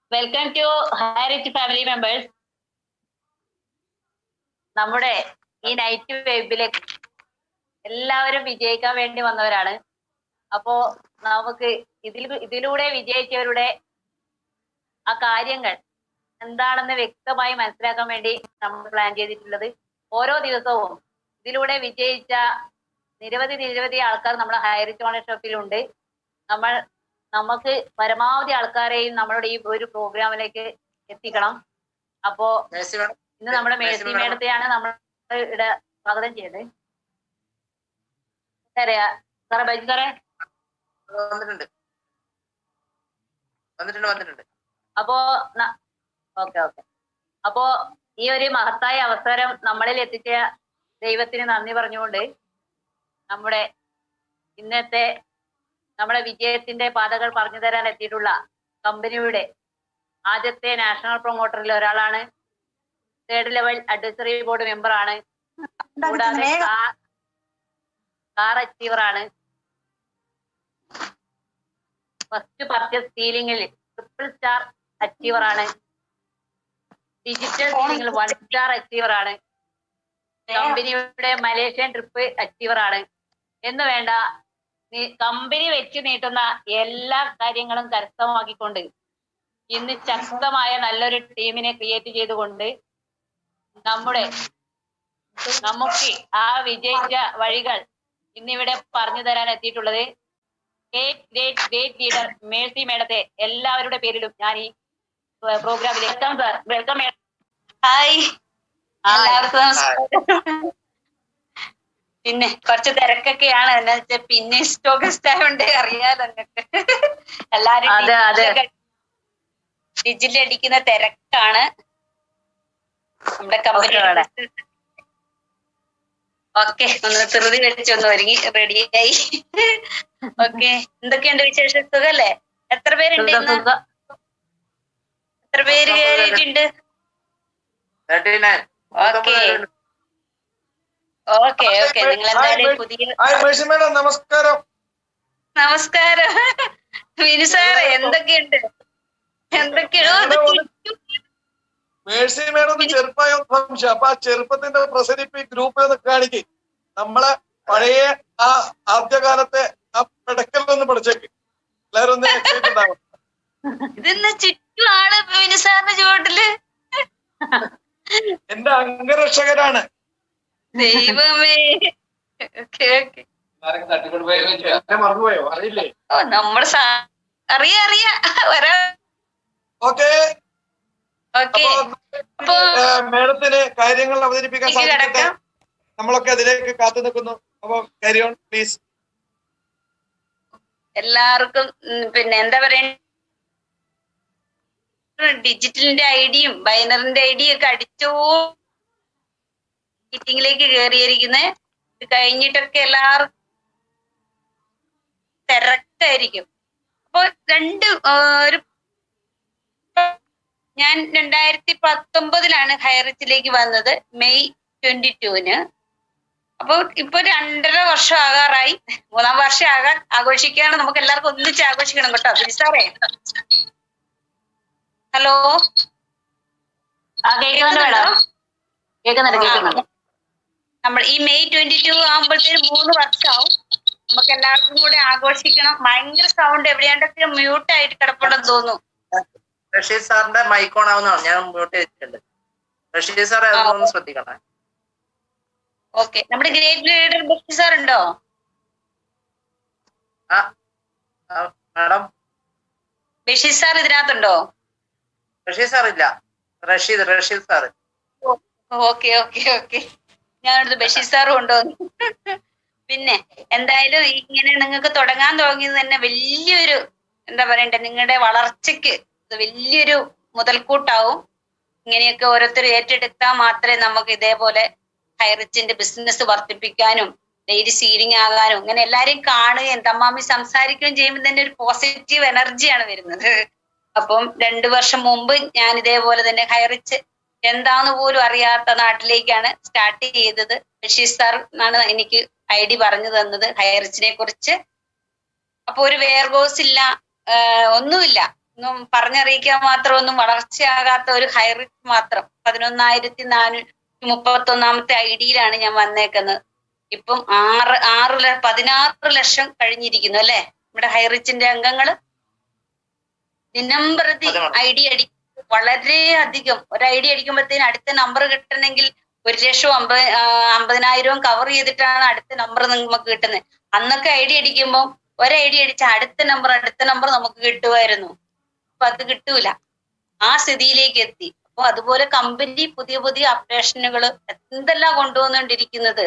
Welcome to Highrich family members നമ്മുടെ ഈ night വെബിലേക്ക് എല്ലാവരും വിജയിക്കാൻ വേണ്ടി വന്നവരാണ് അപ്പോ നമുക്ക് ഇതിൽ ഇതിലൂടെ വിജയിച്ചവരുടെ ആ കാര്യങ്ങൾ എന്താണെന്ന് വ്യക്തമായി മനസ്സിലാക്കാൻ വേണ്ടി നമ്മൾ പ്ലാൻ ചെയ്തിട്ടുള്ളത് ഓരോ ദിവസവും ഇതിലൂടെ വിജയിച്ച നിരവധി നിരവധി ആൾക്കാർ നമ്മുടെ ഹയറിച്ച് ഓണർഷിപ്പിലുണ്ട് നമ്മൾ നമുക്ക് പരമാവധി ആൾക്കാരെയും നമ്മളുടെ ഈ ഒരു പ്രോഗ്രാമിലേക്ക് എത്തിക്കണം അപ്പോ മേഴ്സി മാഡം ഇന്ന് നമ്മുടെ മേഴ്സി മേഴ്സി madam. മേഡത്തെയാണ് നമ്മൾ ഇവിടെ സ്വാഗതം ചെയ്തത് സാറേ സാറേ ബൈജു സാറേ വന്നിട്ടുണ്ട് വന്നിട്ടുണ്ട് വന്നിട്ടുണ്ട് അപ്പോ ഓക്കെ ഓക്കെ അപ്പോ ഈ ഒരു മഹത്തായ അവസരം നമ്മളിൽ എത്തിച്ച ദൈവത്തിന് നന്ദി പറഞ്ഞുകൊണ്ട് നമ്മുടെ ഇന്നത്തെ നമ്മുടെ വിജയത്തിന്റെ പാതകൾ പറഞ്ഞു തരാൻ എത്തിയിട്ടുള്ള കമ്പനിയുടെ ആദ്യത്തെ നാഷണൽ പ്രൊമോട്ടറിൽ ഒരാളാണ് third level advisory board member ആണ് കൂടാതെ കാർ കാർ അച്ചീവർ ആണ് ഫസ്റ്റ് പർച്ചേസ് സീലിംഗിൽ ട്രിപ്പിൾ സ്റ്റാർ അച്ചീവർ ആണ് ഡിജിറ്റൽ സീലിംഗിൽ വൺ സ്റ്റാർ അച്ചീവർ ആണ് കമ്പനിയുടെ മലേഷ്യൻ ട്രിപ്പ് അച്ചീവർ ആണ് എന്ന് വേണ്ട നി- കമ്പനി വെച്ച് നീട്ടുന്ന എല്ലാ കാര്യങ്ങളും കരസ്ഥമാക്കിക്കൊണ്ട് ഇന്ന് ശക്തമായ നല്ലൊരു ടീമിനെ ക്രിയേറ്റ് ചെയ്തുകൊണ്ട് നമ്മുടെ നമുക്ക് ആ വിജയിച്ച വഴികൾ ഇന്നിവിടെ പറഞ്ഞു തരാൻ എത്തിയിട്ടുള്ളത് great great great leader Mercy മേഡത്തെ എല്ലാവരുടെ പേരിലും ഞാൻ ഈ പ്രോഗ്രാമിൽ വെൽക്കം സാർ വെൽക്കം ഹായ് എല്ലാവർക്കും നമസ്കാരം പിന്നെ കുറച്ച് തിരക്കൊക്കെയാണ് എന്താ വെച്ചാൽ പിന്നെ സ്റ്റോക്കിസ്റ്റ് ആയതുകൊണ്ട് അറിയാലോ നിങ്ങൾക്ക് എല്ലാരും അതെ, അതെ. ഡിജിറ്റൽ അടിക്കുന്ന തിരക്കാണ് നമ്മുടെ കമ്പനി Okay, madam. ഓക്കെ ഒന്ന് ധൃതി വെച്ചൊന്ന് ഒരുങ്ങി റെഡിയായി ഓക്കെ എന്തൊക്കെയുണ്ട് വിശേഷം സുഖല്ലേ എത്ര പേരുണ്ട് ഇന്ന് എത്ര പേര് കയറിയിട്ടുണ്ട് thirty nine okay okay okay നിങ്ങൾ എന്തായാലും പുതിയ ഹായ് മേഴ്സി മേഡം നമസ്കാരം നമസ്കാരം വിനു സാറ് എന്തൊക്കെയുണ്ട് എന്തൊക്കെയോ മേഴ്സി മേഡം ഒന്ന് ചെറുപ്പമായ ഒന്ന് സംശയം അപ്പൊ ആ ചെറുപ്പത്തിന്റെ പ്രസരിപ്പ് ഈ ഗ്രൂപ്പിൽ ഒന്ന് കാണിക്ക് നമ്മളെ പഴയ ആ ആദ്യകാലത്തെ ആ പിടക്കലൊന്ന് പഠിച്ചേക്ക് എല്ലാരും ഒന്ന് excited ആവും. ഇതിന്ന് ചുറ്റുമാണ് വിനു സാറിന്റെ ചുവട്ടില് എന്റെ അംഗരക്ഷകരാണ് ദൈവമേ ഓക്കെ ഓക്കെ എന്നെ മറന്നുപോയോ അറിയില്ലേ ഓ നമ്മുടെ സാ അറിയാ അറിയാ വരാ ഓക്കെ ഓക്കെ അപ്പൊ മേഡത്തിന് കാര്യങ്ങൾ അവതരിപ്പിക്കാൻ എനിക്ക് സാധിക്കട്ടെ കിടക്കാം നമ്മളൊക്കെ അതിലേക്ക് കാത്തു നിൽക്കുന്നു അപ്പൊ കാരി ഓൺ പ്ലീസ് എല്ലാവർക്കും ഉം, പിന്നെ എന്താ പറയാ ഡിജിറ്റലിന്റെ ഐഡിയും ബൈനറിന്റെ ഐഡിയും ഒക്കെ അടിച്ചോ മീറ്റിംഗിലേക്ക് കയറിയിരിക്കുന്നത് ഇത് കഴിഞ്ഞിട്ടൊക്കെ എല്ലാവർക്കും തിരക്കായിരിക്കും അപ്പൊ രണ്ട് ആ, ഒരു ഞാൻ രണ്ടായിരത്തി പത്തൊമ്പതിലാണ് ഹൈറിച്ചിലേക്ക് വന്നത് മെയ് ട്വന്റി ടുവിന് അപ്പൊ ഇപ്പൊ രണ്ടര വർഷം ആകാറായി മൂന്നാം വർഷം ആകാൻ ആഘോഷിക്കാണ് നമുക്ക് എല്ലാവർക്കും ഒന്നിച്ച് ആഘോഷിക്കണം കേട്ടോ ബിനി സാറേ ഹലോ ആ കേൾക്കുന്നുണ്ട് മേഡം കേൾക്കുന്നുണ്ട് കേൾക്കുന്നുണ്ട് നമ്മൾ ഈ മെയ് ട്വന്റി ടു ആകുമ്പോഴത്തേനും മൂന്ന് വർഷമാവും നമുക്ക് എല്ലാവർക്കും കൂടെ ആഘോഷിക്കണം ഭയങ്കര സൗണ്ട് എവിടെയാണ്ടൊക്കെ മ്യൂട്ട് ആയിട്ട് കിടപ്പുണ്ടെന്ന് തോന്നുന്നു റഷീദ് സാറിന്റെ മൈക്ക് ഓൺ ആവുന്നതാണ് ഞാൻ മ്യൂട്ട് ചെയ്തിട്ടുണ്ട് റഷീദ് സാർ അതൊന്ന് ശ്രദ്ധിക്കണം ഓക്കെ നമ്മുടെ ഗ്രേറ്റ് ലീഡർ ബുക്ക് സാർ ഉണ്ടോ ആ മാഡം ബഷീർ സാർ ഇതിനകത്തുണ്ടോ റഷീദ് സാർ ഇല്ല Rasheed Rasheed sir okay okay okay ഞാനടുത്ത് ബഷീർ സാറും ഉണ്ടോ പിന്നെ എന്തായാലും ഇങ്ങനെ നിങ്ങൾക്ക് തുടങ്ങാൻ തുടങ്ങിയത് തന്നെ വലിയൊരു എന്താ പറയണ്ടേ നിങ്ങളുടെ വളർച്ചയ്ക്ക് ഇത് വലിയൊരു മുതൽക്കൂട്ടാവും ഇങ്ങനെയൊക്കെ ഓരോരുത്തർ ഏറ്റെടുത്താൽ മാത്രമേ നമുക്ക് ഇതേപോലെ ഹൈറിച്ചിന്റെ ബിസിനസ് വർദ്ധിപ്പിക്കാനും ഡെയിലി സീലിംഗ് ആകാനും ഇങ്ങനെ എല്ലാരെയും കാണുകയും തമ്മാമി സംസാരിക്കുകയും ചെയ്യുമ്പോൾ തന്നെ ഒരു പോസിറ്റീവ് എനർജിയാണ് വരുന്നത് അപ്പം രണ്ടു വർഷം മുമ്പ് ഞാൻ ഇതേപോലെ തന്നെ ഹൈറിച്ച് എന്താന്ന് പോലും അറിയാത്ത നാട്ടിലേക്കാണ് സ്റ്റാർട്ട് ചെയ്തത് ബഷീർ സാർ എന്നാണ് എനിക്ക് ഐ ഡി പറഞ്ഞു തന്നത് ഹൈറിച്ചിനെ കുറിച്ച് അപ്പൊ ഒരു വെയർഹൗസ് ഇല്ല ആഹ് ഒന്നുമില്ല ഒന്നും പറഞ്ഞറിയിക്കാൻ മാത്രം ഒന്നും വളർച്ചയാകാത്ത ഒരു ഹൈറിച്ച് മാത്രം പതിനൊന്നായിരത്തി നാനൂറ്റി മുപ്പത്തി ഒന്നാമത്തെ ഐ ഡിയിലാണ് ഞാൻ വന്നേക്കുന്നത് ഇപ്പം ആറ് ആറ് ല- പതിനാറ് ലക്ഷം കഴിഞ്ഞിരിക്കുന്നു അല്ലെ നമ്മുടെ ഹൈറിച്ചിന്റെ അംഗങ്ങള് ദിനം പ്രതി അതെ, madam. ഐ ഡി അടി വളരെ അധികം ഒരു ഐ ഡി അടിക്കുമ്പോഴത്തേന് അടുത്ത നമ്പർ കിട്ടണമെങ്കിൽ ഒരു ലക്ഷവും അമ്പത് ആ, അമ്പതിനായിരവും കവർ ചെയ്തിട്ടാണ് അടുത്ത നമ്പർ നമുക്ക് കിട്ടുന്നത് അന്നൊക്കെ ഐ ഡി അടിക്കുമ്പോൾ ഒരു ഐ ഡി അടിച്ച അടുത്ത നമ്പർ അടുത്ത നമ്പർ നമുക്ക് കിട്ടുമായിരുന്നു അപ്പൊ അത് കിട്ടൂല ആ സ്ഥിതിയിലേക്ക് എത്തി അപ്പൊ അതുപോലെ കമ്പനി പുതിയ പുതിയ അപ്ഡേഷനുകൾ എന്തെല്ലാം കൊണ്ടുവന്നുകൊണ്ടിരിക്കുന്നത്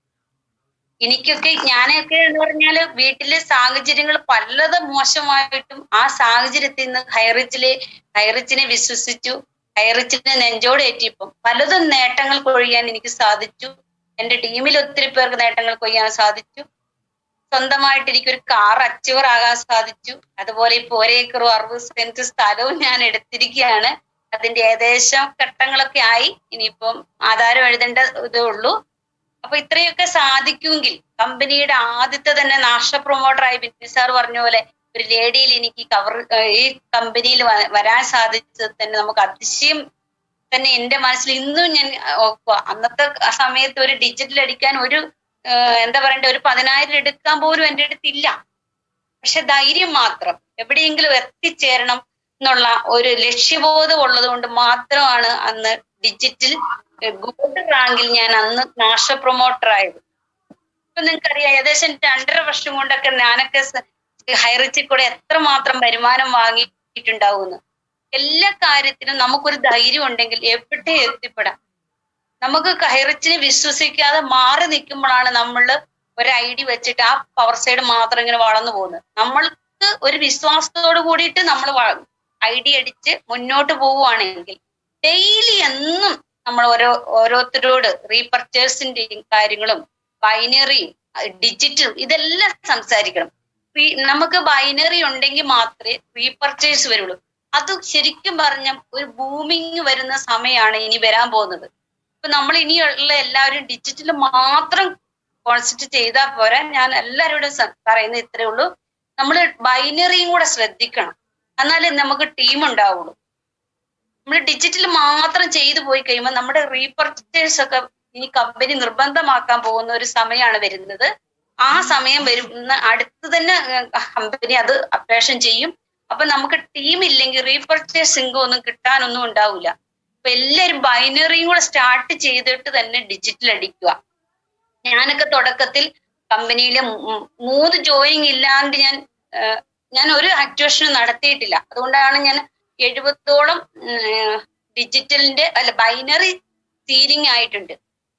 എനിക്കൊക്കെ ഞാനൊക്കെ എന്ന് പറഞ്ഞാല് വീട്ടിലെ സാഹചര്യങ്ങൾ പലതും മോശമായിട്ടും ആ സാഹചര്യത്തിൽ നിന്ന് ഹൈറിച്ചിലെ ഹൈറിച്ചിനെ വിശ്വസിച്ചു ഹൈറിച്ചിനെ നെഞ്ചോടേറ്റിയപ്പം പലതും നേട്ടങ്ങൾ കൊഴിയാൻ എനിക്ക് സാധിച്ചു എന്റെ ടീമിൽ ഒത്തിരി പേർക്ക് നേട്ടങ്ങൾ കൊയ്യാൻ സാധിച്ചു സ്വന്തമായിട്ട് എനിക്കൊരു കാർ അച്ചീവർ ആകാൻ സാധിച്ചു അതുപോലെ ഇപ്പൊ ഒരേക്കറും അറുപത് സെന്റ് സ്ഥലവും ഞാൻ എടുത്തിരിക്കുകയാണ് അതിന്റെ ഏകദേശം ഘട്ടങ്ങളൊക്കെ ആയി ഇനിയിപ്പം ആധാരം എഴുതേണ്ട ഇതേ ഉള്ളൂ അപ്പൊ ഇത്രയൊക്കെ സാധിക്കുമെങ്കിൽ കമ്പനിയുടെ ആദ്യത്തെ തന്നെ നാഷ പ്രൊമോട്ടറായി ബിന്നി സാർ പറഞ്ഞ പോലെ ഒരു ലേഡിയിൽ എനിക്ക് കവർ ഈ കമ്പനിയിൽ വരാൻ സാധിച്ചത് തന്നെ നമുക്ക് അതിശയം തന്നെ എന്റെ മനസ്സിൽ ഇന്നും ഞാൻ ഓർക്കുക അന്നത്തെ ആ സമയത്ത് ഒരു ഡിജിറ്റൽ അടിക്കാൻ ഒരു ഏഹ് എന്താ പറയണ്ടേ ഒരു പതിനായിരം എടുക്കാൻ പോലും എൻ്റെ അടുത്തില്ല പക്ഷെ ധൈര്യം മാത്രം എവിടെയെങ്കിലും എത്തിച്ചേരണം എന്നുള്ള ഒരു ലക്ഷ്യബോധം ഉള്ളത് കൊണ്ട് മാത്രമാണ് അന്ന് ഡിജിറ്റൽ ഗോൾഡ് റാങ്കിൽ ഞാൻ അന്ന് നാഷ പ്രൊമോട്ടർ ആയത് ഇപ്പൊ നിങ്ങൾക്കറിയാം ഏകദേശം രണ്ടര വർഷം കൊണ്ടൊക്കെ ഞാനൊക്കെ ഹൈറിച്ചിൽ കൂടെ എത്രമാത്രം വരുമാനം വാങ്ങിയിട്ടുണ്ടാവുമെന്ന് എല്ലാ കാര്യത്തിനും നമുക്കൊരു ധൈര്യം ഉണ്ടെങ്കിൽ എവിടെ എത്തിപ്പെടാം നമുക്ക് ഹൈറിച്ചിനെ വിശ്വസിക്കാതെ മാറി നിൽക്കുമ്പോഴാണ് നമ്മൾ ഒരു ഐ ഡി വെച്ചിട്ട് ആ പവർ സൈഡ് മാത്രം ഇങ്ങനെ വളർന്നു പോകുന്നത് നമ്മൾക്ക് ഒരു വിശ്വാസത്തോട് കൂടിയിട്ട് നമ്മൾ ഐ ഡി അടിച്ച് മുന്നോട്ട് പോവുകയാണെങ്കിൽ ഡെയിലി എന്നും നമ്മൾ ഓരോ ഓരോരുത്തരോട് റീപർച്ചേഴ്സിന്റെയും കാര്യങ്ങളും ബൈനറിയും ഡിജിറ്റലും ഇതെല്ലാം സംസാരിക്കണം Re- നമുക്ക് ബൈനറി ഉണ്ടെങ്കിൽ മാത്രമേ റീപർച്ചേഴ്സ് വരുള്ളൂ അത് ശരിക്കും പറഞ്ഞ ഒരു ബൂമിങ് വരുന്ന സമയമാണ് ഇനി വരാൻ പോകുന്നത് ഇപ്പൊ നമ്മൾ ഇനിയുള്ള എല്ലാവരും ഡിജിറ്റൽ മാത്രം കോൺസെൻട്രേറ്റ് ചെയ്താൽ പോരാ ഞാൻ എല്ലാവരോടും സ- പറയുന്നത് ഇത്രേ ഉള്ളൂ നമ്മൾ ബൈനറിയും കൂടെ ശ്രദ്ധിക്കണം എന്നാലേ നമുക്ക് ടീം ഉണ്ടാവുള്ളൂ നമ്മൾ ഡിജിറ്റൽ മാത്രം ചെയ്തു പോയി കഴിയുമ്പോൾ നമ്മുടെ റീപർച്ചേഴ്സ് ഒക്കെ ഇനി കമ്പനി നിർബന്ധമാക്കാൻ പോകുന്ന ഒരു സമയമാണ് വരുന്നത് ആ സമയം വരുന്ന അടുത്ത് തന്നെ കമ്പനി അത് അപ്ഡേഷൻ ചെയ്യും അപ്പൊ നമുക്ക് ടീം ഇല്ലെങ്കിൽ റീപർച്ചേസ് ഇൻകം ഒന്നും കിട്ടാനൊന്നും ഉണ്ടാവില്ല അപ്പൊ എല്ലാരും ബൈനറിയും കൂടെ സ്റ്റാർട്ട് ചെയ്തിട്ട് തന്നെ ഡിജിറ്റൽ അടിക്കുക ഞാനൊക്കെ തുടക്കത്തിൽ കമ്പനിയിലെ മൂ- മൂന്ന് ജോയിനിങ് ഇല്ലാണ്ട് ഞാൻ ഏഹ്, ഞാൻ ഒരു ആക്ടിവേഷനും നടത്തിയിട്ടില്ല അതുകൊണ്ടാണ് ഞാൻ എഴുപത്തോളം ഡിജിറ്റലിന്റെ അല്ല ബൈനറി സീലിംഗ് ആയിട്ടുണ്ട്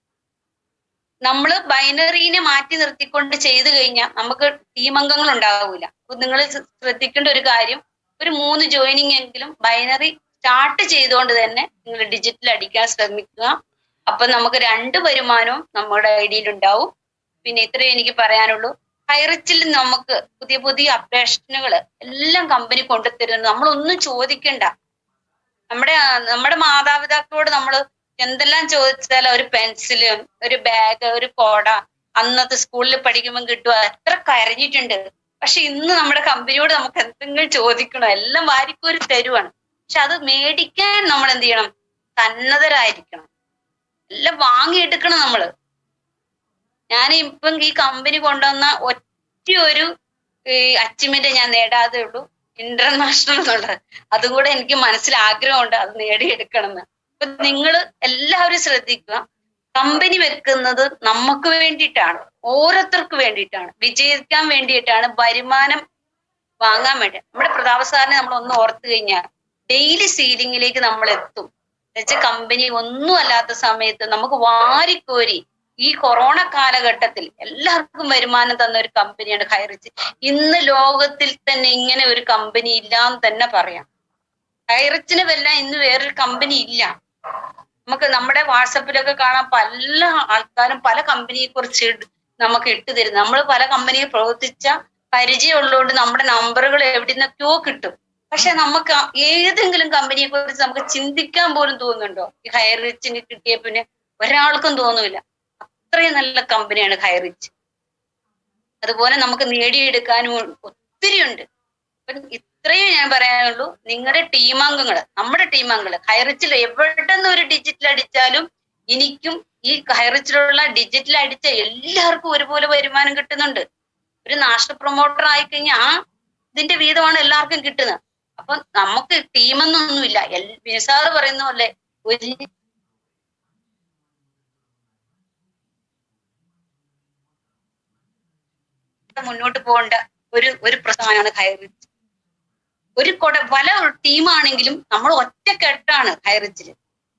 നമ്മൾ ബൈനറീനെ മാറ്റി നിർത്തിക്കൊണ്ട് ചെയ്തു കഴിഞ്ഞാൽ നമുക്ക് ടീം അംഗങ്ങൾ ഉണ്ടാവില്ല അപ്പൊ നിങ്ങൾ ശ്രദ്ധിക്കേണ്ട ഒരു കാര്യം ഒരു മൂന്ന് ജോയിനിങ് എങ്കിലും ബൈനറി സ്റ്റാർട്ട് ചെയ്തുകൊണ്ട് തന്നെ നിങ്ങൾ ഡിജിറ്റൽ അടിക്കാൻ ശ്രമിക്കുക അപ്പൊ നമുക്ക് രണ്ട് വരുമാനവും നമ്മുടെ ഐഡിയിൽ ഉണ്ടാവും പിന്നെ ഇത്രേ എനിക്ക് പറയാനുള്ളൂ ഹൈറിച്ചിൽ നമുക്ക് പുതിയ പുതിയ അപ്ഡേഷനുകൾ എല്ലാം കമ്പനി കൊണ്ടുതരുന്നു നമ്മളൊന്നും ചോദിക്കണ്ട നമ്മുടെ നമ്മുടെ മാതാപിതാക്കളോട് നമ്മൾ എന്തെല്ലാം ചോദിച്ചാൽ ഒരു പെൻസില് ഒരു ബാഗ് ഒരു കോട അന്നത്തെ സ്കൂളിൽ പഠിക്കുമ്പോൾ കിട്ടുക എത്ര കരഞ്ഞിട്ടുണ്ട് പക്ഷെ ഇന്ന് നമ്മുടെ കമ്പനിയോട് നമുക്ക് എന്തെങ്കിലും ചോദിക്കണോ എല്ലാം വാരിക്കോരി തരുവാണ് പക്ഷെ അത് മേടിക്കാൻ നമ്മൾ എന്ത് ചെയ്യണം സന്നദ്ധരായിരിക്കണം എല്ലാം വാങ്ങിയെടുക്കണം നമ്മള് ഞാൻ ഇപ്പം ഈ കമ്പനി കൊണ്ടുവന്ന ഒറ്റ ഒരു അച്ചീവ്മെന്റ് ഞാൻ നേടാതെ ഉള്ളൂ ഇന്റർനാഷണൽ എന്നുള്ളത് അതും കൂടെ എനിക്ക് മനസ്സിൽ ആഗ്രഹമുണ്ട് അത് നേടിയെടുക്കണം എന്ന് അപ്പൊ നിങ്ങൾ എല്ലാവരും ശ്രദ്ധിക്കുക കമ്പനി വെക്കുന്നത് നമുക്ക് വേണ്ടിയിട്ടാണ് ഓരോരുത്തർക്ക് വേണ്ടിയിട്ടാണ് വിജയിക്കാൻ വേണ്ടിയിട്ടാണ് വരുമാനം വാങ്ങാൻ വേണ്ടി നമ്മുടെ പ്രതാപ സാറിനെ നമ്മൾ ഒന്ന് ഓർത്തു കഴിഞ്ഞാൽ ഡെയിലി സീലിംഗിലേക്ക് നമ്മൾ എത്തും എന്നുവെച്ചാൽ കമ്പനി ഒന്നും അല്ലാത്ത സമയത്ത് നമുക്ക് വാരിക്കോരി ഈ കൊറോണ കാലഘട്ടത്തിൽ എല്ലാവർക്കും വരുമാനം തന്ന ഒരു കമ്പനിയാണ് ഹൈറിച്ച് ഇന്ന് ലോകത്തിൽ തന്നെ ഇങ്ങനെ ഒരു കമ്പനി ഇല്ലാന്ന് തന്നെ പറയാം ഹൈറിച്ചിന് വല്ല ഇന്ന് വേറൊരു കമ്പനി ഇല്ല നമുക്ക് നമ്മുടെ വാട്സപ്പിലൊക്കെ കാണാൻ പല ആൾക്കാരും പല കമ്പനിയെ കുറിച്ച് നമുക്ക് ഇട്ടു തരും നമ്മൾ പല കമ്പനിയിൽ പ്രവർത്തിച്ച പരിചയമുള്ളതുകൊണ്ട് നമ്മുടെ നമ്പറുകൾ എവിടെ നിന്നൊക്കെയോ കിട്ടും പക്ഷെ നമുക്ക് ഏതെങ്കിലും കമ്പനിയെ കുറിച്ച് നമുക്ക് ചിന്തിക്കാൻ പോലും തോന്നുന്നുണ്ടോ ഈ ഹൈറിച്ചിന് കിട്ടിയ പിന്നെ ഒരാൾക്കും തോന്നൂല അത്രയും നല്ല കമ്പനിയാണ് ഹൈറിച്ച് അതുപോലെ നമുക്ക് നേടിയെടുക്കാനും ഒത്തിരി ഉണ്ട് അപ്പം ഇത്രയും ഞാൻ പറയാനുള്ളൂ നിങ്ങളുടെ ടീമംഗങ്ങൾ നമ്മുടെ ടീമംഗങ്ങൾ ഹൈറിച്ചിൽ എവിടെ നിന്ന് ഒരു ഡിജിറ്റൽ അടിച്ചാലും എനിക്കും ഈ ഹൈറിച്ചിലുള്ള ഡിജിറ്റൽ അടിച്ച എല്ലാവർക്കും ഒരുപോലെ വരുമാനം കിട്ടുന്നുണ്ട് ഒരു നാഷണൽ പ്രൊമോട്ടർ ആയി കഴിഞ്ഞാൽ ആ ഇതിന്റെ വീതമാണ് എല്ലാവർക്കും കിട്ടുന്നത് അപ്പൊ നമുക്ക് ടീമെന്നൊന്നുമില്ല നിസാറ് പറയുന്ന പോലെ ഒരു മുന്നോട്ട് പോകേണ്ട ഒരു ഒരു പ്രശ്നമാണ് ഹൈറിച്ച് ഒരു കൊട പല ടീമാണെങ്കിലും നമ്മൾ ഒറ്റക്കെട്ടാണ് ഹൈറിച്ചില്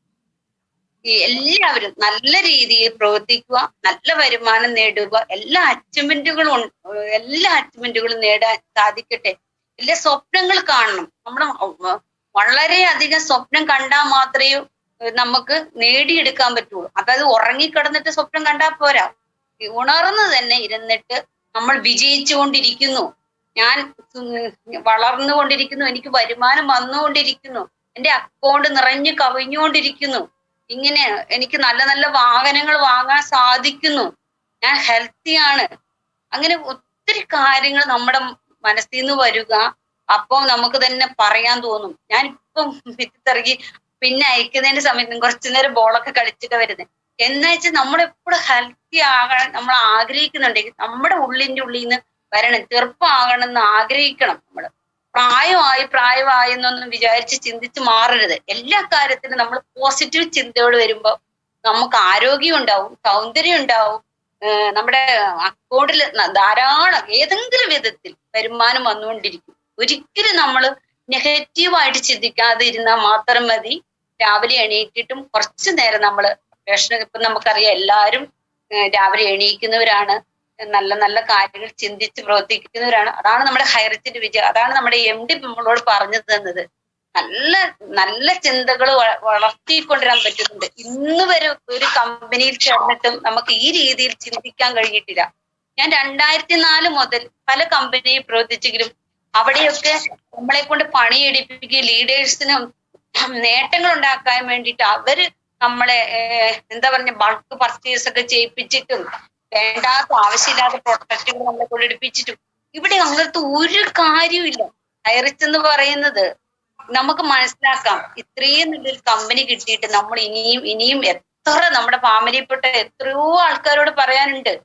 ഈ എല്ലാവരും നല്ല രീതിയിൽ പ്രവർത്തിക്കുക നല്ല വരുമാനം നേടുക എല്ലാ അച്ചീവ്മെന്റുകളും ഉൺ- എല്ലാ അച്ചീവ്മെന്റുകളും നേടാൻ സാധിക്കട്ടെ എല്ലാ സ്വപ്നങ്ങൾ കാണണം നമ്മുടെ ഉം, വളരെയധികം സ്വപ്നം കണ്ടാൽ മാത്രമേ ഏഹ്, നമുക്ക് നേടിയെടുക്കാൻ പറ്റുള്ളൂ അതായത് ഉറങ്ങിക്കിടന്നിട്ട് സ്വപ്നം കണ്ടാൽ പോരാ ഈ ഉണർന്ന് തന്നെ ഇരുന്നിട്ട് നമ്മൾ വിജയിച്ചുകൊണ്ടിരിക്കുന്നു ഞാൻ ഉം, വളർന്നുകൊണ്ടിരിക്കുന്നു എനിക്ക് വരുമാനം വന്നുകൊണ്ടിരിക്കുന്നു എന്റെ അക്കൗണ്ട് നിറഞ്ഞു കവിഞ്ഞുകൊണ്ടിരിക്കുന്നു ഇങ്ങനെ എനിക്ക് നല്ല നല്ല വാഹനങ്ങൾ വാങ്ങാൻ സാധിക്കുന്നു ഞാൻ ഹെൽത്തി ആണ് അങ്ങനെ ഒത്തിരി കാര്യങ്ങൾ നമ്മുടെ മനസ്സിൽ നിന്ന് വരിക അപ്പൊ നമുക്ക് തന്നെ പറയാൻ തോന്നും ഞാൻ ഇപ്പം വിത്തിറങ്ങി പിന്നെ അയക്കുന്നതിന്റെ സമയത്ത് കുറച്ചു നേരം ബോളൊക്കെ കളിച്ചിട്ട് വരുന്നത് എന്ന് വെച്ചാൽ നമ്മളെപ്പോഴും ഹെൽത്തി ആകാൻ നമ്മൾ ആഗ്രഹിക്കുന്നുണ്ടെങ്കിൽ നമ്മുടെ ഉള്ളിന്റെ ഉള്ളിൽ നിന്ന് വരണം ചെറുപ്പമാകണം എന്ന് ആഗ്രഹിക്കണം നമ്മൾ പ്രായമായി പ്രായമായി എന്നൊന്നും വിചാരിച്ച് ചിന്തിച്ച് മാറരുത് എല്ലാ കാര്യത്തിലും നമ്മൾ പോസിറ്റീവ് ചിന്തയോട് വരുമ്പോൾ നമുക്ക് ആരോഗ്യം ഉണ്ടാവും സൗന്ദര്യം ഉണ്ടാവും ഏഹ് നമ്മുടെ അക്കൗണ്ടിൽ ധാരാളം ഏതെങ്കിലും വിധത്തിൽ വരുമാനം വന്നുകൊണ്ടിരിക്കും ഒരിക്കലും നമ്മൾ നെഗറ്റീവായിട്ട് ചിന്തിക്കാതെ ഇരുന്നാൽ മാത്രം മതി രാവിലെ എണീറ്റിട്ടും കുറച്ചു നേരം നമ്മൾ ഭക്ഷണം ഇപ്പൊ നമുക്കറിയാം എല്ലാവരും ഏഹ് രാവിലെ എണീക്കുന്നവരാണ് നല്ല നല്ല കാര്യങ്ങൾ ചിന്തിച്ച് പ്രവർത്തിക്കുന്നവരാണ് അതാണ് നമ്മുടെ ഹൈറിച്ചിന്റെ വിജയം അതാണ് നമ്മുടെ എം ഡി നമ്മളോട് പറഞ്ഞു തന്നത് നല്ല നല്ല ചിന്തകൾ വളർത്തിക്കൊണ്ടുവരാൻ പറ്റുന്നുണ്ട് ഇന്ന് വരെ ഒരു കമ്പനിയിൽ ചേർന്നിട്ടും നമുക്ക് ഈ രീതിയിൽ ചിന്തിക്കാൻ കഴിഞ്ഞിട്ടില്ല ഞാൻ രണ്ടായിരത്തി നാല് മുതൽ പല കമ്പനിയിൽ പ്രവർത്തിച്ചെങ്കിലും അവിടെയൊക്കെ നമ്മളെ കൊണ്ട് പണിയെടുപ്പിക്കുകയും ലീഡേഴ്സിന് നേട്ടങ്ങൾ ഉണ്ടാക്കാൻ വേണ്ടിയിട്ട് അവര് നമ്മളെ ഏഹ്, എന്താ പറഞ്ഞ ബൾക്ക് പർച്ചേസ് ഒക്കെ ചെയ്യിപ്പിച്ചിട്ടും വേണ്ടാത്ത ആവശ്യമില്ലാത്ത പ്രൊഡക്റ്റുകൾ നമ്മളെ കൊണ്ട് എടുപ്പിച്ചിട്ടും ഇവിടെ അങ്ങനത്തെ ഒരു കാര്യമില്ല ഹൈറിച്ച് എന്ന് പറയുന്നത് നമുക്ക് മനസ്സിലാക്കാം ഇത്രയും നല്ലൊരു കമ്പനി കിട്ടിയിട്ട് നമ്മൾ ഇനിയും ഇനിയും എത്ര നമ്മുടെ ഫാമിലിയിൽപ്പെട്ട എത്രയോ ആൾക്കാരോട് പറയാനുണ്ട്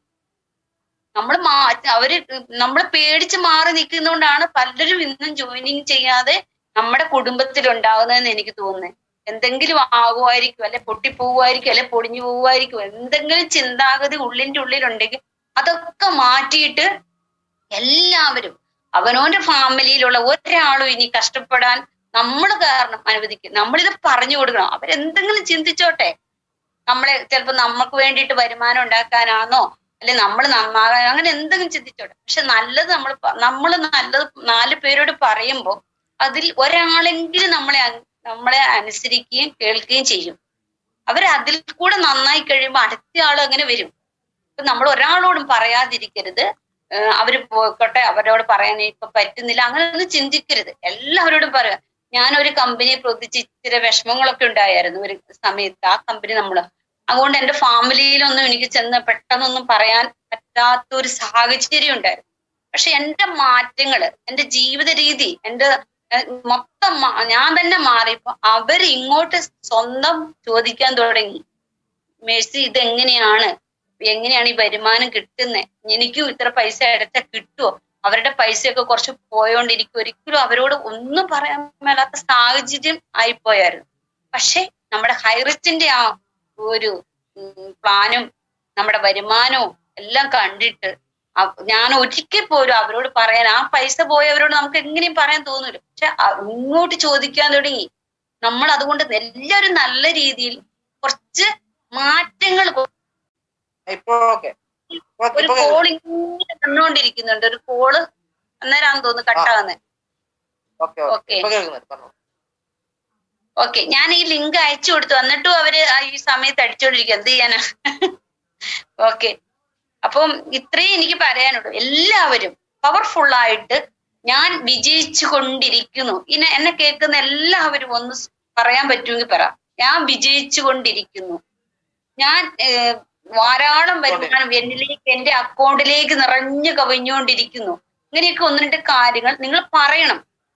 നമ്മൾ മാ അവര് നമ്മൾ പേടിച്ച് മാറി നിൽക്കുന്നതുകൊണ്ടാണ് പലരും ഇന്നും ജോയിനിങ് ചെയ്യാതെ നമ്മുടെ കുടുംബത്തിൽ ഉണ്ടാകുന്നതെന്ന് എനിക്ക് തോന്നുന്നത് എന്തെങ്കിലും ആകുമായിരിക്കും അല്ലെ പൊട്ടിപ്പോവുമായിരിക്കും അല്ലെ പൊടിഞ്ഞു പോവുമായിരിക്കും എന്തെങ്കിലും ചിന്താഗതി ഉള്ളിന്റെ ഉള്ളിലുണ്ടെങ്കിൽ അതൊക്കെ മാറ്റിയിട്ട് എല്ലാവരും അവനവന്റെ ഫാമിലിയിലുള്ള ഒരാളും ഇനി കഷ്ടപ്പെടാൻ നമ്മൾ കാരണം അനുവദിക്കും നമ്മളിത് പറഞ്ഞു കൊടുക്കണം അവരെന്തെങ്കിലും ചിന്തിച്ചോട്ടെ നമ്മളെ ചിലപ്പോ നമുക്ക് വേണ്ടിയിട്ട് വരുമാനം ഉണ്ടാക്കാനാണോ അല്ലെ നമ്മൾ നന്നാകാൻ അങ്ങനെ എന്തെങ്കിലും ചിന്തിച്ചോട്ടെ പക്ഷെ നല്ലത് നമ്മൾ നമ്മൾ നല്ലത് നാല് പേരോട് പറയുമ്പോൾ അതിൽ ഒരാളെങ്കിലും നമ്മളെ അ- നമ്മളെ അനുസരിക്കുകയും കേൾക്കുകയും ചെയ്യും അവർ അതിൽ കൂടെ നന്നായി കഴിയുമ്പോൾ അടുത്ത ആൾ അങ്ങനെ വരും ഇപ്പൊ നമ്മൾ ഒരാളോടും പറയാതിരിക്കരുത് ഏഹ് അവര് പോയിക്കോട്ടെ അവരോട് പറയാൻ ഇപ്പൊ പറ്റുന്നില്ല അങ്ങനെ ഒന്നും ചിന്തിക്കരുത് എല്ലാവരോടും പറയാം ഞാൻ ഒരു കമ്പനിയെ പ്രവർത്തിച്ച് ഇച്ചിരി വിഷമങ്ങളൊക്കെ ഉണ്ടായിരുന്നു ഒരു സമയത്ത് ആ കമ്പനി നമ്മള് അതുകൊണ്ട് എന്റെ ഫാമിലിയിലൊന്നും എനിക്ക് ചെന്ന് പെട്ടെന്നൊന്നും പറയാൻ പറ്റാത്ത ഒരു സാഹചര്യം ഉണ്ടായിരുന്നു പക്ഷെ എന്റെ മാറ്റങ്ങള് എന്റെ ജീവിത രീതി എന്റെ ഏഹ് മൊത്തം മാ- ഞാൻ തന്നെ മാറിയപ്പോ അവര് ഇങ്ങോട്ട് സ്വന്തം ചോദിക്കാൻ തുടങ്ങി മേഴ്സി ഇത് എങ്ങനെയാണ് എങ്ങനെയാണ് ഈ വരുമാനം കിട്ടുന്നത് എനിക്കും ഇത്ര പൈസ അടച്ചാൽ കിട്ടുമോ അവരുടെ പൈസയൊക്കെ കുറച്ച് പോയോണ്ടിരിക്കും ഒരിക്കലും അവരോട് ഒന്നും പറയാൻ മേലാത്ത സാഹചര്യം ആയിപ്പോയായിരുന്നു പക്ഷെ നമ്മുടെ ഹൈറിച്ചിന്റെ ആ ഒരു ഉം, പ്ലാനും നമ്മുടെ വരുമാനവും എല്ലാം കണ്ടിട്ട് അവ- ഞാൻ ഒരിക്കൽ പോലും അവരോട് പറയാൻ ആ പൈസ പോയവരോട് നമുക്ക് എങ്ങനെയും പറയാൻ തോന്നൂല പക്ഷെ അ- ഇങ്ങോട്ട് ചോദിക്കാൻ തുടങ്ങി നമ്മൾ അതുകൊണ്ട് എല്ലാവരും നല്ല രീതിയിൽ കുറച്ച് മാറ്റങ്ങൾ കൊ- ഇപ്പൊ ഓക്കെ ഒരു കോൾ ഇങ്ങനെ തന്നുകൊണ്ടിരിക്കുന്നുണ്ട് ഒരു കോള് അന്നേരാന്ന് തോന്നുന്നു കട്ടാകുന്നത് ഓക്കെ ഓക്കെ. ഇപ്പൊ കേൾക്കുന്നുണ്ട് പറഞ്ഞു ഓക്കെ ഞാൻ ഈ ലിങ്ക് അയച്ചു കൊടുത്തു എന്നിട്ടും അവര് ആ ഈ സമയത്ത് അടിച്ചോണ്ടിരിക്കും എന്ത് ചെയ്യാനാ ഓക്കെ അപ്പം ഇത്രയും എനിക്ക് പറയാനുള്ളൂ എല്ലാവരും പവർഫുൾ ആയിട്ട് ഞാൻ വിജയിച്ചു കൊണ്ടിരിക്കുന്നു ഇനി എന്നെ കേൾക്കുന്ന എല്ലാവരും ഒന്ന് സ് പറയാൻ പറ്റുമെങ്കിൽ പറ ഞാൻ വിജയിച്ചു കൊണ്ടിരിക്കുന്നു ഞാൻ ഏഹ്, ധാരാളം വരുമാനം എന്നിലേക്ക് എന്റെ അക്കൗണ്ടിലേക്ക് നിറഞ്ഞു കവിഞ്ഞുകൊണ്ടിരിക്കുന്നു ഇങ്ങനെയൊക്കെ ഒന്ന് രണ്ട് കാര്യങ്ങൾ നിങ്ങൾ പറയണം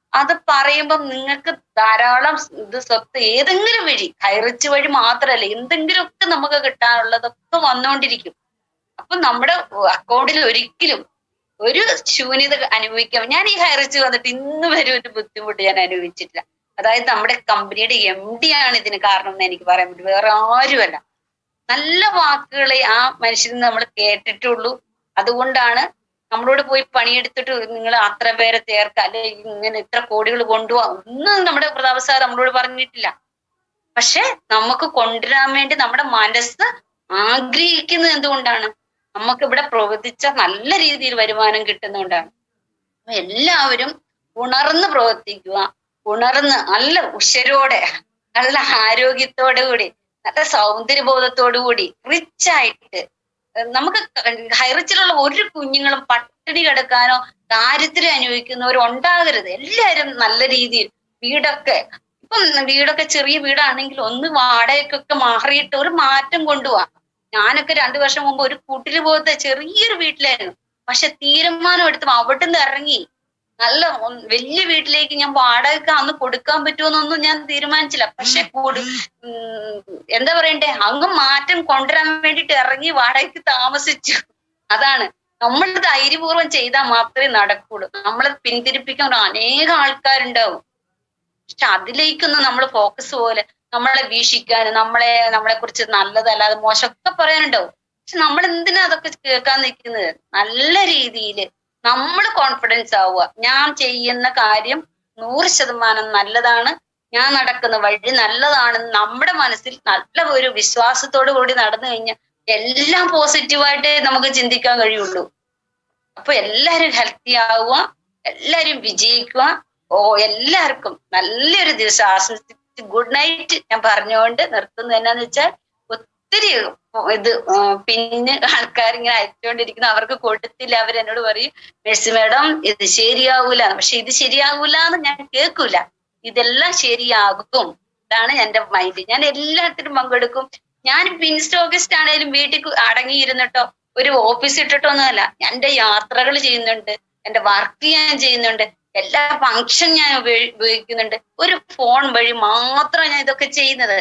അത് പറയുമ്പം നിങ്ങൾക്ക് ധാരാളം ഇത് സ്വത്ത് ഏതെങ്കിലും വഴി കയറിച്ച് വഴി മാത്രമല്ല എന്തെങ്കിലുമൊക്കെ നമുക്ക് കിട്ടാനുള്ളതൊക്കെ വന്നുകൊണ്ടിരിക്കും അപ്പൊ നമ്മുടെ അക്കൗണ്ടിൽ ഒരിക്കലും ഒരു ശൂന്യത അനുഭവിക്കാം ഞാൻ ഈ ഹൈറിച്ച് വന്നിട്ട് ഇന്ന് വരെ ഒരു ബുദ്ധിമുട്ട് ഞാൻ അനുഭവിച്ചിട്ടില്ല അതായത് നമ്മുടെ കമ്പനിയുടെ എം ഡി ആണ് ഇതിന് കാരണം എന്ന് എനിക്ക് പറയാൻ പറ്റും വേറെ ആരുമല്ല നല്ല വാക്കുകളെ ആ മനുഷ്യന് നമ്മൾ കേട്ടിട്ടുള്ളൂ അതുകൊണ്ടാണ് നമ്മളോട് പോയി പണിയെടുത്തിട്ട് നിങ്ങൾ അത്ര പേരെ ചേർക്കുക അല്ലെ ഇങ്ങനെ ഇത്ര കോടികൾ കൊണ്ടുപോകാം ഒന്നും നമ്മുടെ പ്രതാപ സാർ നമ്മളോട് പറഞ്ഞിട്ടില്ല പക്ഷെ നമുക്ക് കൊണ്ടുവരാൻ വേണ്ടി നമ്മുടെ മനസ്സ് ആഗ്രഹിക്കുന്നത് എന്തുകൊണ്ടാണ് നമുക്ക് ഇവിടെ പ്രവർത്തിച്ച നല്ല രീതിയിൽ വരുമാനം കിട്ടുന്നതുകൊണ്ടാണ് അപ്പൊ എല്ലാവരും ഉണർന്ന് പ്രവർത്തിക്കുക ഉണർന്ന് നല്ല ഉഷരോടെ നല്ല ആരോഗ്യത്തോടു കൂടി നല്ല സൗന്ദര്യബോധത്തോടു കൂടി റിച്ച് ആയിട്ട് ഏഹ് നമുക്ക് ഹൈറിച്ചിലുള്ള ഒരു കുഞ്ഞുങ്ങളും പട്ടിണി കിടക്കാനോ ദാരിദ്ര്യം അനുഭവിക്കുന്നവരും ഉണ്ടാകരുത് എല്ലാവരും നല്ല രീതിയിൽ വീടൊക്കെ ഇപ്പം വീടൊക്കെ ചെറിയ വീടാണെങ്കിൽ ഒന്ന് വാടകയ്ക്കൊക്കെ മാറിയിട്ട് ഒരു മാറ്റം കൊണ്ടുപോവാം ഞാനൊക്കെ രണ്ടു വർഷം മുമ്പ് ഒരു കൂട്ടില് പോലത്തെ ചെറിയൊരു വീട്ടിലായിരുന്നു പക്ഷെ തീരുമാനം എടുത്ത് അവിടുന്ന് ഇറങ്ങി നല്ല ഒന്ന് വലിയ വീട്ടിലേക്ക് ഞാൻ വാടകയ്ക്ക് അന്ന് കൊടുക്കാൻ പറ്റുമെന്നൊന്നും ഞാൻ തീരുമാനിച്ചില്ല പക്ഷെ കൊടു ഉം, എന്താ പറയണ്ടേ അങ്ങ് മാറ്റം കൊണ്ടുവരാൻ വേണ്ടിട്ട് ഇറങ്ങി വാടകയ്ക്ക് താമസിച്ചു അതാണ് നമ്മൾ ധൈര്യപൂർവ്വം ചെയ്താൽ മാത്രമേ നടക്കുള്ളൂ നമ്മളെ പിന്തിരിപ്പിക്കാൻ അനേകം ആൾക്കാരുണ്ടാവും പക്ഷെ അതിലേക്കൊന്നും നമ്മൾ ഫോക്കസ് പോലെ നമ്മളെ വീക്ഷിക്കാനും നമ്മളെ നമ്മളെ കുറിച്ച് നല്ലതല്ലാതെ മോശമൊക്കെ പറയാനുണ്ടാവും പക്ഷെ നമ്മൾ എന്തിനാ അതൊക്കെ കേൾക്കാൻ നിൽക്കുന്നത് നല്ല രീതിയിൽ നമ്മൾ കോൺഫിഡൻസ് ആവുക ഞാൻ ചെയ്യുന്ന കാര്യം നൂറ് ശതമാനം നല്ലതാണ് ഞാൻ നടക്കുന്ന വഴി നല്ലതാണെന്ന് നമ്മുടെ മനസ്സിൽ നല്ല ഒരു വിശ്വാസത്തോടു കൂടി നടന്നു കഴിഞ്ഞാൽ എല്ലാം പോസിറ്റീവായിട്ട് നമുക്ക് ചിന്തിക്കാൻ കഴിയുള്ളൂ അപ്പൊ എല്ലാരും ഹെൽത്തി ആവുക എല്ലാരും വിജയിക്കുക ഓ എല്ലാവർക്കും നല്ലൊരു ദിവസം ആശംസിച്ച് ഗുഡ് നൈറ്റ് ഞാൻ പറഞ്ഞുകൊണ്ട് നിർത്തുന്നത് എന്നാന്ന് വെച്ചാൽ ഒത്തിരി ഇത് ആ, പിന്നെ ആൾക്കാർ ഇങ്ങനെ അയച്ചുകൊണ്ടിരിക്കുന്നു അവർക്ക് കൊടുത്തില്ല അവരെന്നോട് പറയും മെഴ്സി മാഡം ഇത് ശരിയാവൂല പക്ഷെ ഇത് ശരിയാവൂല എന്ന് ഞാൻ കേൾക്കൂല ഇതെല്ലാം ശരിയാകും ഇതാണ് എന്റെ മൈൻഡ് ഞാൻ എല്ലാത്തിനും പങ്കെടുക്കും ഞാൻ പിൻസ്റ്റോഗസ്റ്റ് ആണെങ്കിലും വീട്ടിൽ കു- അടങ്ങിയിരുന്നിട്ടോ ഒരു ഓഫീസ് ഇട്ടിട്ടൊന്നുമല്ല എന്റെ യാത്രകൾ ചെയ്യുന്നുണ്ട് എന്റെ വർക്ക് ഞാൻ ചെയ്യുന്നുണ്ട് എല്ലാ ഫങ്ഷൻ ഞാൻ ഉപയോഗി- ഉപയോഗിക്കുന്നുണ്ട് ഒരു ഫോൺ വഴി മാത്രം ഞാൻ ഇതൊക്കെ ചെയ്യുന്നത്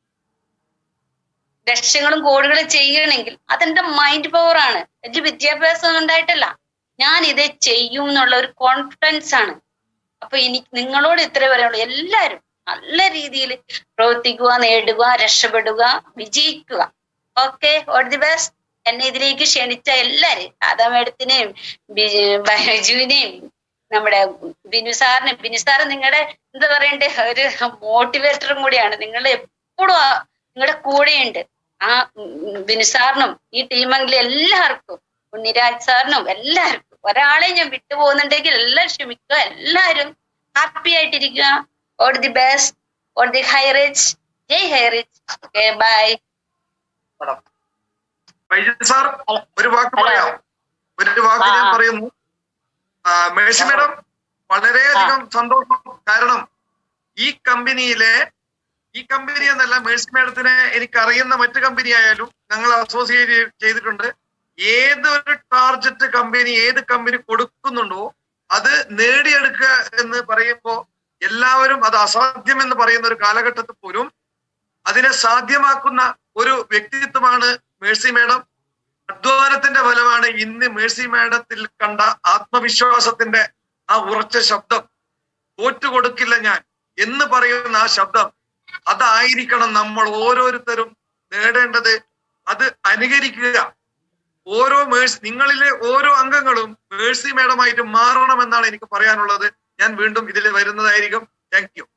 ലക്ഷങ്ങളും കോടികളും ചെയ്യണമെങ്കിൽ അതെന്റെ മൈൻഡ് പവർ ആണ് വലിയ വിദ്യാഭ്യാസം ഉണ്ടായിട്ടല്ല ഞാൻ ഇത് ചെയ്യും എന്നുള്ള ഒരു കോൺഫിഡൻസ് ആണ് അപ്പൊ ഇനി നിങ്ങളോട് ഇത്രേ പറയുള്ളൂ എല്ലാരും നല്ല രീതിയിൽ പ്രവർത്തിക്കുക നേടുക രക്ഷപ്പെടുക വിജയിക്കുക ഓക്കെ ഓൾ ദി ബെസ്റ്റ് എന്നെ ഇതിലേക്ക് ക്ഷണിച്ച എല്ലാരും രാധാ മേഡത്തിനെയും ബൈജുവിനെയും നമ്മുടെ ബിനു സാറിന് ബിനു സാറ് നിങ്ങളുടെ എന്താ പറയണ്ടേ ഒരു മോട്ടിവേറ്ററും കൂടിയാണ് നിങ്ങൾ എപ്പോഴും നിങ്ങളുടെ കൂടെയുണ്ട് ആ ഉം, ബിനു സാറിനും ഈ ടീമെങ്കിലും എല്ലാവർക്കും ഉണ്ണിരാജ് സാറിനും എല്ലാവർക്കും ഒരാളെ ഞാൻ വിട്ടുപോകുന്നുണ്ടെങ്കിൽ എല്ലാം ക്ഷമിക്കുക എല്ലാവരും ഹാപ്പി ആയിട്ടിരിക്കുക all the best all the Highrich ജയ് Highrich okay bye madam വൈദ്യുതി സാർ ഒരു വാക്ക് ഹലോ. പറയാം ഒരു വാക്ക് ഞാൻ ആ. പറയുന്നു ആ, മേഴ്സി ആ. മേഡം വളരെയധികം സന്തോഷം കാരണം ഈ കമ്പനിയിലെ ഈ കമ്പനി എന്നല്ല മേഴ്സി മേഡത്തിനെ എനിക്ക് അറിയുന്ന മറ്റു കമ്പനി ആയാലും ഞങ്ങൾ അസോസിയേറ്റ് ചെയ്തിട്ടുണ്ട് ഏതൊരു ടാർജറ്റ് കമ്പനി ഏത് കമ്പനി കൊടുക്കുന്നുണ്ടോ അത് നേടിയെടുക്കുക എന്ന് പറയുമ്പോൾ എല്ലാവരും അത് അസാധ്യം എന്ന് പറയുന്ന ഒരു കാലഘട്ടത്തിൽ പോലും അതിനെ സാധ്യമാക്കുന്ന ഒരു വ്യക്തിത്വമാണ് മേഴ്സി മേഡം അധ്വാനത്തിന്റെ ഫലമാണ് ഇന്ന് മേഴ്സി മേഡത്തിൽ കണ്ട ആത്മവിശ്വാസത്തിന്റെ ആ ഉറച്ച ശബ്ദം തോറ്റു കൊടുക്കില്ല ഞാൻ എന്ന് പറയുന്ന ആ ശബ്ദം അതായിരിക്കണം നമ്മൾ ഓരോരുത്തരും നേടേണ്ടത് അത് അനുകരിക്കുക ഓരോ മേഴ്സ് നിങ്ങളിലെ ഓരോ അംഗങ്ങളും മേഴ്സി മേഡമായിട്ട് മാറണമെന്നാണ് എനിക്ക് പറയാനുള്ളത് ഞാൻ വീണ്ടും ഇതിൽ വരുന്നതായിരിക്കും thank you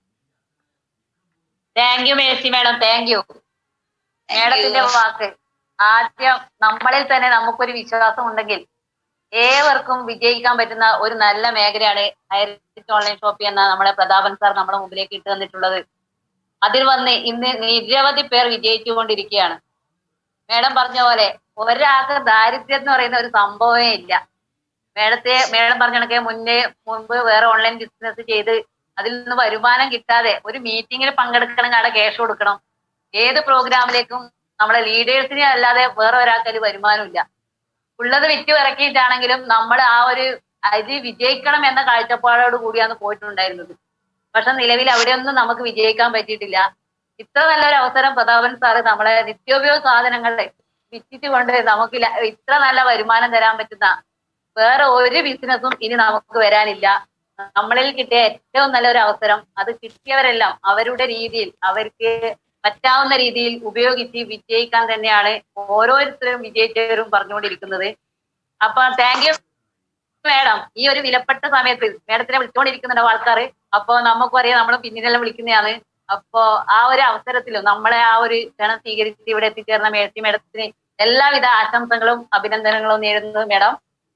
thank you Mercy madam thank you മേഡത്തിന്റെ വാക്ക് ആദ്യം നമ്മളിൽ തന്നെ നമുക്കൊരു വിശ്വാസം ഉണ്ടെങ്കിൽ ഏവർക്കും വിജയിക്കാൻ പറ്റുന്ന ഒരു നല്ല മേഖലയാണ് ഹൈറിച്ച് ഓൺലൈൻ ഷോപ്പിംഗ് എന്ന നമ്മുടെ പ്രതാപൻ സാർ നമ്മുടെ മുമ്പിലേക്ക് ഇട്ട് തന്നിട്ടുള്ളത് അതിൽ വന്ന് ഇന്ന് നിരവധി പേർ വിജയിച്ചുകൊണ്ടിരിക്കുകയാണ് മേഡം പറഞ്ഞ പോലെ ഒരാൾക്ക് ദാരിദ്ര്യം എന്ന് പറയുന്ന ഒരു സംഭവമേ ഇല്ല മേഡത്തെ മേഡം പറഞ്ഞ കണക്കെ മുന്നേ മുൻപ് വേറെ ഓൺലൈൻ ബിസിനസ് ചെയ്ത് അതിൽ നിന്ന് വരുമാനം കിട്ടാതെ ഒരു മീറ്റിങ്ങിൽ പങ്കെടുക്കണമെങ്കിൽ അവിടെ ക്യാഷ് കൊടുക്കണം ഏത് പ്രോഗ്രാമിലേക്കും നമ്മളെ ലീഡേഴ്സിനെ അല്ലാതെ വേറെ ഒരാൾക്ക് ഒരു വരുമാനമില്ല ഉള്ളത് വിറ്റ് ഇറക്കിയിട്ടാണെങ്കിലും നമ്മൾ ആ ഒരു അത് വിജയിക്കണം എന്ന കാഴ്ചപ്പാടോട് കൂടിയാണ് പോയിട്ടുണ്ടായിരുന്നത് പക്ഷെ നിലവിൽ അവിടെയൊന്നും നമുക്ക് വിജയിക്കാൻ പറ്റിയിട്ടില്ല ഇത്ര നല്ലൊരു അവസരം പ്രതാപൻ സാറ് നമ്മളെ നിത്യോപയോഗ സാധനങ്ങളെ വിറ്റിച്ചുകൊണ്ട് നമുക്ക് ല- ഇത്ര നല്ല വരുമാനം തരാൻ പറ്റുന്ന വേറെ ഒരു ബിസിനസ്സും ഇനി നമുക്ക് വരാനില്ല നമ്മളിൽ കിട്ടിയ ഏറ്റവും നല്ലൊരു അവസരം അത് കിട്ടിയവരെല്ലാം അവരുടെ രീതിയിൽ അവർക്ക് പറ്റാവുന്ന രീതിയിൽ ഉപയോഗിച്ച് വിജയിക്കാൻ തന്നെയാണ് ഓരോരുത്തരും വിജയിച്ചവരും പറഞ്ഞുകൊണ്ടിരിക്കുന്നത് അപ്പൊ താങ്ക് യു മാഡം ഈ ഒരു വിലപ്പെട്ട സമയത്ത് മാഡത്തിനെ വിളിച്ചുകൊണ്ടിരിക്കുന്നുണ്ടാവും ആൾക്കാർ അപ്പൊ നമുക്കും അറിയാം നമ്മൾ പിന്നിലെല്ലാം വിളിക്കുന്നതാണ് അപ്പോ ആ ഒരു അവസരത്തിലും നമ്മളെ ആ ഒരു ക്ഷണം സ്വീകരിച്ച് ഇവിടെ എത്തിച്ചേർന്ന മേഴ്സി മാഡത്തിന് എല്ലാവിധ ആശംസകളും അഭിനന്ദനങ്ങളും നേരുന്നു മാഡം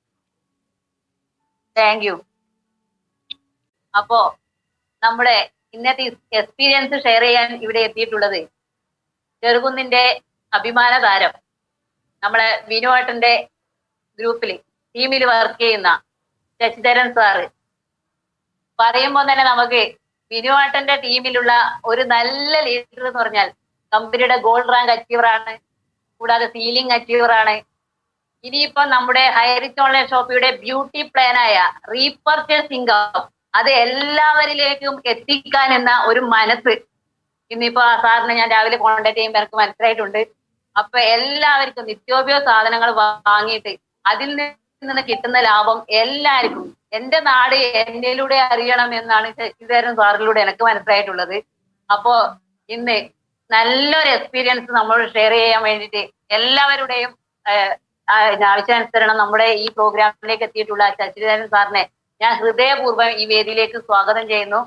താങ്ക് യു അപ്പോ നമ്മുടെ ഇന്നത്തെ എക്സ്പീരിയൻസ് ഷെയർ ചെയ്യാൻ ഇവിടെ എത്തിയിട്ടുള്ളത് ചെറുകുന്നിന്റെ അഭിമാന താരം നമ്മളെ വിനുവേട്ടന്റെ ഗ്രൂപ്പിൽ ടീമിൽ വർക്ക് ചെയ്യുന്ന ശശിധരൻ സാറ് പറയുമ്പോൾ തന്നെ നമുക്ക് വിനുവാട്ടന്റെ ടീമിലുള്ള ഒരു നല്ല ലീഡർ എന്ന് പറഞ്ഞാൽ കമ്പനിയുടെ ഗോൾഡ് റാങ്ക് അച്ചീവർ ആണ് കൂടാതെ സീലിംഗ് അച്ചീവർ ആണ് ഇനിയിപ്പോ നമ്മുടെ ഹൈറിച്ച് ഓൺലൈൻ ഷോപ്പിയുടെ ബ്യൂട്ടി പ്ലാനായ റീപർച്ചേസ് ഇൻകം അത് എല്ലാവരിലേക്കും എത്തിക്കാൻ എന്ന ഒരു മനസ്സ് ഇന്നിപ്പോ ആ സാറിനെ ഞാൻ രാവിലെ കോണ്ടാക്ട് ചെയ്യുമ്പോൾ എനിക്ക് മനസ്സിലായിട്ടുണ്ട് അപ്പൊ എല്ലാവർക്കും നിത്യോപയോഗ സാധനങ്ങൾ വാങ്ങിയിട്ട് അതിൽ നിന്ന് കിട്ടുന്ന ലാഭം എല്ലാവർക്കും എന്റെ നാട് എന്നിലൂടെ അറിയണം എന്നാണ് ശശിധരൻ സാറിലൂടെ എനിക്ക് മനസ്സിലായിട്ടുള്ളത് അപ്പോ ഇന്ന് നല്ലൊരു എക്സ്പീരിയൻസ് നമ്മളോട് ഷെയർ ചെയ്യാൻ വേണ്ടിയിട്ട് എല്ലാവരുടെയും ഏഹ്, ആ, ആവശ്യാനുസരണം നമ്മുടെ ഈ പ്രോഗ്രാമിലേക്ക് എത്തിയിട്ടുള്ള ശശിധരൻ സാറിനെ ഞാൻ ഹൃദയപൂർവ്വം ഈ വേദിയിലേക്ക് സ്വാഗതം ചെയ്യുന്നു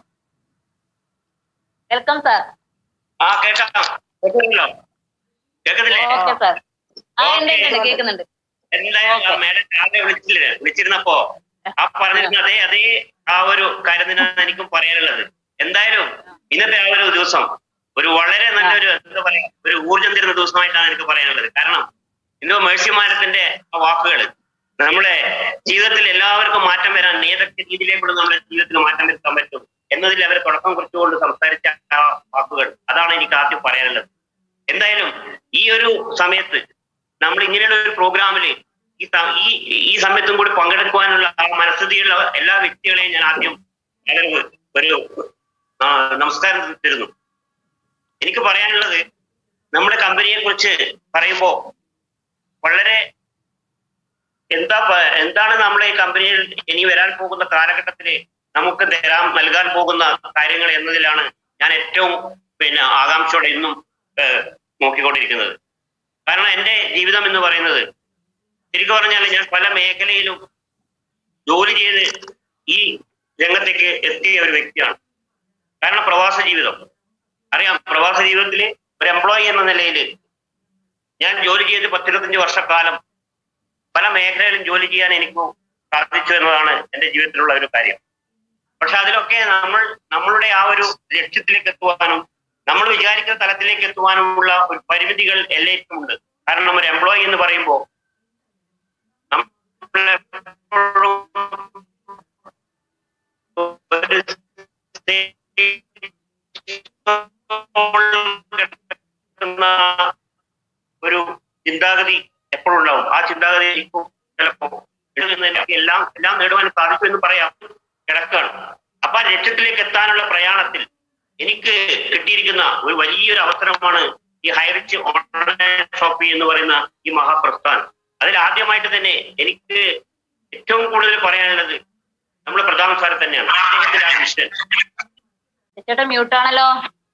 വെൽക്കം സാർ ആ കേൾക്കാം കേൾക്കുന്നില്ലോ കേൾക്കുന്നില്ലേ ഓക്കെ സാർ ആ ഉണ്ട് Okay. ഉണ്ട്, കേൾക്കുന്നുണ്ട് എന്തായാലും ആ മേഡം രാവിലെ വിളിച്ചില്ലേ വിളിച്ചിരുന്നപ്പോ ആ പറഞ്ഞിരുന്ന അതേ അതേ ആ ഒരു കാര്യം തന്നെയാണ് എനിക്കും പറയാനുള്ളത് എന്തായാലും ഇന്നത്തെ ആ ഒരു ദിവസം ഒരു വളരെ നല്ലൊരു എന്താ പറയാ ഒരു ഊർജം തരുന്ന ദിവസമായിട്ടാണ് എനിക്ക് പറയാനുള്ളത് കാരണം ഇന്ന് മേഴ്സി മാരത്തിന്റെ ആ വാക്കുകൾ നമ്മുടെ ജീവിതത്തിൽ എല്ലാവർക്കും മാറ്റം വരാൻ ഏതൊക്കെ രീതിയിലേക്കുള്ള നമ്മുടെ ജീവിതത്തിൽ മാറ്റം വരുത്താൻ പറ്റും എന്നതിൽ അവർ തുടക്കം കുറിച്ചുകൊണ്ട് സംസാരിച്ച ആ വാക്കുകൾ അതാണ് എനിക്ക് ആദ്യം പറയാനുള്ളത് എന്തായാലും ഈ ഒരു സമയത്ത് നമ്മൾ ഇങ്ങനെയുള്ള ഒരു പ്രോഗ്രാമിൽ ഈ സ- ഈ ഈ സമയത്തും കൂടി പങ്കെടുക്കുവാനുള്ള ആ മനസ്ഥിതിയുള്ള എല്ലാ വ്യക്തികളെയും ഞാൻ ആദ്യം വളരെ ഒരു ആ, നമസ്കാരം തരുന്നു എനിക്ക് പറയാനുള്ളത് നമ്മുടെ കമ്പനിയെ കുറിച്ച് പറയുമ്പോ വളരെ എന്താ പ- എന്താണ് നമ്മളെ ഈ കമ്പനിയിൽ ഇനി വരാൻ പോകുന്ന കാലഘട്ടത്തില് നമുക്ക് തരാൻ നൽകാൻ പോകുന്ന കാര്യങ്ങൾ എന്നതിലാണ് ഞാൻ ഏറ്റവും പിന്നെ ആകാംക്ഷയോടെ ഇന്നും ഏഹ്, നോക്കിക്കൊണ്ടിരിക്കുന്നത് കാരണം എന്റെ ജീവിതം എന്ന് പറയുന്നത് ശരിക്കും പറഞ്ഞാൽ ഞാൻ പല മേഖലയിലും ജോലി ചെയ്ത് ഈ രംഗത്തേക്ക് എത്തിയ ഒരു വ്യക്തിയാണ് കാരണം പ്രവാസ ജീവിതം അറിയാം പ്രവാസ ജീവിതത്തിൽ ഒരു എംപ്ലോയി എന്ന നിലയിൽ ഞാൻ ജോലി ചെയ്ത് പത്തിരുപത്തഞ്ച് വർഷക്കാലം പല മേഖലയിലും ജോലി ചെയ്യാൻ എനിക്ക് സാധിച്ചു എന്നതാണ് എന്റെ ജീവിതത്തിലുള്ള ഒരു കാര്യം പക്ഷെ അതിലൊക്കെ നമ്മൾ നമ്മളുടെ ആ ഒരു ലക്ഷ്യത്തിലേക്ക് എത്തുവാനും നമ്മൾ വിചാരിക്കുന്ന തലത്തിലേക്ക് എത്തുവാനുമുള്ള ഒരു പരിമിതികൾ എല്ലാവർക്കും ഉണ്ട് കാരണം ഒരു എംപ്ലോയി എന്ന് പറയുമ്പോൾ നമ്മളെപ്പോഴും ഒരു കിടക്കുന്ന ഒരു ചിന്താഗതി എപ്പോഴും ഉണ്ടാവും ആ ചിന്താഗതി ഇപ്പോൾ ചിലപ്പോ എനിക്ക് എല്ലാം എല്ലാം നേടുവാൻ സാധിച്ചു എന്ന് പറയാം കിടക്കുകയാണ് അപ്പൊ ആ ലക്ഷ്യത്തിലേക്ക് എത്താനുള്ള പ്രയാണത്തിൽ എനിക്ക് കിട്ടിയിരിക്കുന്ന ഒരു വലിയൊരു അവസരമാണ് ഈ ഹൈറിച്ച് ഓൺലൈൻ ഷോപ്പി എന്ന് പറയുന്ന ഈ മഹാപ്രസ്ഥാനം അതിൽ ആദ്യമായിട്ട് തന്നെ എനിക്ക് ഏറ്റവും കൂടുതൽ പറയാനുള്ളത് നമ്മുടെ പ്രധാന സാർ തന്നെയാണ് അദ്ദേഹത്തിന്റെ ആ വിഷൻ ചേട്ടൻ മ്യൂട്ടാണല്ലോ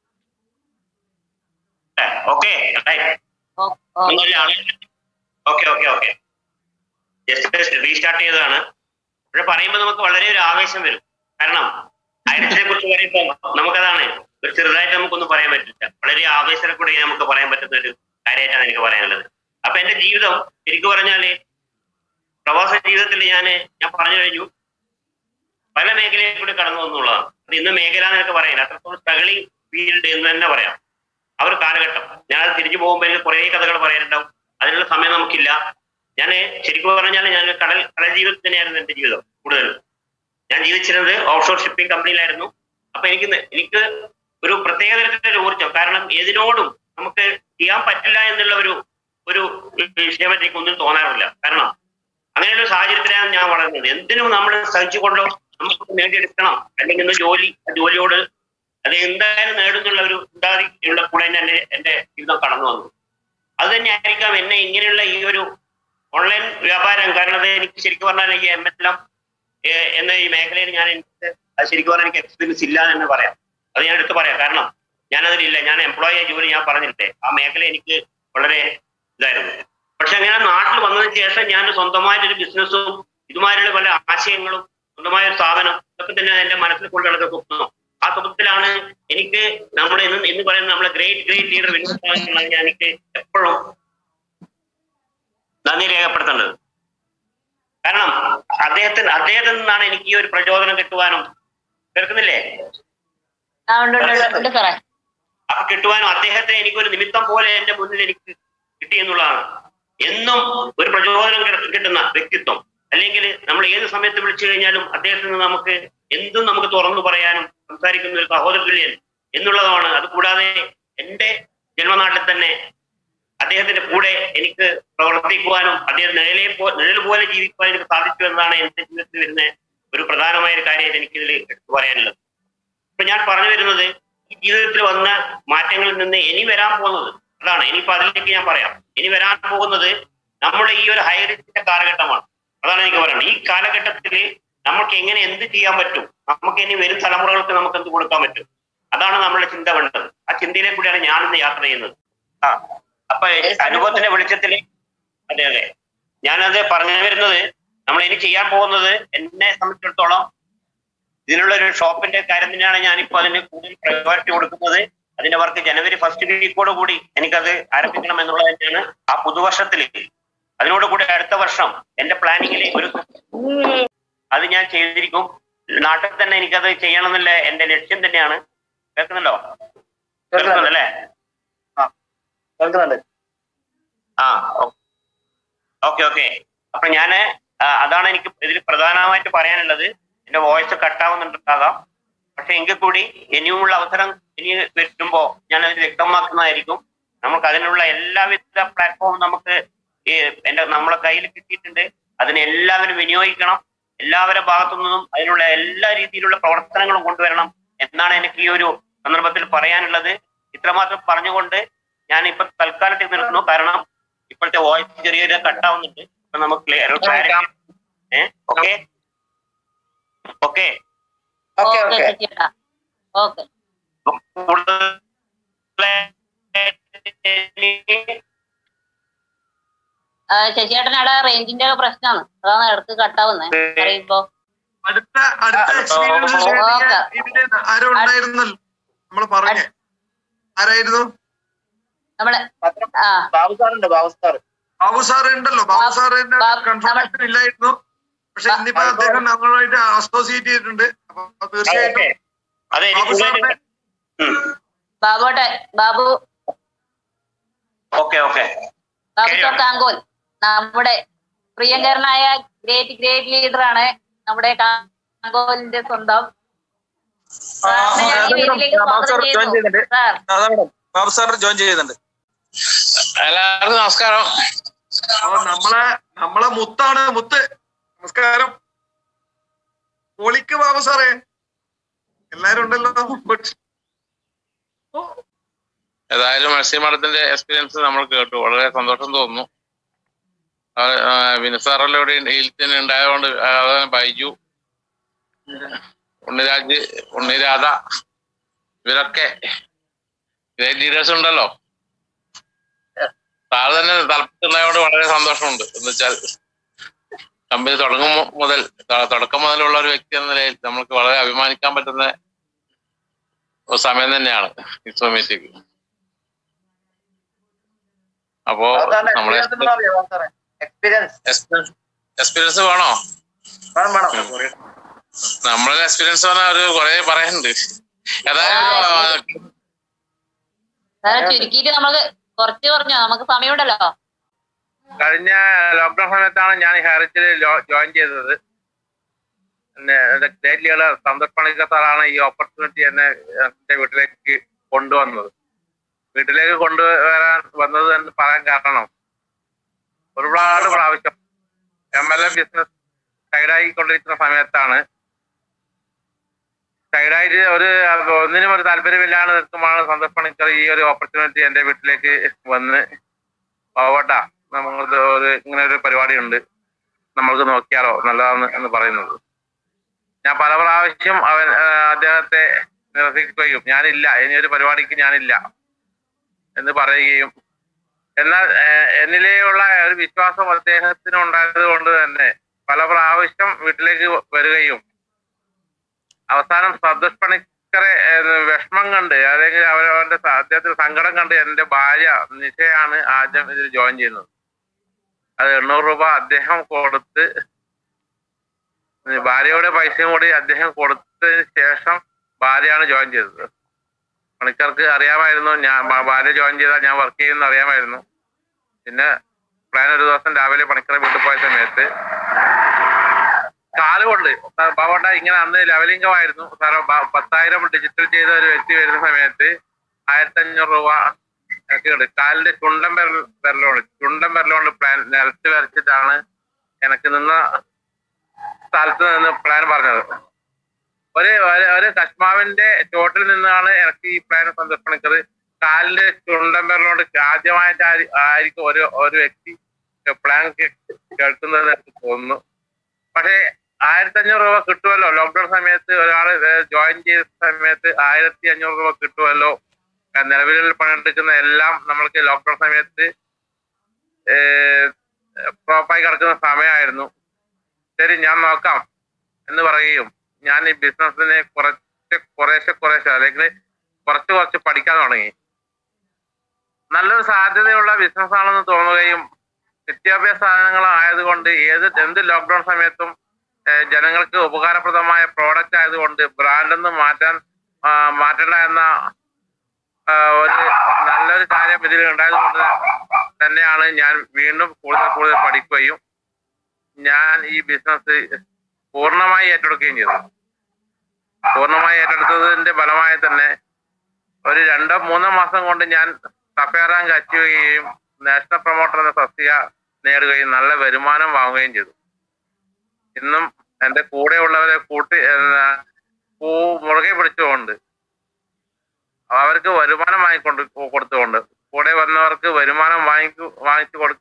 ഓക്കെ ഓ, ഓ. Okay okay okay just restart ചെയ്തതാണ് പക്ഷെ പറയുമ്പോൾ നമുക്ക് വളരെ ഒരു ആവേശം വരും കാരണം ഹൈറിച്ചിനെ കുറിച്ച് പറയുമ്പോൾ നമുക്കതാണ് ഒരു ചെറുതായിട്ട് നമുക്കൊന്നും പറയാൻ പറ്റില്ല വളരെ ആവേശത്തെ കൂടെ നമുക്ക് പറയാൻ പറ്റുന്ന ഒരു കാര്യമായിട്ടാണ് എനിക്ക് പറയാനുള്ളത് അപ്പൊ എന്റെ ജീവിതം ശരിക്കും പറഞ്ഞാല് പ്രവാസ ജീവിതത്തിൽ ഞാൻ ഞാൻ പറഞ്ഞു കഴിഞ്ഞു പല മേഖലയിൽ കൂടി കടന്നു വന്നുള്ളതാണ് അത് ഇന്ന് മേഖല എന്നൊക്കെ പറയാൻ അത്രത്തോളം സ്ട്രഗിളിംഗ് ഫീൽഡ് എന്ന് തന്നെ പറയാം ആ ഒരു കാലഘട്ടം ഞാൻ അത് തിരിച്ചു പോകുമ്പോൾ എനിക്ക് കുറേ കഥകൾ പറയാനുണ്ടാവും അതിനുള്ള സമയം നമുക്കില്ല ഞാൻ ശരിക്കും പറഞ്ഞാൽ ഞാൻ കടൽ കടൽ ജീവിതത്തിൽ തന്നെയായിരുന്നു എന്റെ ജീവിതം കൂടുതലും ഞാൻ ജീവിച്ചിരുന്നത് ഓഫ്ഷോർ ഷിപ്പിംഗ് കമ്പനിയിലായിരുന്നു അപ്പൊ എനിക്ക് ന- എനിക്ക് ഒരു പ്രത്യേക തരത്തിലുള്ള ഊർജ്ജം കാരണം ഏതിനോടും നമുക്ക് ചെയ്യാൻ പറ്റില്ല എന്നുള്ള ഒരു ഒരു വിഷയം എനിക്ക് ഒന്നും തോന്നാറില്ല കാരണം അങ്ങനെയുള്ള സാഹചര്യത്തിലാണ് ഞാൻ വളർന്നത് എന്തിനും നമ്മൾ സഹിച്ചുകൊണ്ടോ നമുക്ക് നേടിയെടുക്കണം അല്ലെങ്കിൽ ഇന്ന് ജോലി ആ ജോലിയോട് അത് എന്തായാലും നേടുന്നുള്ള ഒരു ഉണ്ടാതിയുള്ള കൂടെ തന്നെ എന്റെ ജീവിതം കടന്നു വന്നു അത് തന്നെ ആയിരിക്കാം എന്നെ ഇങ്ങനെയുള്ള ഈ ഒരു ഓൺലൈൻ വ്യാപാരം കാരണം അത് എനിക്ക് ശരിക്കും പറഞ്ഞാൽ ഈ എം എസ് എം എന്ന ഈ മേഖലയിൽ ഞാൻ എനിക്ക് അത് ശരിക്കും പറഞ്ഞാൽ എനിക്ക് എക്സ്പീരിയൻസ് ഇല്ല എന്ന് തന്നെ പറയാം അത് ഞാൻ എടുത്ത് പറയാം കാരണം ഞാനതിലില്ല ഞാൻ എംപ്ലോയി ജോലി ഞാൻ പറഞ്ഞില്ലേ ആ മേഖല എനിക്ക് വളരെ ഇതായിരുന്നു പക്ഷെ അങ്ങനെ നാട്ടിൽ വന്നതിന് ശേഷം ഞാൻ സ്വന്തമായിട്ടൊരു ബിസിനസ്സും ഇതുമാതിരിയുള്ള പല ആശയങ്ങളും സ്വന്തമായ ഒരു സ്ഥാപനം ഇതൊക്കെ തന്നെ എന്റെ മനസ്സിൽ കൊണ്ടു നടക്കുന്ന സ്വപ്നം ആ സ്വപ്നത്തിലാണ് എനിക്ക് നമ്മുടെ ഇന്ന് ഇന്ന് പറയുന്ന നമ്മളെ ഗ്രേറ്റ് ഗ്രേറ്റ് ലീഡർ വിനോദ ഞാൻ എനിക്ക് എപ്പോഴും നന്ദി രേഖപ്പെടുത്തേണ്ടത് കാരണം അദ്ദേഹത്തിന് അദ്ദേഹത്തിൽ നിന്നാണ് എനിക്ക് ഈ ഒരു പ്രചോദനം കിട്ടുവാനും കേൾക്കുന്നില്ലേ ആ ഉണ്ട് ഉണ്ട്, ഉണ്ട് ഉണ്ട് സാറേ അപ്പൊ കിട്ടുവാനും അദ്ദേഹത്തെ എനിക്കൊരു നിമിത്തം പോലെ എന്റെ മുന്നിൽ എനിക്ക് കിട്ടി എന്നുള്ളതാണ് എന്നും ഒരു പ്രചോദനം കിട- കിട്ടുന്ന വ്യക്തിത്വം അല്ലെങ്കിൽ നമ്മൾ ഏത് സമയത്ത് വിളിച്ചു കഴിഞ്ഞാലും അദ്ദേഹത്തിന് നമുക്ക് എന്തും നമുക്ക് തുറന്നു പറയാനും സംസാരിക്കുന്ന ഒരു സഹോദര തുല്യൻ എന്നുള്ളതാണ് അത് കൂടാതെ എന്റെ ജന്മനാട്ടിൽ തന്നെ അദ്ദേഹത്തിന്റെ കൂടെ എനിക്ക് പ്രവർത്തിക്കുവാനും അദ്ദേഹം നിഴലെ പോ നിഴൽ പോലെ ജീവിക്കുവാൻ എനിക്ക് സാധിച്ചു എന്നതാണ് എന്റെ ജീവിതത്തിൽ വരുന്ന ഒരു പ്രധാനമായ ഒരു കാര്യമായിട്ട് എനിക്കിതിൽ എടുത്തു പറയാനുള്ളത് ഇപ്പൊ ഞാൻ പറഞ്ഞു വരുന്നത് ഈ ജീവിതത്തിൽ വന്ന മാറ്റങ്ങളിൽ നിന്ന് ഇനി വരാൻ പോകുന്നത് അതാണ് ഇനിയിപ്പോ അതിലേക്ക് ഞാൻ പറയാം ഇനി വരാൻ പോകുന്നത് നമ്മുടെ ഈ ഒരു ഹൈറിസ്കിന്റെ കാലഘട്ടമാണ് അതാണ് എനിക്ക് പറയുന്നത് ഈ കാലഘട്ടത്തിൽ നമുക്ക് എങ്ങനെ എന്ത് ചെയ്യാൻ പറ്റും നമുക്ക് ഇനി വരും തലമുറകൾക്ക് നമുക്ക് എന്ത് കൊടുക്കാൻ പറ്റും അതാണ് നമ്മുടെ ചിന്ത വേണ്ടത് ആ ചിന്തയിലെ കൂടിയാണ് ഞാനിന്ന് യാത്ര ചെയ്യുന്നത് ആ അപ്പൊ അനുഭവത്തിന്റെ വെളിച്ചത്തില് അതെ അതെ ഞാനത് പറഞ്ഞു വരുന്നത് നമ്മൾ ഇനി ചെയ്യാൻ പോകുന്നത് എന്നെ സംബന്ധിച്ചിടത്തോളം ഇതിനുള്ള ഒരു ഷോപ്പിന്റെ കാര്യം തന്നെയാണ് ഞാനിപ്പോ അതിന് കൂടുതൽ പ്രയോറിറ്റി കൊടുക്കുന്നത് അതിന്റെ വർക്ക് ജനുവരി ഫസ്റ്റ് വീക്കോട് കൂടി എനിക്കത് ആരംഭിക്കണം എന്നുള്ളത് തന്നെയാണ് ആ പുതുവർഷത്തിൽ അതിനോട് കൂടി അടുത്ത വർഷം എന്റെ പ്ലാനിങ്ങിൽ ഒരു അത് ഞാൻ ചെയ്തിരിക്കും നാട്ടിൽ തന്നെ എനിക്കത് ചെയ്യണം എന്നുള്ള എന്റെ ലക്ഷ്യം തന്നെയാണ് കേൾക്കുന്നുണ്ടോ കേൾക്കുന്നുണ്ടല്ലേ കേൾക്കുന്നുണ്ട് ആ ഓക്കെ ഓക്കെ അപ്പൊ ഞാന് ആ, അതാണ് എനിക്ക് ഇതിൽ പ്രധാനമായിട്ട് പറയാനുള്ളത് എന്റെ വോയിസ് കട്ടാവുന്നുണ്ടാകാം പക്ഷെ എങ്കിൽ കൂടി ഇനിയുമുള്ള അവസരം ഇനി വരുമ്പോ ഞാൻ അതിന് വ്യക്തമാക്കുന്നതായിരിക്കും നമുക്ക് അതിനുള്ള എല്ലാവിധ പ്ലാറ്റ്ഫോം നമുക്ക് ഈ എന്റെ നമ്മളെ കയ്യിൽ കിട്ടിയിട്ടുണ്ട് അതിനെ എല്ലാവരും വിനിയോഗിക്കണം എല്ലാവരുടെ ഭാഗത്തു നിന്നും അതിനുള്ള എല്ലാ രീതിയിലുള്ള പ്രവർത്തനങ്ങളും കൊണ്ടുവരണം എന്നാണ് എനിക്ക് ഈ ഒരു സന്ദർഭത്തിൽ പറയാനുള്ളത് ഇത്രമാത്രം പറഞ്ഞുകൊണ്ട് ഞാൻ ഇപ്പൊ തൽക്കാലത്തേക്ക് നിർത്തുന്നു കാരണം ഇപ്പോഴത്തെ വോയിസ് ചെറിയൊരു കട്ടാവുന്നുണ്ട് ഇപ്പൊ നമുക്ക് ക്ലിയർ ഏഹ് okay okay okay okay okay ചേട്ടാ ഓക്കെ ശശിയേട്ടൻ അവിടെ റേഞ്ചിന്റെ പ്രശ്നമാണ് അതാണ് ഇടക്ക് കട്ടാവുന്നത് പറയുമ്പോ അടുത്ത അടുത്ത എക്സ്പീരിയൻസ് ഷെയർ ചെയ്യാൻ ഇവിടെ ആരോ ഉണ്ടായിരുന്നല്ലോ നമ്മൾ പറഞ്ഞേ ആരായിരുന്നു നമ്മള് ആ ബാബു സാറുണ്ട് ബാബു സാർ ബാബു സാറ് ഉണ്ടല്ലോ ബാബു സാറിന്റെ ബാബു- കൺഫർമേഷൻ ഇല്ലായിരുന്നു പക്ഷെ ഇന്നിപ്പോ ബാബു അദ്ദേഹം നമ്മളുമായിട്ട് അസോസിയേറ്റ് ചെയ്തിട്ടുണ്ട് അപ്പൊ തീർച്ചയായിട്ടും അതെ എനിക്ക് ബാബു സാറിന്റെ ബാബുട്ടെ ബാബു ഓക്കെ ഓക്കെ ബാബു ശരിയാണ്. കാങ്കോൽ നമ്മുടെ പ്രിയങ്കരനായ ഗ്രേറ്റ് ഗ്രേറ്റ് ലീഡർ ആണ് നമ്മുടെ കാങ്കോലിന്റെ സ്വന്തം സാറിനെ ഞാൻ ഈ വേദിയിലേക്ക് സ്വാഗതം ചെയ്യുന്നു. സാർ ബാബു സാർ ജോയിൻ ചെയ്യുന്നുണ്ട് എല്ലാവർക്കും നമസ്കാരം അപ്പൊ നമ്മളെ നമ്മളെ മുത്താണ് മുത്ത് നമസ്കാരം പൊളിക്ക് ബാബു സാറേ എല്ലാരും ഉണ്ടല്ലോ ഏതായാലും മത്സ്യ മഠത്തിന്റെ എക്സ്പീരിയൻസ് നമ്മൾ കേട്ടു വളരെ സന്തോഷം തോന്നുന്നു വിനസാറെല്ലാം ഇവിടെ ഇതിൽ തന്നെ ഉണ്ടായതുകൊണ്ട് അതുപോലെ ബൈജു ഉണ്ണിരാജ് ഉണ്ണിരാധ ഇവരൊക്കെ ഗ്രേറ്റ് ലീഡേഴ്സ് ഉണ്ടല്ലോ സാറ് തന്നെ തലപ്പത്തുണ്ടായതുകൊണ്ട് വളരെ സന്തോഷമുണ്ട് എന്ന് വെച്ചാൽ കമ്പനി തുടങ്ങും മുതൽ ത- തുടക്കം മുതലുള്ള ഒരു വ്യക്തി എന്ന നിലയിൽ നമുക്ക് വളരെ അഭിമാനിക്കാൻ പറ്റുന്ന ഒരു സമയം തന്നെയാണ് ഇസ്ലാമേറ്റിക്ക് അപ്പോ നമ്മളെ എക്സ്പീരിയൻസ് എക്സ്പീരിയൻസ് വേണോ വേണം വേണം നമ്മളെ എക്സ്പീരിയൻസ് പറഞ്ഞാൽ ഒരു കുറെ പറയാനുണ്ട് ഏതായാലും സാറെ ചുരുക്കിയിട്ട് നമുക്ക് കുറച്ച് പറഞ്ഞോ നമുക്ക് സമയമുണ്ടല്ലോ കഴിഞ്ഞ ലോക്ക്ഡൌൺ സമയത്താണ് ഞാൻ ഹെറിറ്റിൽ ജോയിൻ ചെയ്തത് പിന്നെ ഗ്രേറ്റ് ലീഡർ സന്തോഷ് പണിക്കർ സാറാണ് ഈ ഓപ്പർച്യൂണിറ്റി എന്നെ എന്റെ വീട്ടിലേക്ക് കൊണ്ടുവന്നത് വീട്ടിലേക്ക് കൊണ്ടുവരാൻ വന്നത് എന്ന് പറയാൻ കാരണം ഒരുപാട് പ്രാവശ്യം എം എൽ എ ബിസിനസ് സൈഡായിക്കൊണ്ടിരിക്കുന്ന സമയത്താണ് സൈഡായിട്ട് ഒരു ഒന്നിനും ഒരു താല്പര്യമില്ലാതെ നിൽക്കുമ്പോഴാണ് സന്തോഷ് പണിക്കർ ഈ ഒരു ഓപ്പർച്യൂണിറ്റി എന്റെ വീട്ടിലേക്ക് വന്ന് പോവട്ടാ നമുക്ക് ഒരു ഇങ്ങനെ ഒരു പരിപാടി ഉണ്ട് നമ്മൾക്ക് നോക്കിയാലോ നല്ലതാണ് എന്ന് പറയുന്നത് ഞാൻ പല പ്രാവശ്യം അവൻ ആ, അദ്ദേഹത്തെ നിരസിക്കുകയും ഞാനില്ല ഇനി ഒരു പരിപാടിക്ക് ഞാനില്ല എന്ന് പറയുകയും എന്നാൽ ഏഹ്, എന്നിലെയുള്ള ഒരു വിശ്വാസം അദ്ദേഹത്തിന് ഉണ്ടായത് കൊണ്ട് തന്നെ പല പ്രാവശ്യം വീട്ടിലേക്ക് വരികയും അവസാനം സന്തോഷ് പണിക്കറെ ഏഹ്, വിഷമം കണ്ട് അല്ലെങ്കിൽ അവരവന്റെ സ- അദ്ദേഹത്തിന് സങ്കടം കണ്ട് എന്റെ ഭാര്യ നിശയാണ് ആദ്യം ഇതിൽ ജോയിൻ ചെയ്യുന്നത് അത് എണ്ണൂറ് രൂപ അദ്ദേഹം കൊടുത്ത് ഭാര്യയുടെ പൈസയും കൂടി അദ്ദേഹം കൊടുത്തതിന് ശേഷം ഭാര്യയാണ് ജോയിൻ ചെയ്തത് പണിക്കർക്ക് അറിയാമായിരുന്നു ഞാൻ ഭ- ഭാര്യ ജോയിൻ ചെയ്താൽ ഞാൻ വർക്ക് ചെയ്യുമെന്ന് അറിയാമായിരുന്നു പിന്നെ പ്ലാൻ ഒരു ദിവസം രാവിലെ പണിക്കറെ വീട്ടിൽ പോയ സമയത്ത് കാലുകൊണ്ട് ബാബോട്ട ഇങ്ങനെ അന്ന് ലെവലിംഗമായിരുന്നു സാറോ ബ- പത്തായിരം ഡിജിറ്റൽ ചെയ്ത ഒരു വ്യക്തി വരുന്ന സമയത്ത് ആയിരത്തി അഞ്ഞൂറ് രൂപ എനിക്ക് കിട്ടും കാലിന്റെ ചുണ്ടൻ വിരൽ വിരലുകൊണ്ട് ചുണ്ടൻ വിരലുകൊണ്ട് പ്ലാൻ നിരത്തി വരച്ചിട്ടാണ് എനിക്ക് നിന്ന സ്ഥലത്ത് നിന്ന് പ്ലാൻ പറഞ്ഞത് ഒരു ഒരു- ഒരു കശ്മാവിന്റെ ചോട്ടിൽ നിന്നാണ് എനിക്ക് ഈ പ്ലാൻ സന്ദർശിക്കുന്നത് കാലിന്റെ ചുണ്ടൻ വിരലുകൊണ്ട് ആദ്യമായിട്ട് ആരി- ആയിരിക്കും ഒരു ഒരു വ്യക്തി പ്ലാൻ കേൾക്കുന്നത് എനിക്ക് തോന്നുന്നു പക്ഷേ ആയിരത്തി അഞ്ഞൂറ് രൂപ കിട്ടുമല്ലോ ലോക്ക്ഡൌൺ സമയത്ത് ഒരാൾ ജോയിൻ ചെയ്ത സമയത്ത് ആയിരത്തി അഞ്ഞൂറ് രൂപ കിട്ടുമല്ലോ ആ, നിലവിൽ പണിയെടുക്കുന്ന എല്ലാം നമ്മൾക്ക് ലോക്ക്ഡൌൺ സമയത്ത് പ്രോപ്പായി കിടക്കുന്ന സമയമായിരുന്നു ശരി ഞാൻ നോക്കാം എന്ന് പറയുകയും ഞാൻ ഈ ബിസിനസ്സിനെ കുറച്ച് കുറേശ്ശെ കുറേശ്ശെ അല്ലെങ്കിൽ കുറച്ച് കുറച്ച് പഠിക്കാൻ തുടങ്ങി നല്ലൊരു സാധ്യതയുള്ള ബിസിനസ് ആണെന്ന് തോന്നുകയും വിദ്യാഭ്യാസ സാധനങ്ങൾ ആയതുകൊണ്ട് ഏത് എന്ത് ലോക്ക്ഡൌൺ സമയത്തും ഏഹ്, ജനങ്ങൾക്ക് ഉപകാരപ്രദമായ പ്രോഡക്റ്റ് ആയതുകൊണ്ട് ബ്രാൻഡൊന്നും മാറ്റാൻ ആ, മാറ്റണ്ട എന്ന ആ, ഒരു നല്ലൊരു കാര്യം ഇതിൽ ഉണ്ടായതുകൊണ്ട് തന്നെയാണ് ഞാൻ വീണ്ടും കൂടുതൽ കൂടുതൽ പഠിക്കുകയും ഞാൻ ഈ ബിസിനസ് പൂർണ്ണമായി ഏറ്റെടുക്കുകയും ചെയ്തു പൂർണ്ണമായി ഏറ്റെടുത്തതിന്റെ ഫലമായി തന്നെ ഒരു രണ്ടോ മൂന്നോ മാസം കൊണ്ട് ഞാൻ സഫേ റാങ്ക് അച്ചീവ് ചെയ്യുകയും നാഷണൽ പ്രൊമോട്ടർ എന്ന തസ്തിക നേടുകയും നല്ല വരുമാനം വാങ്ങുകയും ചെയ്തു ഇന്നും എന്റെ കൂടെയുള്ളവരെ കൂട്ടി എന്നാ, പൂ മുറുകെ പിടിച്ചുകൊണ്ട് അവർക്ക് വരുമാനം വാങ്ങിക്കൊണ്ട് കൊടുത്തുകൊണ്ട് കൂടെ വന്നവർക്ക് വരുമാനം വാങ്ങിക്കു വാങ്ങിച്ചു കൊടു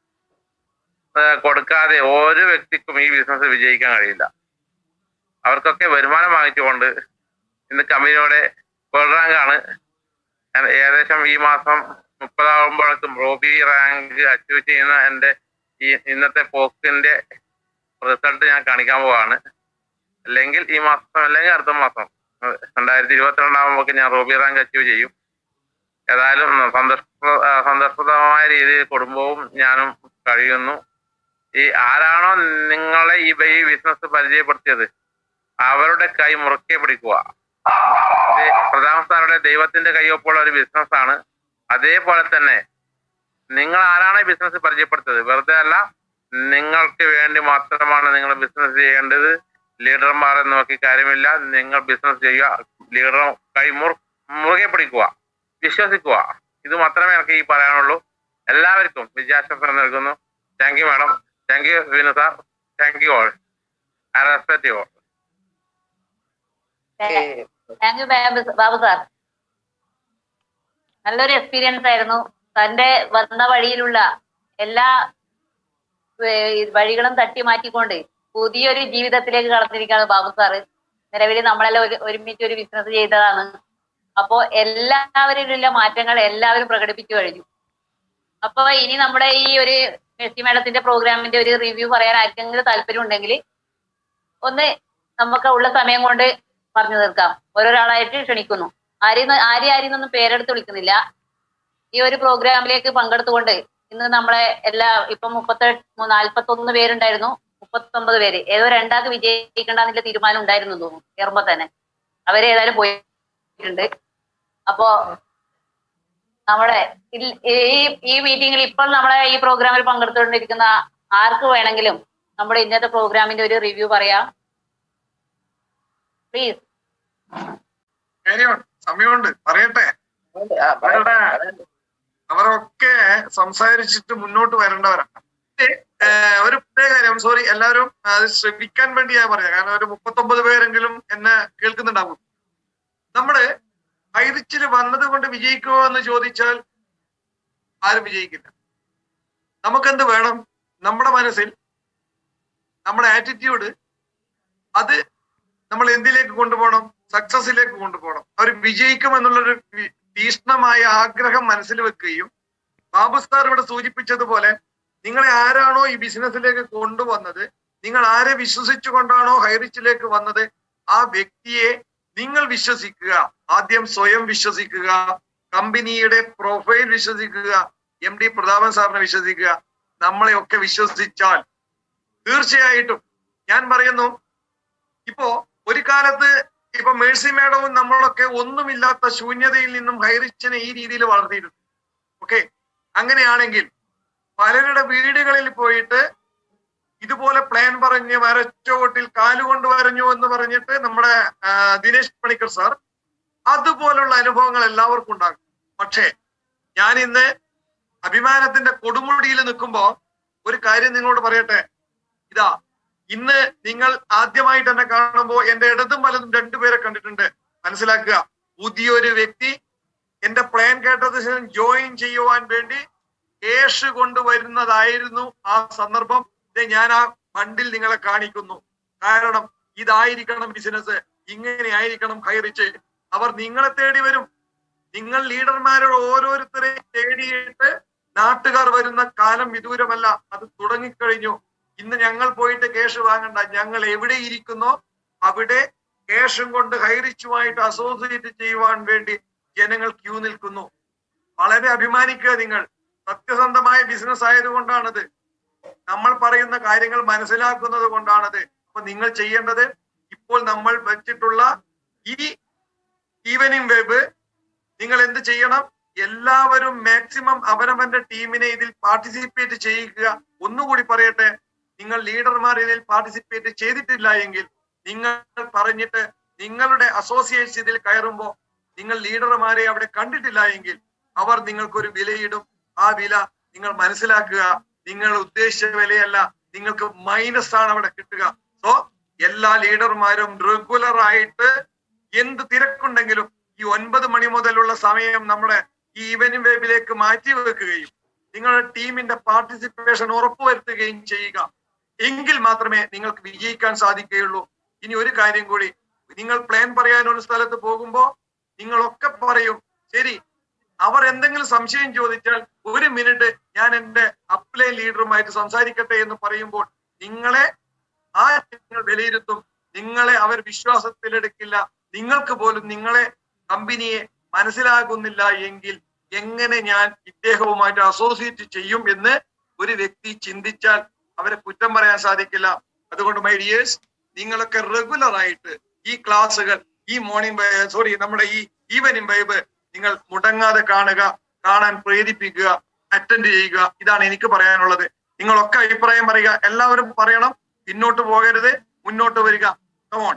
ഏഹ് കൊടുക്കാതെ ഓരോ വ്യക്തിക്കും ഈ ബിസിനസ് വിജയിക്കാൻ കഴിയില്ല അവർക്കൊക്കെ വരുമാനം വാങ്ങിച്ചുകൊണ്ട് ഇന്ന് കമ്പനിയുടെ വേൾഡ് റാങ്ക് ആണ് ഞാൻ ഏകദേശം ഈ മാസം മുപ്പതാകുമ്പോഴേക്കും റോബി റാങ്ക് അച്ചീവ് ചെയ്യുന്ന എന്റെ ഈ ഇന്നത്തെ പോസ്റ്റിന്റെ റിസൾട്ട് ഞാൻ കാണിക്കാൻ പോവാണ് അല്ലെങ്കിൽ ഈ മാസം അല്ലെങ്കിൽ അടുത്ത മാസം അഹ് രണ്ടായിരത്തി ഇരുപത്തിരണ്ടാകുമ്പോൾ ഞാൻ റോബി റാങ്ക് അച്ചീവ് ചെയ്യും ഏതായാലും സന്തോഷ സന്തോഷപ്രദമായ രീതിയിൽ കുടുംബവും ഞാനും കഴിയുന്നു ഈ ആരാണോ നിങ്ങളെ ഈ ഈ ബിസിനസ് പരിചയപ്പെടുത്തിയത് അവരുടെ കൈ മുറുക്കെ പിടിക്കുക ഇത് പ്രധാന സ്ഥാനയുടെ ദൈവത്തിന്റെ കയ്യൊപ്പുള്ള ഒരു ബിസിനസ് ആണ് അതേപോലെ തന്നെ നിങ്ങൾ ആരാണ് ഈ ബിസിനസ് പരിചയപ്പെടുത്തത് വെറുതെ അല്ല നിങ്ങൾക്ക് വേണ്ടി മാത്രമാണ് നിങ്ങൾ ബിസിനസ് ചെയ്യേണ്ടത് ലീഡർമാരെ നോക്കി കാര്യമില്ല നിങ്ങൾ ബിസിനസ് ചെയ്യുക ലീഡർ കൈ മുറു മുറുകെ പിടിക്കുക വിശ്വസിക്കുക ഇത് മാത്രമേ എനിക്ക് ഈ പറയാനുള്ളൂ എല്ലാവർക്കും വിജയാശംസ നൽകുന്നു thank you madam thank you Vinu sir thank you all I respect you all thank you Babu sir നല്ലൊരു എക്സ്പീരിയൻസ് ആയിരുന്നു തന്റെ വന്ന വഴിയിലുള്ള എല്ലാ ഏർ, വഴികളും തട്ടി മാറ്റിക്കൊണ്ട് പുതിയൊരു ജീവിതത്തിലേക്ക് കടന്നിരിക്കുകയാണ് ബാബു സാറ് നിലവിൽ നമ്മളെല്ലാം ഒരു ഒരുമിച്ച് ഒരു ബിസിനസ് ചെയ്തതാണ് അപ്പോ എല്ലാവരിലുള്ള മാറ്റങ്ങൾ എല്ലാവരും പ്രകടിപ്പിച്ചു കഴിഞ്ഞു അപ്പൊ ഇനി നമ്മുടെ ഈ ഒരു മെസ്സി മേഡത്തിന്റെ പ്രോഗ്രാമിന്റെ ഒരു റിവ്യൂ പറയാൻ ആർക്കെങ്കിലും താല്പര്യം ഉണ്ടെങ്കിൽ ഒന്ന് നമുക്ക് ഉള്ള സമയം കൊണ്ട് പറഞ്ഞു തീർക്കാം ഓരോരാളായിട്ട് ക്ഷണിക്കുന്നു ആരെയും ആരെയും ആരെയും ഒന്നും പേരെടുത്ത് വിളിക്കുന്നില്ല ഈ ഒരു പ്രോഗ്രാമിലേക്ക് പങ്കെടുത്തുകൊണ്ട് ഇന്ന് നമ്മളെ എല്ലാ ഇപ്പൊ മുപ്പത്തെട്ട് നാല്പത്തൊന്ന് പേരുണ്ടായിരുന്നു മുപ്പത്തൊമ്പത് പേര് ഏതോ രണ്ടാൾക്ക് വിജയിക്കണ്ടെന്നുള്ള തീരുമാനം ഉണ്ടായിരുന്നു എന്ന് തോന്നുന്നു കയറുമ്പോ തന്നെ അവര് ഏതായാലും പോയിട്ടുണ്ട് അപ്പോ നമ്മുടെ ഇൽ- ഈ ഈ മീറ്റിംഗിൽ ഇപ്പോൾ നമ്മളെ ഈ പ്രോഗ്രാമിൽ പങ്കെടുത്തുകൊണ്ടിരിക്കുന്ന ആർക്ക് വേണമെങ്കിലും നമ്മുടെ ഇന്നത്തെ പ്രോഗ്രാമിന്റെ ഒരു റിവ്യൂ പറയാം പ്ലീസ് കാര്യം സമയമുണ്ട് പറയട്ടെ അവരുടെ അവരൊക്കെ സംസാരിച്ചിട്ട് മുന്നോട്ട് വരേണ്ടവരാണ് ഏഹ്, ഒരു പ്രത്യേക കാര്യം സോറി എല്ലാവരും അത് ശ്രമിക്കാൻ വേണ്ടി ഞാൻ പറയാം കാരണം ഒരു മുപ്പത്തൊമ്പത് പേരെങ്കിലും എന്നെ കേൾക്കുന്നുണ്ടാവും നമ്മള് ഹൈറിച്ചിൽ വന്നത് കൊണ്ട് വിജയിക്കുമോ എന്ന് ചോദിച്ചാൽ ആരും വിജയിക്കില്ല നമുക്കെന്ത് വേണം നമ്മുടെ മനസ്സിൽ നമ്മുടെ ആറ്റിറ്റ്യൂഡ് അത് നമ്മൾ എന്തിലേക്ക് കൊണ്ടുപോകണം സക്സസിലേക്ക് കൊണ്ടുപോകണം അവർ വിജയിക്കും എന്നുള്ളൊരു വി- തീഷ്ണമായ ആഗ്രഹം മനസ്സിൽ വെക്കുകയും ബാബു സാർ ഇവിടെ സൂചിപ്പിച്ചതുപോലെ നിങ്ങളെ ആരാണോ ഈ ബിസിനസ്സിലേക്ക് കൊണ്ടുവന്നത് നിങ്ങൾ ആരെ വിശ്വസിച്ചുകൊണ്ടാണോ ഹൈറിച്ചിലേക്ക് വന്നത് ആ വ്യക്തിയെ നിങ്ങൾ വിശ്വസിക്കുക ആദ്യം സ്വയം വിശ്വസിക്കുക കമ്പനിയുടെ പ്രൊഫൈൽ വിശ്വസിക്കുക എം ഡി പ്രതാപൻ സാറിനെ വിശ്വസിക്കുക നമ്മളെയൊക്കെ വിശ്വസിച്ചാൽ തീർച്ചയായിട്ടും ഞാൻ പറയുന്നു ഇപ്പോ ഒരു കാലത്ത് ഇപ്പൊ മേഴ്സി മേഡവും നമ്മളൊക്കെ ഒന്നുമില്ലാത്ത ശൂന്യതയിൽ നിന്നും ഹൈറിച്ചിനെ ഈ രീതിയിൽ വളർത്തിയിരുന്നു ഓക്കെ അങ്ങനെയാണെങ്കിൽ പലരുടെ വീടുകളിൽ പോയിട്ട് ഇതുപോലെ പ്ലാൻ പറഞ്ഞ് വരച്ചോട്ടിൽ കാലുകൊണ്ട് വരഞ്ഞു എന്ന് പറഞ്ഞിട്ട് നമ്മുടെ ആ, ദിനേശ് പണിക്കർ സാർ അതുപോലുള്ള അനുഭവങ്ങൾ എല്ലാവർക്കും ഉണ്ടാകും പക്ഷേ ഞാൻ ഇന്ന് അഭിമാനത്തിന്റെ കൊടുമുടിയിൽ നിൽക്കുമ്പോ ഒരു കാര്യം നിങ്ങളോട് പറയട്ടെ ഇതാ ഇന്ന് നിങ്ങൾ ആദ്യമായിട്ട് എന്നെ കാണുമ്പോ എന്റെ ഇടതും വലതും രണ്ടുപേരെ കണ്ടിട്ടുണ്ട് മനസ്സിലാക്കുക പുതിയൊരു വ്യക്തി എന്റെ പ്ലാൻ കേട്ടതിന് ശേഷം ജോയിൻ ചെയ്യുവാൻ വേണ്ടി കേഷ് കൊണ്ടുവരുന്നതായിരുന്നു ആ സന്ദർഭം ഇത് ഞാൻ ആ ഫണ്ടിൽ നിങ്ങളെ കാണിക്കുന്നു കാരണം ഇതായിരിക്കണം ബിസിനസ് ഇങ്ങനെ ആയിരിക്കണം ഹൈറിച്ച് അവർ നിങ്ങളെ തേടി വരും നിങ്ങൾ ലീഡർമാരോട് ഓരോരുത്തരെ തേടിയിട്ട് നാട്ടുകാർ വരുന്ന കാലം വിദൂരമല്ല അത് തുടങ്ങിക്കഴിഞ്ഞു ഇന്ന് ഞങ്ങൾ പോയിട്ട് കേഷ് വാങ്ങണ്ട ഞങ്ങൾ എവിടെ ഇരിക്കുന്നോ അവിടെ കേഷും കൊണ്ട് ഹൈറിച്ചുമായിട്ട് അസോസിയേറ്റ് ചെയ്യുവാൻ വേണ്ടി ജനങ്ങൾ ക്യൂ നിൽക്കുന്നു വളരെ അഭിമാനിക്കുക നിങ്ങൾ സത്യസന്ധമായ ബിസിനസ് ആയതുകൊണ്ടാണത് നമ്മൾ പറയുന്ന കാര്യങ്ങൾ മനസ്സിലാക്കുന്നത് കൊണ്ടാണത് അപ്പൊ നിങ്ങൾ ചെയ്യേണ്ടത് ഇപ്പോൾ നമ്മൾ വെച്ചിട്ടുള്ള ഈ ഈവനിങ് വെബ് നിങ്ങൾ എന്ത് ചെയ്യണം എല്ലാവരും മാക്സിമം അവനവന്റെ ടീമിനെ ഇതിൽ പാർട്ടിസിപ്പേറ്റ് ചെയ്യിക്കുക ഒന്നുകൂടി പറയട്ടെ നിങ്ങൾ ലീഡർമാർ ഇതിൽ പാർട്ടിസിപ്പേറ്റ് ചെയ്തിട്ടില്ല എങ്കിൽ നിങ്ങൾ പറഞ്ഞിട്ട് നിങ്ങളുടെ അസോസിയേറ്റ്സ് ഇതിൽ കയറുമ്പോൾ നിങ്ങൾ ലീഡർമാരെ അവിടെ കണ്ടിട്ടില്ല എങ്കിൽ അവർ നിങ്ങൾക്കൊരു വിലയിടും ആ വില നിങ്ങൾ മനസ്സിലാക്കുക നിങ്ങൾ ഉദ്ദേശിച്ച വിലയല്ല നിങ്ങൾക്ക് മൈനസ് ആണ് അവിടെ കിട്ടുക സോ എല്ലാ ലീഡർമാരും റെഗുലർ ആയിട്ട് എന്ത് തിരക്കുണ്ടെങ്കിലും ഈ ഒൻപത് മണി മുതലുള്ള സമയം നമ്മുടെ ഈ ഈവനിങ് വേബിലേക്ക് മാറ്റി വെക്കുകയും നിങ്ങളുടെ ടീമിന്റെ പാർട്ടിസിപ്പേഷൻ ഉറപ്പുവരുത്തുകയും ചെയ്യുക എങ്കിൽ മാത്രമേ നിങ്ങൾക്ക് വിജയിക്കാൻ സാധിക്കുകയുള്ളൂ ഇനി ഒരു കാര്യം കൂടി നിങ്ങൾ പ്ലാൻ പറയാൻ ഒരു സ്ഥലത്ത് പോകുമ്പോ നിങ്ങളൊക്കെ പറയും ശരി അവർ എന്തെങ്കിലും സംശയം ചോദിച്ചാൽ ഒരു മിനിറ്റ് ഞാൻ എന്റെ അപ്ലൈൻ ലീഡറുമായിട്ട് സംസാരിക്കട്ടെ എന്ന് പറയുമ്പോൾ നിങ്ങളെ ആ നിങ്ങൾ വിലയിരുത്തും നിങ്ങളെ അവർ വിശ്വാസത്തിലെടുക്കില്ല നിങ്ങൾക്ക് പോലും നിങ്ങളെ കമ്പനിയെ മനസ്സിലാകുന്നില്ല എങ്കിൽ എങ്ങനെ ഞാൻ ഇദ്ദേഹവുമായിട്ട് അസോസിയേറ്റ് ചെയ്യും എന്ന് ഒരു വ്യക്തി ചിന്തിച്ചാൽ അവരെ കുറ്റം പറയാൻ സാധിക്കില്ല അതുകൊണ്ട് മൈ ഡിയേഴ്സ് നിങ്ങളൊക്കെ റെഗുലർ ആയിട്ട് ഈ ക്ലാസ്സുകൾ ഈ മോർണിംഗ് സോറി നമ്മുടെ ഈ ഈവനിങ് വൈബ് നിങ്ങൾ മുടങ്ങാതെ കാണുക കാണാൻ പ്രേരിപ്പിക്കുക അറ്റൻഡ് ചെയ്യുക ഇതാണ് എനിക്ക് പറയാനുള്ളത് നിങ്ങളൊക്കെ അഭിപ്രായം പറയുക എല്ലാവരും പറയണം പിന്നോട്ട് പോകരുത് മുന്നോട്ട് വരിക കമോൺ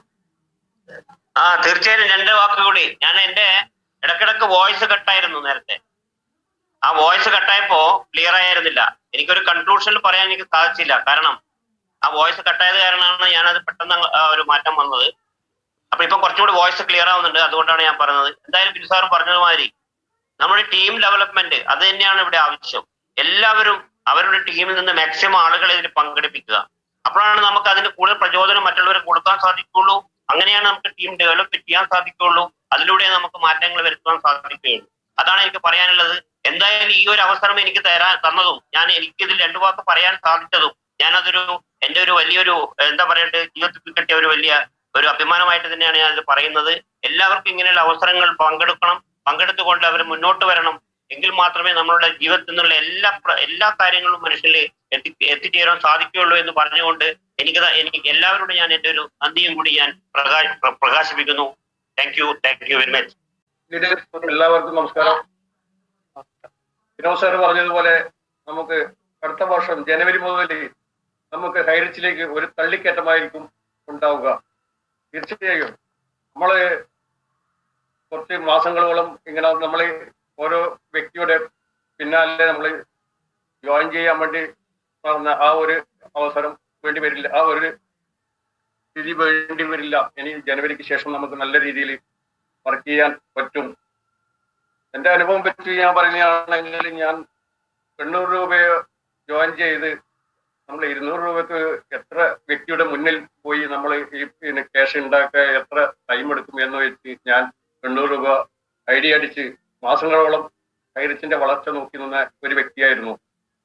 ആ തീർച്ചയായും രണ്ട് വാക്ക് കൂടി ഞാൻ എന്റെ ഇടക്കിടക്ക് വോയിസ് കട്ടായിരുന്നു നേരത്തെ ആ വോയിസ് കട്ടായപ്പോ ക്ലിയർ ആയിരുന്നില്ല എനിക്കൊരു കൺക്ലൂഷനിൽ പറയാൻ എനിക്ക് സാധിച്ചില്ല കാരണം ആ വോയിസ് കട്ടായത് കാരണമാണ് ഞാനത് പെട്ടെന്ന് അങ്ങ് ആ ഒരു മാറ്റം വന്നത് അപ്പൊ ഇപ്പൊ കുറച്ചുകൂടി വോയിസ് ക്ലിയർ ആവുന്നുണ്ട് അതുകൊണ്ടാണ് ഞാൻ പറഞ്ഞത് എന്തായാലും ബിജു സാർ പറഞ്ഞതുമാതിരി നമ്മുടെ ടീം ഡെവലപ്മെന്റ് അത് തന്നെയാണ് ഇവിടെ ആവശ്യം എല്ലാവരും അവരുടെ ടീമിൽ നിന്ന് മാക്സിമം ആളുകളെ ഇതിൽ പങ്കെടുപ്പിക്കുക അപ്പോഴാണ് നമുക്ക് അതിന് കൂടുതൽ പ്രചോദനം മറ്റുള്ളവർക്ക് കൊടുക്കാൻ സാധിക്കുള്ളൂ അങ്ങനെയാണ് നമുക്ക് ടീം ഡെവലപ്പ് ചെയ്യാൻ സാധിക്കുള്ളൂ അതിലൂടെ നമുക്ക് മാറ്റങ്ങൾ വരുത്താൻ സാധിക്കുകയുള്ളൂ അതാണ് എനിക്ക് പറയാനുള്ളത് എന്തായാലും ഈ ഒരു അവസരം എനിക്ക് തരാൻ തന്നതും ഞാൻ എനിക്കിതിൽ രണ്ടു വാക്ക് പറയാൻ സാധിച്ചതും ഞാനതൊരു എന്റെ ഒരു വലിയൊരു എന്താ പറയട്ടെ ജീവിതത്തിൽ കിട്ടിയ ഒരു വലിയ ഒരു അഭിമാനമായിട്ട് തന്നെയാണ് ഞാനിത് പറയുന്നത് എല്ലാവർക്കും ഇങ്ങനെയുള്ള അവസരങ്ങൾ പങ്കെടുക്കണം പങ്കെടുത്തുകൊണ്ട് അവർ മുന്നോട്ട് വരണം എങ്കിൽ മാത്രമേ നമ്മളുടെ ജീവിതത്തിൽ നിന്നുള്ള എല്ലാ പ്ര- എല്ലാ കാര്യങ്ങളും മനുഷ്യരിൽ എത്തി എത്തിച്ചേരാൻ സാധിക്കുകയുള്ളൂ എന്ന് പറഞ്ഞുകൊണ്ട് എനിക്ക് ദാ- എനിക്ക് എല്ലാവരോടും ഞാൻ എന്റെ ഒരു നന്ദിയും കൂടി ഞാൻ പ്രകാശ പ്ര- പ്രകാശിപ്പിക്കുന്നു thank you thank you very much leaders എല്ലാവർക്കും നമസ്കാരം വിനോദ് സാർ പറഞ്ഞതുപോലെ നമുക്ക് അടുത്ത വർഷം ജനുവരി മുതൽ നമുക്ക് ഹൈറിച്ചിലേക്ക് ഒരു തള്ളിക്കയറ്റമായിരിക്കും ഉണ്ടാവുക തീർച്ചയായും നമ്മള് കുറച്ച് മാസങ്ങളോളം ഇങ്ങനെ നമ്മൾ ഓരോ വ്യക്തിയുടെ പിന്നാലെ നമ്മൾ ജോയിൻ ചെയ്യാൻ വേണ്ടി സാറിന് ആ ഒരു അവസരം വേണ്ടി വരില്ല ആ ഒരു സ്ഥിതി വേണ്ടി വരില്ല ഇനി ജനുവരിക്ക് ശേഷം നമുക്ക് നല്ല രീതിയിൽ വർക്ക് ചെയ്യാൻ പറ്റും എന്റെ അനുഭവം പറ്റി ഞാൻ പറയുകയാണെങ്കിൽ ഞാൻ എണ്ണൂറ് രൂപ ജോയിൻ ചെയ്ത് നമ്മൾ ഇരുന്നൂറ് രൂപക്ക് എത്ര വ്യക്തിയുടെ മുന്നിൽ പോയി നമ്മൾ ഈ പിന്നെ ക്യാഷ് ഉണ്ടാക്കാൻ എത്ര ടൈം എടുക്കും എന്ന് വെച്ച് ഞാൻ എണ്ണൂറ് രൂപ ഐ ഡി അടിച്ച് മാസങ്ങളോളം ഹൈറിച്ചിന്റെ വളർച്ച നോക്കി നിന്ന ഒരു വ്യക്തിയായിരുന്നു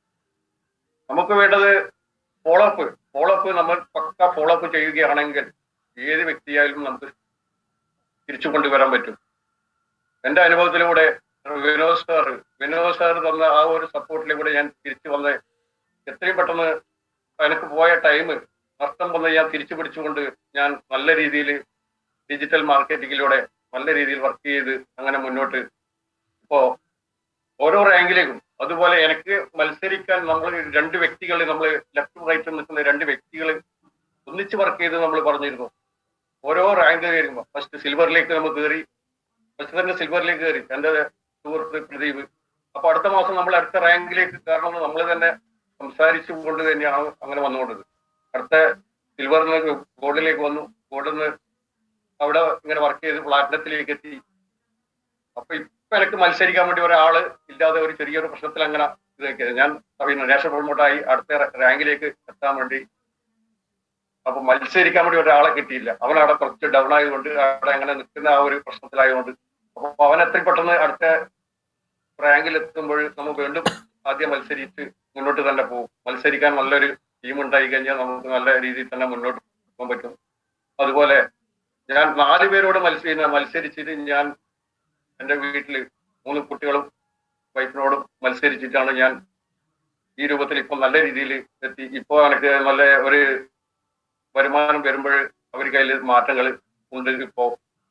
നമുക്ക് വേണ്ടത് ഫോളോ അപ്പ് ഫോളോ അപ്പ് നമ്മൾ പക്ക ഫോളോ അപ്പ് ചെയ്യുകയാണെങ്കിൽ ഏത് വ്യക്തിയായാലും നമുക്ക് തിരിച്ചു കൊണ്ടുവരാൻ പറ്റും എന്റെ അനുഭവത്തിലൂടെ വിനോദ് സാർ വിനോദ് സാർ തന്ന ആ ഒരു സപ്പോർട്ടിലൂടെ ഞാൻ തിരിച്ചു വന്ന് എത്രയും പെട്ടെന്ന് എനിക്ക് പോയ ടൈം നഷ്ടം വന്ന് ഞാൻ തിരിച്ചു പിടിച്ചുകൊണ്ട് ഞാൻ നല്ല രീതിയിൽ ഡിജിറ്റൽ മാർക്കറ്റിങ്ങിലൂടെ നല്ല രീതിയിൽ വർക്ക് ചെയ്ത് അങ്ങനെ മുന്നോട്ട് ഇപ്പോ ഓരോ റാങ്കിലേക്കും അതുപോലെ എനിക്ക് മത്സരിക്കാൻ നമ്മൾ രണ്ട് വ്യക്തികൾ നമ്മൾ ലെഫ്റ്റും റൈറ്റും നിൽക്കുന്ന രണ്ട് വ്യക്തികൾ ഒന്നിച്ച് വർക്ക് ചെയ്ത് നമ്മൾ പറഞ്ഞിരുന്നു ഓരോ റാങ്ക് കയറുമ്പോൾ ഫസ്റ്റ് സിൽവറിലേക്ക് നമ്മൾ കയറി ഫസ്റ്റ് തന്നെ സിൽവറിലേക്ക് കയറി എൻ്റെ സുഹൃത്ത് പ്രദീപ് അപ്പൊ അടുത്ത മാസം നമ്മൾ അടുത്ത റാങ്കിലേക്ക് കയറണമെന്ന് നമ്മൾ തന്നെ സംസാരിച്ചു കൊണ്ട് തന്നെയാണ് അങ്ങനെ വന്നുകൊണ്ടത് അടുത്ത സിൽവറിന് ഗോൾഡിലേക്ക് വന്നു ഗോൾഡിൽ നിന്ന് അവിടെ ഇങ്ങനെ വർക്ക് ചെയ്ത് പ്ലാറ്റിനത്തിലേക്ക് എത്തി അപ്പൊ ഇപ്പൊ എനിക്ക് മത്സരിക്കാൻ വേണ്ടി ഒരാള് ഇല്ലാതെ ഒരു ചെറിയൊരു പ്രശ്നത്തിൽ അങ്ങനെ ഇതൊക്കെ ഞാൻ പിന്നെ നാഷണൽ പ്രൊമോട്ടായി അടുത്ത റാങ്കിലേക്ക് എത്താൻ വേണ്ടി അപ്പൊ മത്സരിക്കാൻ വേണ്ടി ഒരാളെ കിട്ടിയില്ല അവൻ അവിടെ കുറച്ച് ഡൗൺ ആയതുകൊണ്ട് അവിടെ അങ്ങനെ നിൽക്കുന്ന ആ ഒരു പ്രശ്നത്തിലായതുകൊണ്ട് അപ്പൊ അവൻ എത്രയും പെട്ടെന്ന് അടുത്ത റാങ്കിൽ എത്തുമ്പോൾ നമ്മൾ വീണ്ടും ആദ്യം മത്സരിച്ച് മുന്നോട്ട് തന്നെ പോകും മത്സരിക്കാൻ നല്ലൊരു ടീം ഉണ്ടായി കഴിഞ്ഞാൽ നമുക്ക് നല്ല രീതിയിൽ തന്നെ മുന്നോട്ട് പോകാൻ പറ്റും അതുപോലെ ഞാൻ നാല് പേരോട് മത്സരി മത്സരിച്ചിട്ട് ഞാൻ എൻ്റെ വീട്ടില് മൂന്ന് കുട്ടികളും വൈഫിനോടും മത്സരിച്ചിട്ടാണ് ഞാൻ ഈ രൂപത്തിൽ ഇപ്പൊ നല്ല രീതിയിൽ എത്തി ഇപ്പോ എനിക്ക് നല്ല ഒരു വരുമാനം വരുമ്പോൾ അവർ കയ്യിൽ മാറ്റങ്ങൾ ഉണ്ട് ഇപ്പോ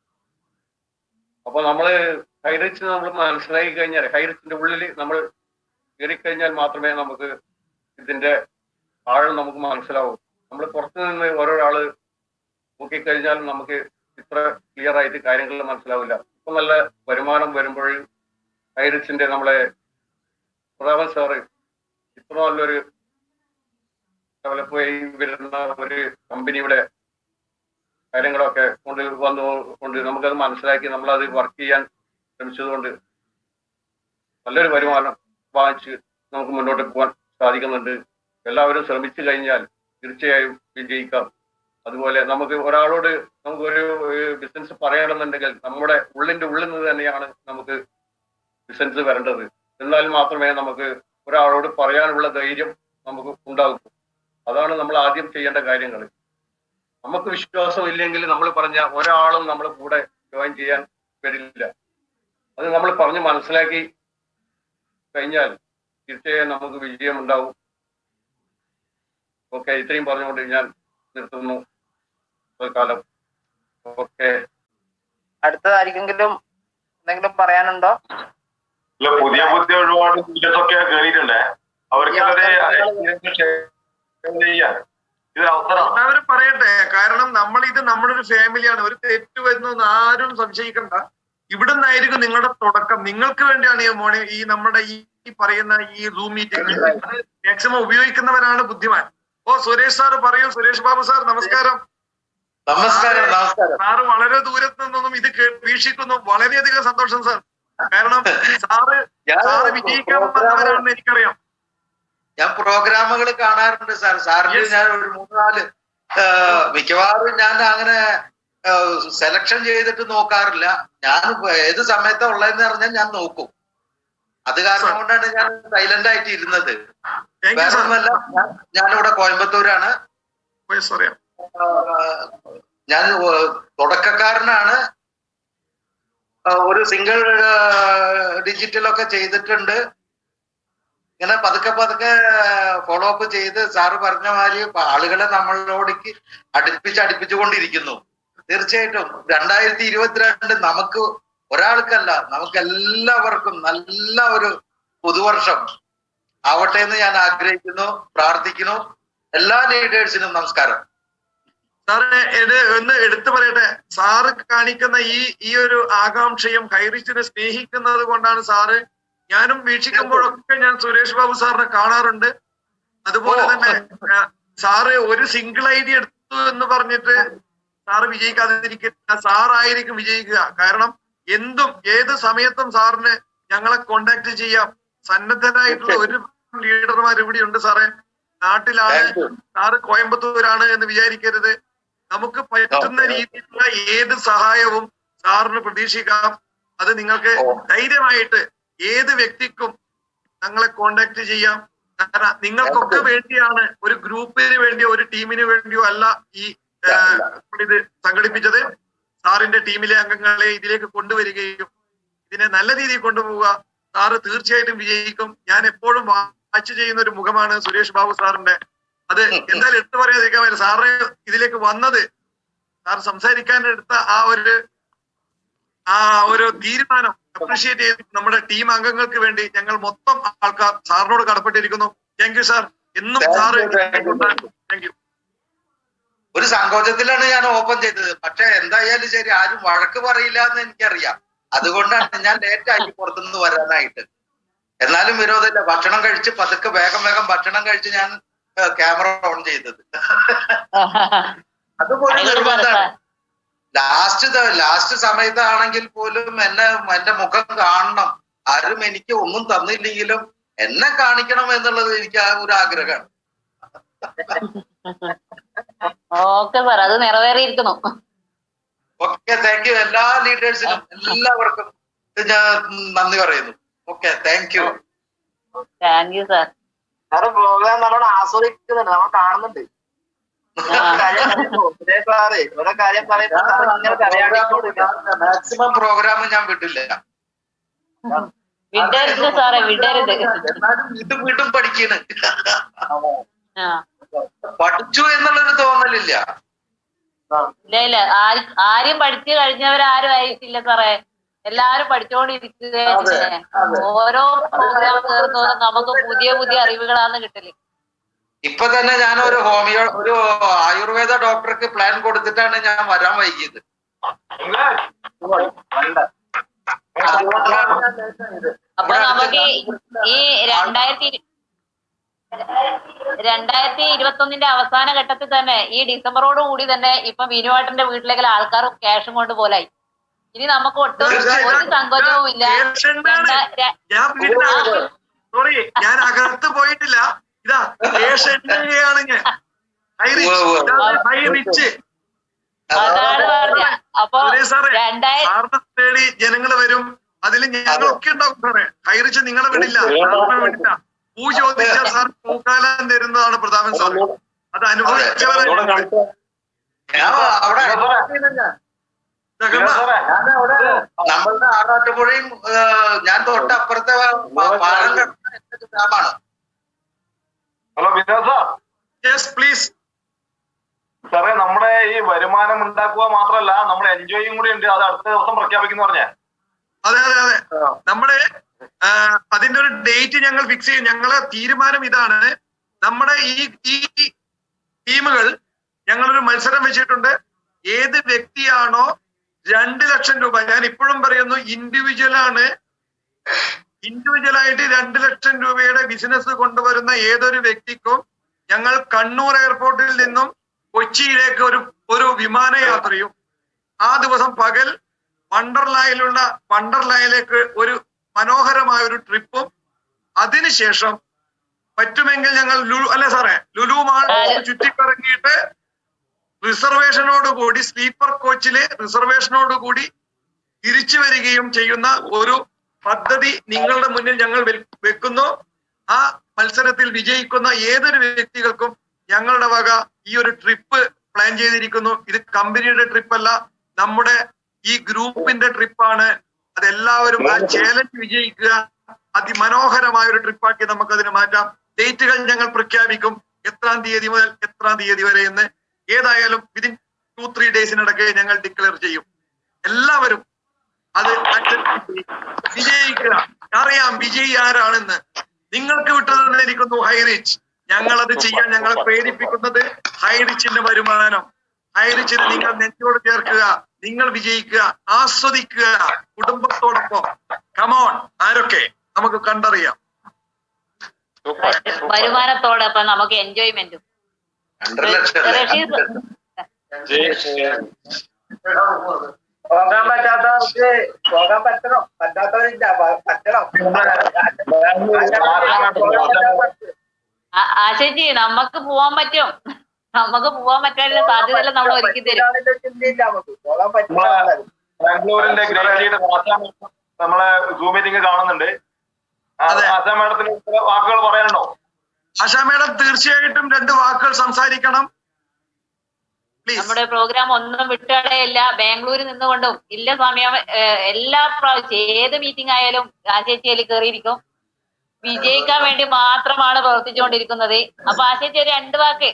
അപ്പൊ നമ്മള് ഹൈറിച്ച് നമ്മൾ മനസ്സിലാക്കി കഴിഞ്ഞാൽ ഹൈറിച്ചിന്റെ ഉള്ളിൽ നമ്മൾ കയറിക്കഴിഞ്ഞാൽ മാത്രമേ നമുക്ക് ഇതിന്റെ ആഴം നമുക്ക് മനസ്സിലാവൂ നമ്മൾ പുറത്തു നിന്ന് ഓരോരാള് നോക്കിക്കഴിഞ്ഞാൽ നമുക്ക് ഇത്ര ക്ലിയർ ആയിട്ട് കാര്യങ്ങൾ മനസ്സിലാവില്ല ഇപ്പൊ നല്ല വരുമാനം വരുമ്പോൾ ഹൈറിച്ചിന്റെ നമ്മളെ പ്രതാപൻ സാറ് ഇത്ര നല്ലൊരു ഡെവലപ്പ് ആയി വരുന്ന ഒരു കമ്പനിയുടെ കാര്യങ്ങളൊക്കെ കൊണ്ട് വന്നു കൊണ്ട് നമുക്കത് മനസ്സിലാക്കി നമ്മളത് വർക്ക് ചെയ്യാൻ ശ്രമിച്ചതുകൊണ്ട് നല്ലൊരു വരുമാനം വാങ്ങിച്ച് നമുക്ക് മുന്നോട്ട് പോകാൻ സാധിക്കുന്നുണ്ട് എല്ലാവരും ശ്രമിച്ചു കഴിഞ്ഞാൽ തീർച്ചയായും വിജയിക്കാം അതുപോലെ നമുക്ക് ഒരാളോട് നമുക്ക് ഒരു ബിസിനസ് പറയണമെന്നുണ്ടെങ്കിൽ നമ്മുടെ ഉള്ളിന്റെ ഉള്ളിൽ നിന്ന് തന്നെയാണ് നമുക്ക് ബിസിനസ് വരേണ്ടത് എന്നാൽ മാത്രമേ നമുക്ക് ഒരാളോട് പറയാനുള്ള ധൈര്യം നമുക്ക് ഉണ്ടാകൂ അതാണ് നമ്മൾ ആദ്യം ചെയ്യേണ്ട കാര്യങ്ങൾ നമുക്ക് വിശ്വാസം ഇല്ലെങ്കിൽ നമ്മൾ പറഞ്ഞ ഒരാളും നമ്മളെ കൂടെ ജോയിൻ ചെയ്യാൻ വരില്ല അത് നമ്മൾ പറഞ്ഞ് മനസ്സിലാക്കി കഴിഞ്ഞാൽ തീർച്ചയായും നമുക്ക് വിജയം ഉണ്ടാവും ഓക്കെ ഇത്രയും പറഞ്ഞുകൊണ്ട് ഞാൻ നിർത്തുന്നു കാലം ഓക്കെ അടുത്തതായിരിക്കെങ്കിലും എന്തെങ്കിലും പറയാനുണ്ടോ ഇല്ല പുതിയ പുതിയ ഒരുപാട് ടീച്ചേഴ്സ് ഒക്കെ കയറിയിട്ടുണ്ട് അവർക്കത് ചെയ്യാൻ ഇത് അവസരം എല്ലാവരും പറയട്ടെ കാരണം നമ്മൾ ഇത് നമ്മുടെ ഒരു ഫാമിലിയാണ് ഒരു തെറ്റ് വരുന്നു ആരും സംശയിക്കണ്ട ഇവിടെ നിന്നായിരിക്കും നിങ്ങളുടെ തുടക്കം നിങ്ങൾക്ക് വേണ്ടിയാണ് ഈ മോണി ഈ നമ്മുടെ ഈ ഈ പറയുന്ന ഈ സൂം മീറ്റിംഗ് മാക്സിമം ഉപയോഗിക്കുന്നവരാണ് ബുദ്ധിമാൻ ഓ സുരേഷ് സാർ പറയൂ സുരേഷ് ബാബു സാർ നമസ്കാരം നമസ്കാരം നമസ്കാരം സാറ് വളരെ ദൂരത്ത് നിന്നും ഇത് കേ- വീക്ഷിക്കുന്നു വളരെയധികം സന്തോഷം സാർ കാരണം സാറ് സാറ് വിജയിക്കാൻ വന്നവരാണെന്ന് എനിക്കറിയാം ഞാൻ പ്രോഗ്രാമുകൾ കാണാറുണ്ട് സാർ സാറിന് Yes. ഞാൻ ഒരു മൂന്ന് നാല് ആ, മിക്കവാറും ഞാൻ അങ്ങനെ സെലക്ഷൻ ചെയ്തിട്ട് നോക്കാറില്ല ഞാൻ ഏത് സമയത്താ ഉള്ളതെന്ന് പറഞ്ഞാൽ ഞാൻ നോക്കും അത് കാരണം കൊണ്ടാണ് ഞാൻ സൈലന്റ് ആയിട്ട് ഇരുന്നത് താങ്ക് യു വേറെ സാർ ഒന്നല്ല ഞാൻ- ഞാനിവിടെ കോയമ്പത്തൂരാണ് അറിയാം ആ, ഞാൻ ഒ- തുടക്കക്കാരനാണ് ആ, ഒരു സിംഗിൾ ഡിജിറ്റലൊക്കെ ചെയ്തിട്ടുണ്ട് ഇങ്ങനെ പതുക്കെ പതുക്കെ ഫോളോ അപ്പ് ചെയ്ത് സാറ് പറഞ്ഞ മാതിരി ഇപ്പൊ ആളുകളെ നമ്മളോടേക്ക് അടുപ്പിച്ച് അടുപ്പിച്ചുകൊണ്ടിരിക്കുന്നു തീർച്ചയായിട്ടും രണ്ടായിരത്തി ഇരുപത്തിരണ്ട് നമുക്ക് ഒരാൾക്കല്ല നമുക്ക് എല്ലാവർക്കും നല്ല ഒരു പുതുവർഷം ആവട്ടെ എന്ന് ഞാൻ ആഗ്രഹിക്കുന്നു പ്രാർത്ഥിക്കുന്നു എല്ലാ ലീഡേഴ്സിനും നമസ്കാരം സാറ് ഇത് ഒന്ന് എടുത്തു പറയട്ടെ സാറ് കാണിക്കുന്ന ഈ ഈ ഒരു ആകാംക്ഷയും ഹൈറിച്ചിനെ സ്നേഹിക്കുന്നത് കൊണ്ടാണ് സാറ് ഞാനും വീക്ഷിക്കുമ്പോഴൊക്കെ ഞാൻ സുരേഷ് ബാബു സാറിനെ കാണാറുണ്ട് അതുപോലെ തന്നെ ആ, സാറ് ഒരു സിംഗിൾ ഐ ഡി എടുത്തു എന്ന് പറഞ്ഞിട്ട് സാറ് വിജയിക്കാതിരിക്കില്ല സാറായിരിക്കും വിജയിക്കുക കാരണം എന്തും ഏത് സമയത്തും സാറിന് ഞങ്ങളെ കോണ്ടാക്ട് ചെയ്യാം സന്നദ്ധരായിട്ടുള്ള ഒരു ലീഡർമാർ ഇവിടെ ഉണ്ട് സാറേ നാട്ടിലാണ് Thank you. സാറ് കോയമ്പത്തൂരാണ് എന്ന് വിചാരിക്കരുത് നമുക്ക് പറ്റുന്ന Okay. രീതിയിലുള്ള ഏത് സഹായവും സാറിന് പ്രതീക്ഷിക്കാം അത് നിങ്ങൾക്ക് ഓ. ധൈര്യമായിട്ട് ഏത് വ്യക്തിക്കും ഞങ്ങളെ കോണ്ടാക്ട് ചെയ്യാം കാരണം നിങ്ങൾക്കൊക്കെ വേണ്ടിയാണ് ഒരു ഗ്രൂപ്പിന് വേണ്ടിയോ ഒരു ടീമിന് വേണ്ടിയോ അല്ല ഈ ആ, ഇത് സംഘടിപ്പിച്ചത് സാറിന്റെ ടീമിലെ അംഗങ്ങളെ ഇതിലേക്ക് കൊണ്ടുവരികയും ഇതിനെ നല്ല രീതിയിൽ കൊണ്ടുപോവുക സാറ് തീർച്ചയായിട്ടും വിജയിക്കും ഞാൻ എപ്പോഴും വാച്ച് ചെയ്യുന്ന ഒരു മുഖമാണ് സുരേഷ് ബാബു സാറിന്റെ അത് എന്തായാലും എടുത്തു പറയാതിരിക്കാൻ പറ്റില്ല സാറ് ഇതിലേക്ക് വന്നത് സാർ സംസാരിക്കാൻ എടുത്ത ആ ഒരു ആ ഒരു തീരുമാനം അപ്രീഷിയേറ്റ് ചെയ്ത് നമ്മുടെ ടീം അംഗങ്ങൾക്ക് വേണ്ടി ഞങ്ങൾ മൊത്തം ആൾക്കാർ സാറിനോട് കടപ്പെട്ടിരിക്കുന്നു താങ്ക് യു സാർ എന്നും Thank you, sir thank you. Thank you ഒരു സങ്കോചത്തിലാണ് ഞാൻ ഓപ്പൺ ചെയ്തത് പക്ഷെ എന്തായാലും ശരി ആരും വഴക്ക് പറയില്ല എന്ന് എനിക്കറിയാം അതുകൊണ്ടാണ് ഞാൻ ലേറ്റ് ആക്കി പുറത്തുനിന്ന് വരാനായിട്ട് എന്നാലും വിരോധമില്ല ഭക്ഷണം കഴിച്ച് പതുക്കെ വേഗം വേഗം ഭക്ഷണം കഴിച്ച് ഞാൻ ക്യാമറ ഓൺ ചെയ്തത് അതുപോലെ ആയിക്കോട്ടെ സാർ, നിർബന്ധമാണ് സാർ. ലാസ്റ്റ് ലാസ്റ്റ് സമയത്താണെങ്കിൽ പോലും എന്നെ എന്റെ മുഖം കാണണം ആരും എനിക്ക് ഒന്നും തന്നില്ലെങ്കിലും എന്നെ കാണിക്കണം എന്നുള്ളത് എനിക്ക് ആ ഒരു ആഗ്രഹമാണ് ഓക്കെ സാർ അത് നിറവേറിയിരിക്കുന്നു ഓക്കെ താങ്ക് യു എല്ലാ ലീഡേഴ്സിനും എല്ലാവർക്കും ഞാൻ നന്ദി പറയുന്നു okay thank you thank you sir sir programme നല്ലോണം ആസ്വദിക്കുന്നുണ്ട് നമ്മൾ കാണുന്നുണ്ട് കാര്യം പറയുമ്പോ, സുരേഷ് സാറേ ഓരോ കാര്യം പറയുമ്പോ സാറ് ഇങ്ങനെ കരയാടിക്കൊണ്ടിരിക്കുക മാക്സിമം പ്രോഗ്രാം ഞാൻ വിട്ടില്ല വിടരുത് സാറേ വിടരുത് എന്നാലും വീണ്ടും വീണ്ടും പഠിക്കണ് ആ പഠിച്ചു എന്നുള്ളൊരു തോന്നലില്ല ഇല്ല ഇല്ല ആര്- ആരും പഠിച്ചു കഴിഞ്ഞവരാരും ആയിട്ടില്ല സാറേ എല്ലാരും പഠിച്ചുകൊണ്ടിരിക്കുകയാണ് അതെ, അതെ. ഓരോ പ്രോഗ്രാം കയറുന്നതും നമുക്ക് പുതിയ പുതിയ അറിവുകളാണ് കിട്ടല് ഇപ്പൊ തന്നെ ഞാൻ ഒരു ഹോമിയോ ഒരു ആയുർവേദ ഡോക്ടർക്ക് പ്ലാൻ കൊടുത്തിട്ടാണ് ഞാൻ വരാൻ വൈകിയത് അതുകൊണ്ടാണ് ഞാൻ late ആയത്. അപ്പൊ ഇവിടെ നമുക്ക് അടുത്ത് ഈ രണ്ടായിരത്തി ഇരു- രണ്ടായിരത്തി ഇരുപത്തി ഒന്നിന്റെ അവസാന ഘട്ടത്തിൽ തന്നെ ഈ ഡിസംബറോട് കൂടി തന്നെ ഇപ്പൊ വിനുവാട്ടന്റെ വീട്ടിലേക്ക് ആൾക്കാർ ക്യാഷും കൊണ്ട് പോലായി ഇനി നമുക്ക് ഒട്ടും ഒരു സങ്കോചവും ഇല്ല പേഷ്യന്റാണ് രണ്ടാ- ര- ഞാൻ വീടിനകത്ത് സോറി ഞാൻ അകത്ത് പോയിട്ടില്ല ഇതാ പേഷ്യന്റാണ് ഞാൻ ഹൈ റിച്ച് ഉവ്വ് ഉവ്വ്. ഇതാണ് ഹൈ റിച്ച് അതാണ് പറഞ്ഞ അപ്പൊ സുരേഷ് സാറേ രണ്ടായിരം സാറിനെ തേടി ജനങ്ങൾ വരും അതിൽ ഞങ്ങളൊക്കെ ഉണ്ടാവും സാറേ ഹൈ റിച്ച് നിങ്ങളെ വിടില്ല സാറിനെ വിടില്ല പൂ ചോദിച്ചാൽ സാർ പൂക്കാലം തരുന്നതാണ് പ്രതാപൻ സാർ അത് അനുഭവിച്ചവരാണ് ഞാൻ അവിടെ ഞാൻ ഞാൻ അവിടെ നമ്മളുടെ ആറാട്ടുപുഴയും ആ, ഞാൻ തൊട്ടപ്പുറത്തെ പ- പാലം കടന്ന എന്റെ ഗ്രാമാണ് hello Vinod sir yes please സാറേ നമ്മുടെ ഈ വരുമാനം ഉണ്ടാക്കുക മാത്രമല്ല നമ്മൾ എൻജോയും കൂടി ഉണ്ട് അത് അടുത്ത ദിവസം പ്രഖ്യാപിക്കുന്നു പറഞ്ഞേ അതെ അതെ അതെ നമ്മുടെ ആ, അതിന്റെ ഒരു ഡേറ്റ് ഞങ്ങൾ ഫിക്സ് ചെയ്യും ഞങ്ങളെ തീരുമാനം ഇതാണ് നമ്മുടെ ഈ ഈ ടീമുകൾ ഞങ്ങളൊരു മത്സരം വെച്ചിട്ടുണ്ട് ഏത് വ്യക്തിയാണോ രണ്ട് ലക്ഷം രൂപ ഞാൻ ഇപ്പോഴും പറയുന്നു ഇൻഡിവിജ്വൽ ആണ് ഇൻഡിവിജ്വൽ ആയിട്ട് രണ്ട് ലക്ഷം രൂപയുടെ ബിസിനസ് കൊണ്ടുവരുന്ന ഏതൊരു വ്യക്തിക്കും ഞങ്ങൾ കണ്ണൂർ എയർപോർട്ടിൽ നിന്നും കൊച്ചിയിലേക്ക് ഒരു ഒരു വിമാനയാത്രയും ആ ദിവസം പകൽ വണ്ടർലായിലുള്ള വണ്ടർലായിലേക്ക് ഒരു മനോഹരമായ ഒരു ട്രിപ്പും അതിനുശേഷം പറ്റുമെങ്കിൽ ഞങ്ങൾ ലുലു അല്ലെ സാറേ ലുലു മാൾ ഒന്ന് ചുറ്റിക്കറങ്ങിയിട്ട് റിസർവേഷനോട് കൂടി സ്ലീപ്പർ കോച്ചില് റിസർവേഷനോട് കൂടി തിരിച്ചു വരികയും ചെയ്യുന്ന ഒരു പദ്ധതി നിങ്ങളുടെ മുന്നിൽ ഞങ്ങൾ വെ- വെക്കുന്നു ആ മത്സരത്തിൽ വിജയിക്കുന്ന ഏതൊരു വ്യക്തികൾക്കും ഞങ്ങളുടെ വക ഈ ഒരു ട്രിപ്പ് പ്ലാൻ ചെയ്തിരിക്കുന്നു ഇത് കമ്പനിയുടെ ട്രിപ്പ് അല്ല നമ്മുടെ ഈ ഗ്രൂപ്പിന്റെ ട്രിപ്പാണ് അതെല്ലാവരും ആ ചാലഞ്ച് വിജയിക്കുക അതിമനോഹരമായ ഒരു ട്രിപ്പാക്കി നമുക്ക് അതിന് മാറ്റാം ഡേറ്റുകൾ ഞങ്ങൾ പ്രഖ്യാപിക്കും എത്രാം തീയതി മുതൽ എത്രാം തീയതി വരെ എന്ന് ഏതായാലും വിതിൻ ടു ത്രീ ഡേയ്സിനിടയ്ക്ക് ഞങ്ങൾ ഡിക്ലെയർ ചെയ്യും എല്ലാവരും അത് attend ചെയ്യും. വിജയിക്കുക അറിയാം വിജയി ആരാണെന്ന് നിങ്ങൾക്ക് വിട്ടുതന്നിരിക്കുന്നു ഹൈറിച്ച് ഞങ്ങൾ അത് ചെയ്യാൻ ഞങ്ങളെ പ്രേരിപ്പിക്കുന്നത് ഹൈറിച്ചിന്റെ വരുമാനം ഹൈറിച്ചിനെ നിങ്ങൾ നെഞ്ചോട് ചേർക്കുക നിങ്ങൾ വിജയിക്കുക ആസ്വദിക്കുക കുടുംബത്തോടൊപ്പം കമോൺ ആരൊക്കെ നമുക്ക് കണ്ടറിയാം വരുമാനത്തോടൊപ്പം നമുക്ക് എൻജോയ്മെന്റും രണ്ടര ലക്ഷം അല്ലേ? റഷീദ് പോകാൻ പറ്റാത്തവർക്ക് പോകാൻ പറ്റണം പറ്റാത്തവരില്ല പ- പറ്റണം ആ- ആശേച്ചി നമുക്ക് പോവാൻ പറ്റും നമുക്ക് പോവാൻ പറ്റാനുള്ള സാധ്യതയെല്ലാം നമ്മൾ ഒരുക്കി തരും ചിന്തയില്ല നമുക്ക് പോകാൻ പറ്റില്ല ബാംഗ്ലൂരിന്റെ ഗ്രേറ്റ് ലീഡർ ആസാം നമ്മളെ സൂം മീറ്റിംഗ് കാണുന്നുണ്ട് ആ, അതെ. ആസാം മാഡത്തിന് ചില വാക്കുകൾ പറയാനുണ്ടോ ആശാ മേഡം തീർച്ചയായിട്ടും രണ്ട് വാക്കുകൾ സംസാരിക്കണം പ്ലീസ് നമ്മുടെ പ്രോഗ്രാം ഒന്നും വിട്ടുകളയില്ല ബാംഗ്ലൂരിൽ നിന്നുകൊണ്ടും ഇല്ല സമയം ഏഹ്, എല്ലാ പ്രാവശ്യം ഏത് മീറ്റിംഗ് ആയാലും ആശേച്ചി അതിൽ കയറിയിരിക്കും വിജയിക്കാൻ വേണ്ടി മാത്രമാണ് പ്രവർത്തിച്ചുകൊണ്ടിരിക്കുന്നത് അപ്പൊ ആശേച്ചി ഒരു രണ്ട് വാക്ക്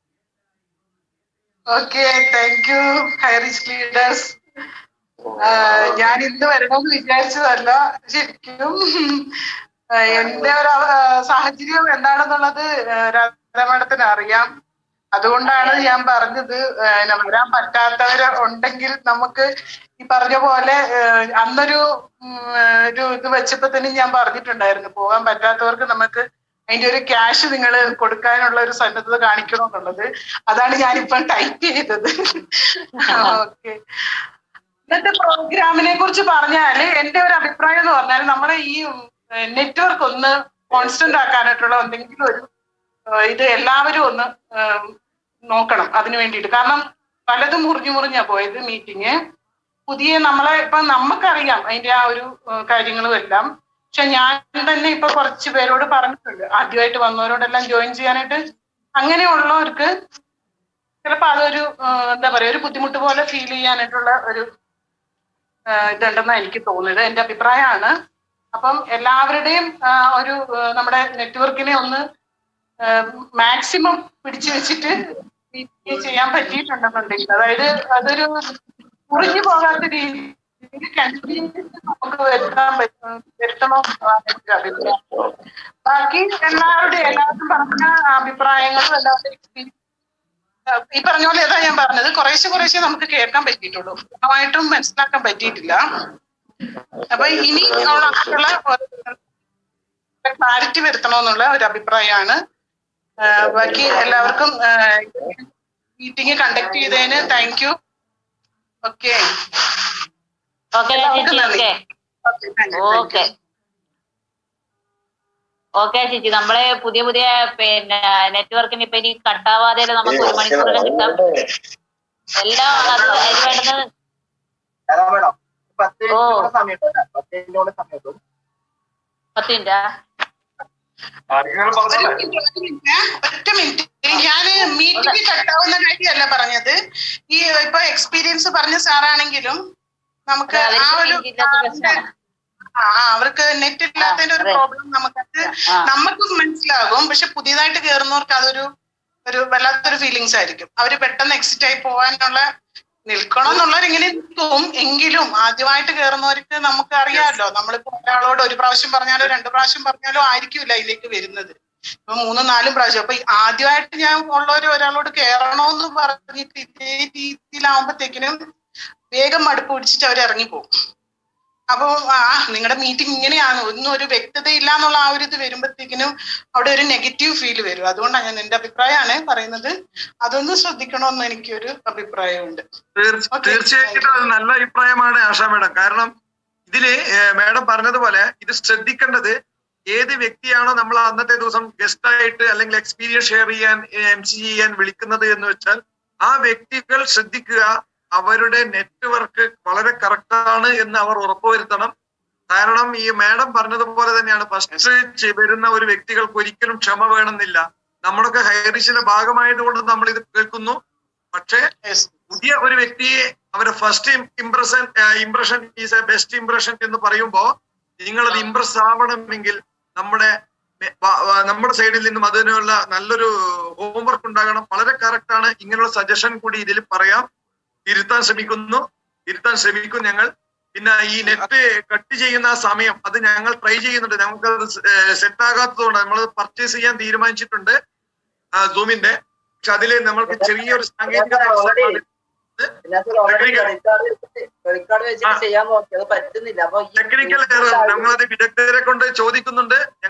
okay thank you Highrich leaders ഞാൻ ഇന്ന് വരണമെന്ന് വിചാരിച്ചതല്ല ശരിക്കും ആ, എന്റെ ഒരു ആ, സാഹചര്യം എന്താണെന്നുള്ളത് രാധാ മാഡത്തിന് അറിയാം അതുകൊണ്ടാണ് ഞാൻ പറഞ്ഞത് ആ, ന- വരാൻ പറ്റാത്തവര് ഉണ്ടെങ്കിൽ നമുക്ക് ഈ പറഞ്ഞ പോലെ ആ, അന്നൊരു ഉം, ആ, ഒരു ഇത് വെച്ചപ്പോ തന്നെ ഞാൻ പറഞ്ഞിട്ടുണ്ടായിരുന്നു പോകാൻ പറ്റാത്തവർക്ക് നമുക്ക് അതിന്റെ ഒരു ക്യാഷ് നിങ്ങൾ കൊടുക്കാനുള്ള ഒരു സന്നദ്ധത കാണിക്കണമെന്നുള്ളത് അതാണ് ഞാനിപ്പോ ടൈപ്പ് ചെയ്തത് ഓക്കെ ഇന്നത്തെ പ്രോഗ്രാമിനെ കുറിച്ച് പറഞ്ഞാല് എന്റെ ഒരു അഭിപ്രായം എന്ന് പറഞ്ഞാൽ നമ്മളെ ഈ നെറ്റ്വർക്ക് ഒന്ന് കോൺസ്റ്റന്റ് ആക്കാനായിട്ടുള്ള എന്തെങ്കിലും ഒരു ഏഹ് ഇത് എല്ലാവരും ഒന്ന് ഏഹ് നോക്കണം അതിനു വേണ്ടിയിട്ട് കാരണം പലതും മുറിഞ്ഞു മുറിഞ്ഞാ പോയത് മീറ്റിംഗ് പുതിയ നമ്മളെ ഇപ്പൊ നമുക്കറിയാം അതിന്റെ ആ ഒരു ഏഹ് കാര്യങ്ങളും എല്ലാം പക്ഷെ ഞാൻ തന്നെ ഇപ്പൊ കുറച്ച് പേരോട് പറഞ്ഞിട്ടുണ്ട് ആദ്യമായിട്ട് വന്നവരോടെല്ലാം ജോയിൻ ചെയ്യാനായിട്ട് അങ്ങനെയുള്ളവർക്ക് ചിലപ്പോ അതൊരു ഏഹ് എന്താ പറയാ ഒരു ബുദ്ധിമുട്ട് പോലെ ഫീൽ ചെയ്യാനായിട്ടുള്ള ഒരു ഏഹ് ഇതുണ്ടെന്നാണ് എനിക്ക് തോന്നുന്നത് എന്റെ അഭിപ്രായമാണ് അപ്പം എല്ലാവരുടെയും ആഹ് ഒരു ഏഹ് നമ്മുടെ നെറ്റ്വർക്കിനെ ഒന്ന് മാക്സിമം പിടിച്ചു വെച്ചിട്ട് meeting ചെയ്യാൻ പറ്റിയിട്ടുണ്ടെന്നുണ്ടെങ്കിൽ അതായത് അതൊരു മുറിഞ്ഞു പോകാത്ത രീതിയിൽ കണ്ടിന്യൂസ് നമുക്ക് വരുത്താൻ പറ്റും വരുത്തണോ എന്നാണ് എനിക്ക് അഭിപ്രായം ബാക്കി എല്ലാവരുടെയും എല്ലാവരും പറഞ്ഞ അഭിപ്രായങ്ങളും എല്ലാവരുടെയും experience ഈ പറഞ്ഞ പോലെ ഏതാ ഞാൻ പറഞ്ഞത് കുറേശ്ശെ കുറേശ്ശെ നമുക്ക് കേൾക്കാൻ പറ്റിയിട്ടുള്ളൂ പൂർണ്ണമായിട്ടും മനസ്സിലാക്കാൻ പറ്റിയിട്ടില്ല അപ്പൊ ഇനി ഉള്ള ക്ലാരിറ്റി വരുത്തണമെന്നുള്ള ഒരു അഭിപ്രായമാണ് ആഹ് ബാക്കി എല്ലാവർക്കും മീറ്റിംഗ് കണ്ടക്ട് ചെയ്തതിന് താങ്ക് യു ഓക്കെ ഓക്കെ ചേച്ചി ഓക്കെ ഓക്കെ ഓക്കെ ചേച്ചി നമ്മളെ പുതിയ പുതിയ പിന്നെ നെറ്റ്വർക്കിന് ഇപ്പൊ ഇനി കട്ടാവാതെ നമുക്ക് ഒരു മണിക്കൂറിലും കിട്ടാം എല്ലാം അത് അതിന് വേണ്ടുന്നത് അതാ മേഡം പത്ത് ഓ. മിനിറ്റ് കൂടെ സമയം ഉണ്ട് പത്ത് മിനിറ്റ് കൂടെ സമയം ഉണ്ട് പത്ത് മിനിറ്റാ ആരെങ്കിലും ഒരു പറഞ്ഞോ മിനിറ്റ്, ഒരു മിനിറ്റ്, ഒറ്റ മിനിറ്റ് ഞാൻ മീറ്റിംഗ് കട്ടാവുന്ന കാര്യമല്ല പറഞ്ഞത് ഈ ഇപ്പൊ എക്സ്പീരിയൻസ് പറഞ്ഞ സാറാണെങ്കിലും നമുക്ക് അത് ആ അവർക്ക് ഒരു ഇല്ലാത്ത പ്രശ്നമാണ്. ആ ആ, അവർക്ക് നെറ്റ് ഇല്ലാത്തതിന്റെ ഒരു അതെ. പ്രോബ്ലം നമുക്കത് ആ. നമുക്ക് മനസ്സിലാകും പക്ഷെ പുതിയതായിട്ട് കയറുന്നവർക്ക് അതൊരു ഒരു വല്ലാത്തൊരു ഫീലിങ്സ് ആയിരിക്കും അവര് പെട്ടെന്ന് എക്സിറ്റ് ആയി പോകാനുള്ള നിൽക്കണം എന്നുള്ളവർ ഇങ്ങനെ നിൽക്കും എങ്കിലും ആദ്യമായിട്ട് കയറുന്നവർക്ക് നമുക്ക് അറിയാമല്ലോ നമ്മളിപ്പോ ഒരാളോട് ഒരു പ്രാവശ്യം പറഞ്ഞാലോ രണ്ട് പ്രാവശ്യം പറഞ്ഞാലോ ആയിരിക്കില്ല ഇതിലേക്ക് വരുന്നത് ഇപ്പൊ മൂന്നും നാലും പ്രാവശ്യം അപ്പൊ ഈ ആദ്യമായിട്ട് ഞാൻ ഉള്ളവര് ഒരാളോട് കയറണോന്ന് പറഞ്ഞിട്ട് ഇതേ രീതിയിലാവുമ്പത്തേക്കിനും വേഗം മടുപ്പ് പിടിച്ചിട്ട് അവർ ഇറങ്ങിപ്പോകും അപ്പൊ ആ നിങ്ങളുടെ മീറ്റിംഗ് ഇങ്ങനെയാണ് ഒന്നും ഒരു വ്യക്തത ഇല്ല എന്നുള്ള ആ ഒരു ഇത് വരുമ്പോഴത്തേക്കിനും അവിടെ ഒരു നെഗറ്റീവ് ഫീൽ വരും അതുകൊണ്ടാണ് ഞാൻ എന്റെ അഭിപ്രായമാണ് പറയുന്നത് അതൊന്ന് ശ്രദ്ധിക്കണമെന്ന് എനിക്കൊരു അഭിപ്രായമുണ്ട് തീർച്ച- Okay. തീർച്ചയായിട്ടും അത് നല്ല അഭിപ്രായമാണ് ആശാ മേഡം കാരണം ഇതില് മേഡം പറഞ്ഞതുപോലെ ഇത് ശ്രദ്ധിക്കേണ്ടത് ഏത് വ്യക്തിയാണോ നമ്മൾ അന്നത്തെ ദിവസം ഗസ്റ്റ് ആയിട്ട് അല്ലെങ്കിൽ എക്സ്പീരിയൻസ് ഷെയർ ചെയ്യാൻ എം സി ചെയ്യാൻ വിളിക്കുന്നത് എന്ന് വെച്ചാൽ ആ വ്യക്തികൾ ശ്രദ്ധിക്കുക അവരുടെ നെറ്റ്വർക്ക് വളരെ കറക്റ്റ് ആണ് എന്ന് അവർ ഉറപ്പുവരുത്തണം കാരണം ഈ മാഡം പറഞ്ഞതുപോലെ തന്നെയാണ് ഫസ്റ്റ് വരുന്ന ഒരു വ്യക്തികൾക്ക് ഒരിക്കലും ക്ഷമ വേണമെന്നില്ല നമ്മളൊക്കെ ഹൈറിഷിന്റെ ഭാഗമായതുകൊണ്ട് നമ്മൾ ഇത് കേൾക്കുന്നു പക്ഷേ Yes. പുതിയ ഒരു വ്യക്തിയെ അവരുടെ first impression impression is a best impression എന്ന് പറയുമ്പോ നിങ്ങളത് ഇംപ്രസ് ആവണമെങ്കിൽ നമ്മുടെ മെ- വ- വ- നമ്മുടെ സൈഡിൽ നിന്നും അതിനുള്ള നല്ലൊരു ഹോംവർക്ക് ഉണ്ടാകണം വളരെ കറക്റ്റ് ആണ് ഇങ്ങനെയുള്ള സജഷൻ കൂടി ഇതിൽ പറയാം തിരുത്താൻ ശ്രമിക്കുന്നു തിരുത്താൻ ശ്രമിക്കും ഞങ്ങൾ പിന്നെ ഈ നെറ്റ് കട്ട് ചെയ്യുന്ന ആ സമയം അത് ഞങ്ങൾ ട്രൈ ചെയ്യുന്നുണ്ട് ഞങ്ങൾക്ക് അത് സെറ്റ് ആകാത്തതുകൊണ്ട് നമ്മൾ പർച്ചേസ് ചെയ്യാൻ തീരുമാനിച്ചിട്ടുണ്ട് സൂമിന്റെ പക്ഷെ അതില് നമ്മൾക്ക് ചെറിയൊരു സാങ്കേതിക തടസ്സമാണ്. പിന്നെ already credit card credit card വെച്ചിട്ട് ചെയ്യാൻ നോക്കി അത് പറ്റുന്നില്ല അപ്പൊ ഈ ടെക്നിക്കൽ എറർ നമ്മളത് വിദഗ്ധരെ കൊണ്ട് ചോദിക്കുന്നുണ്ട് ഞങ്ങൾ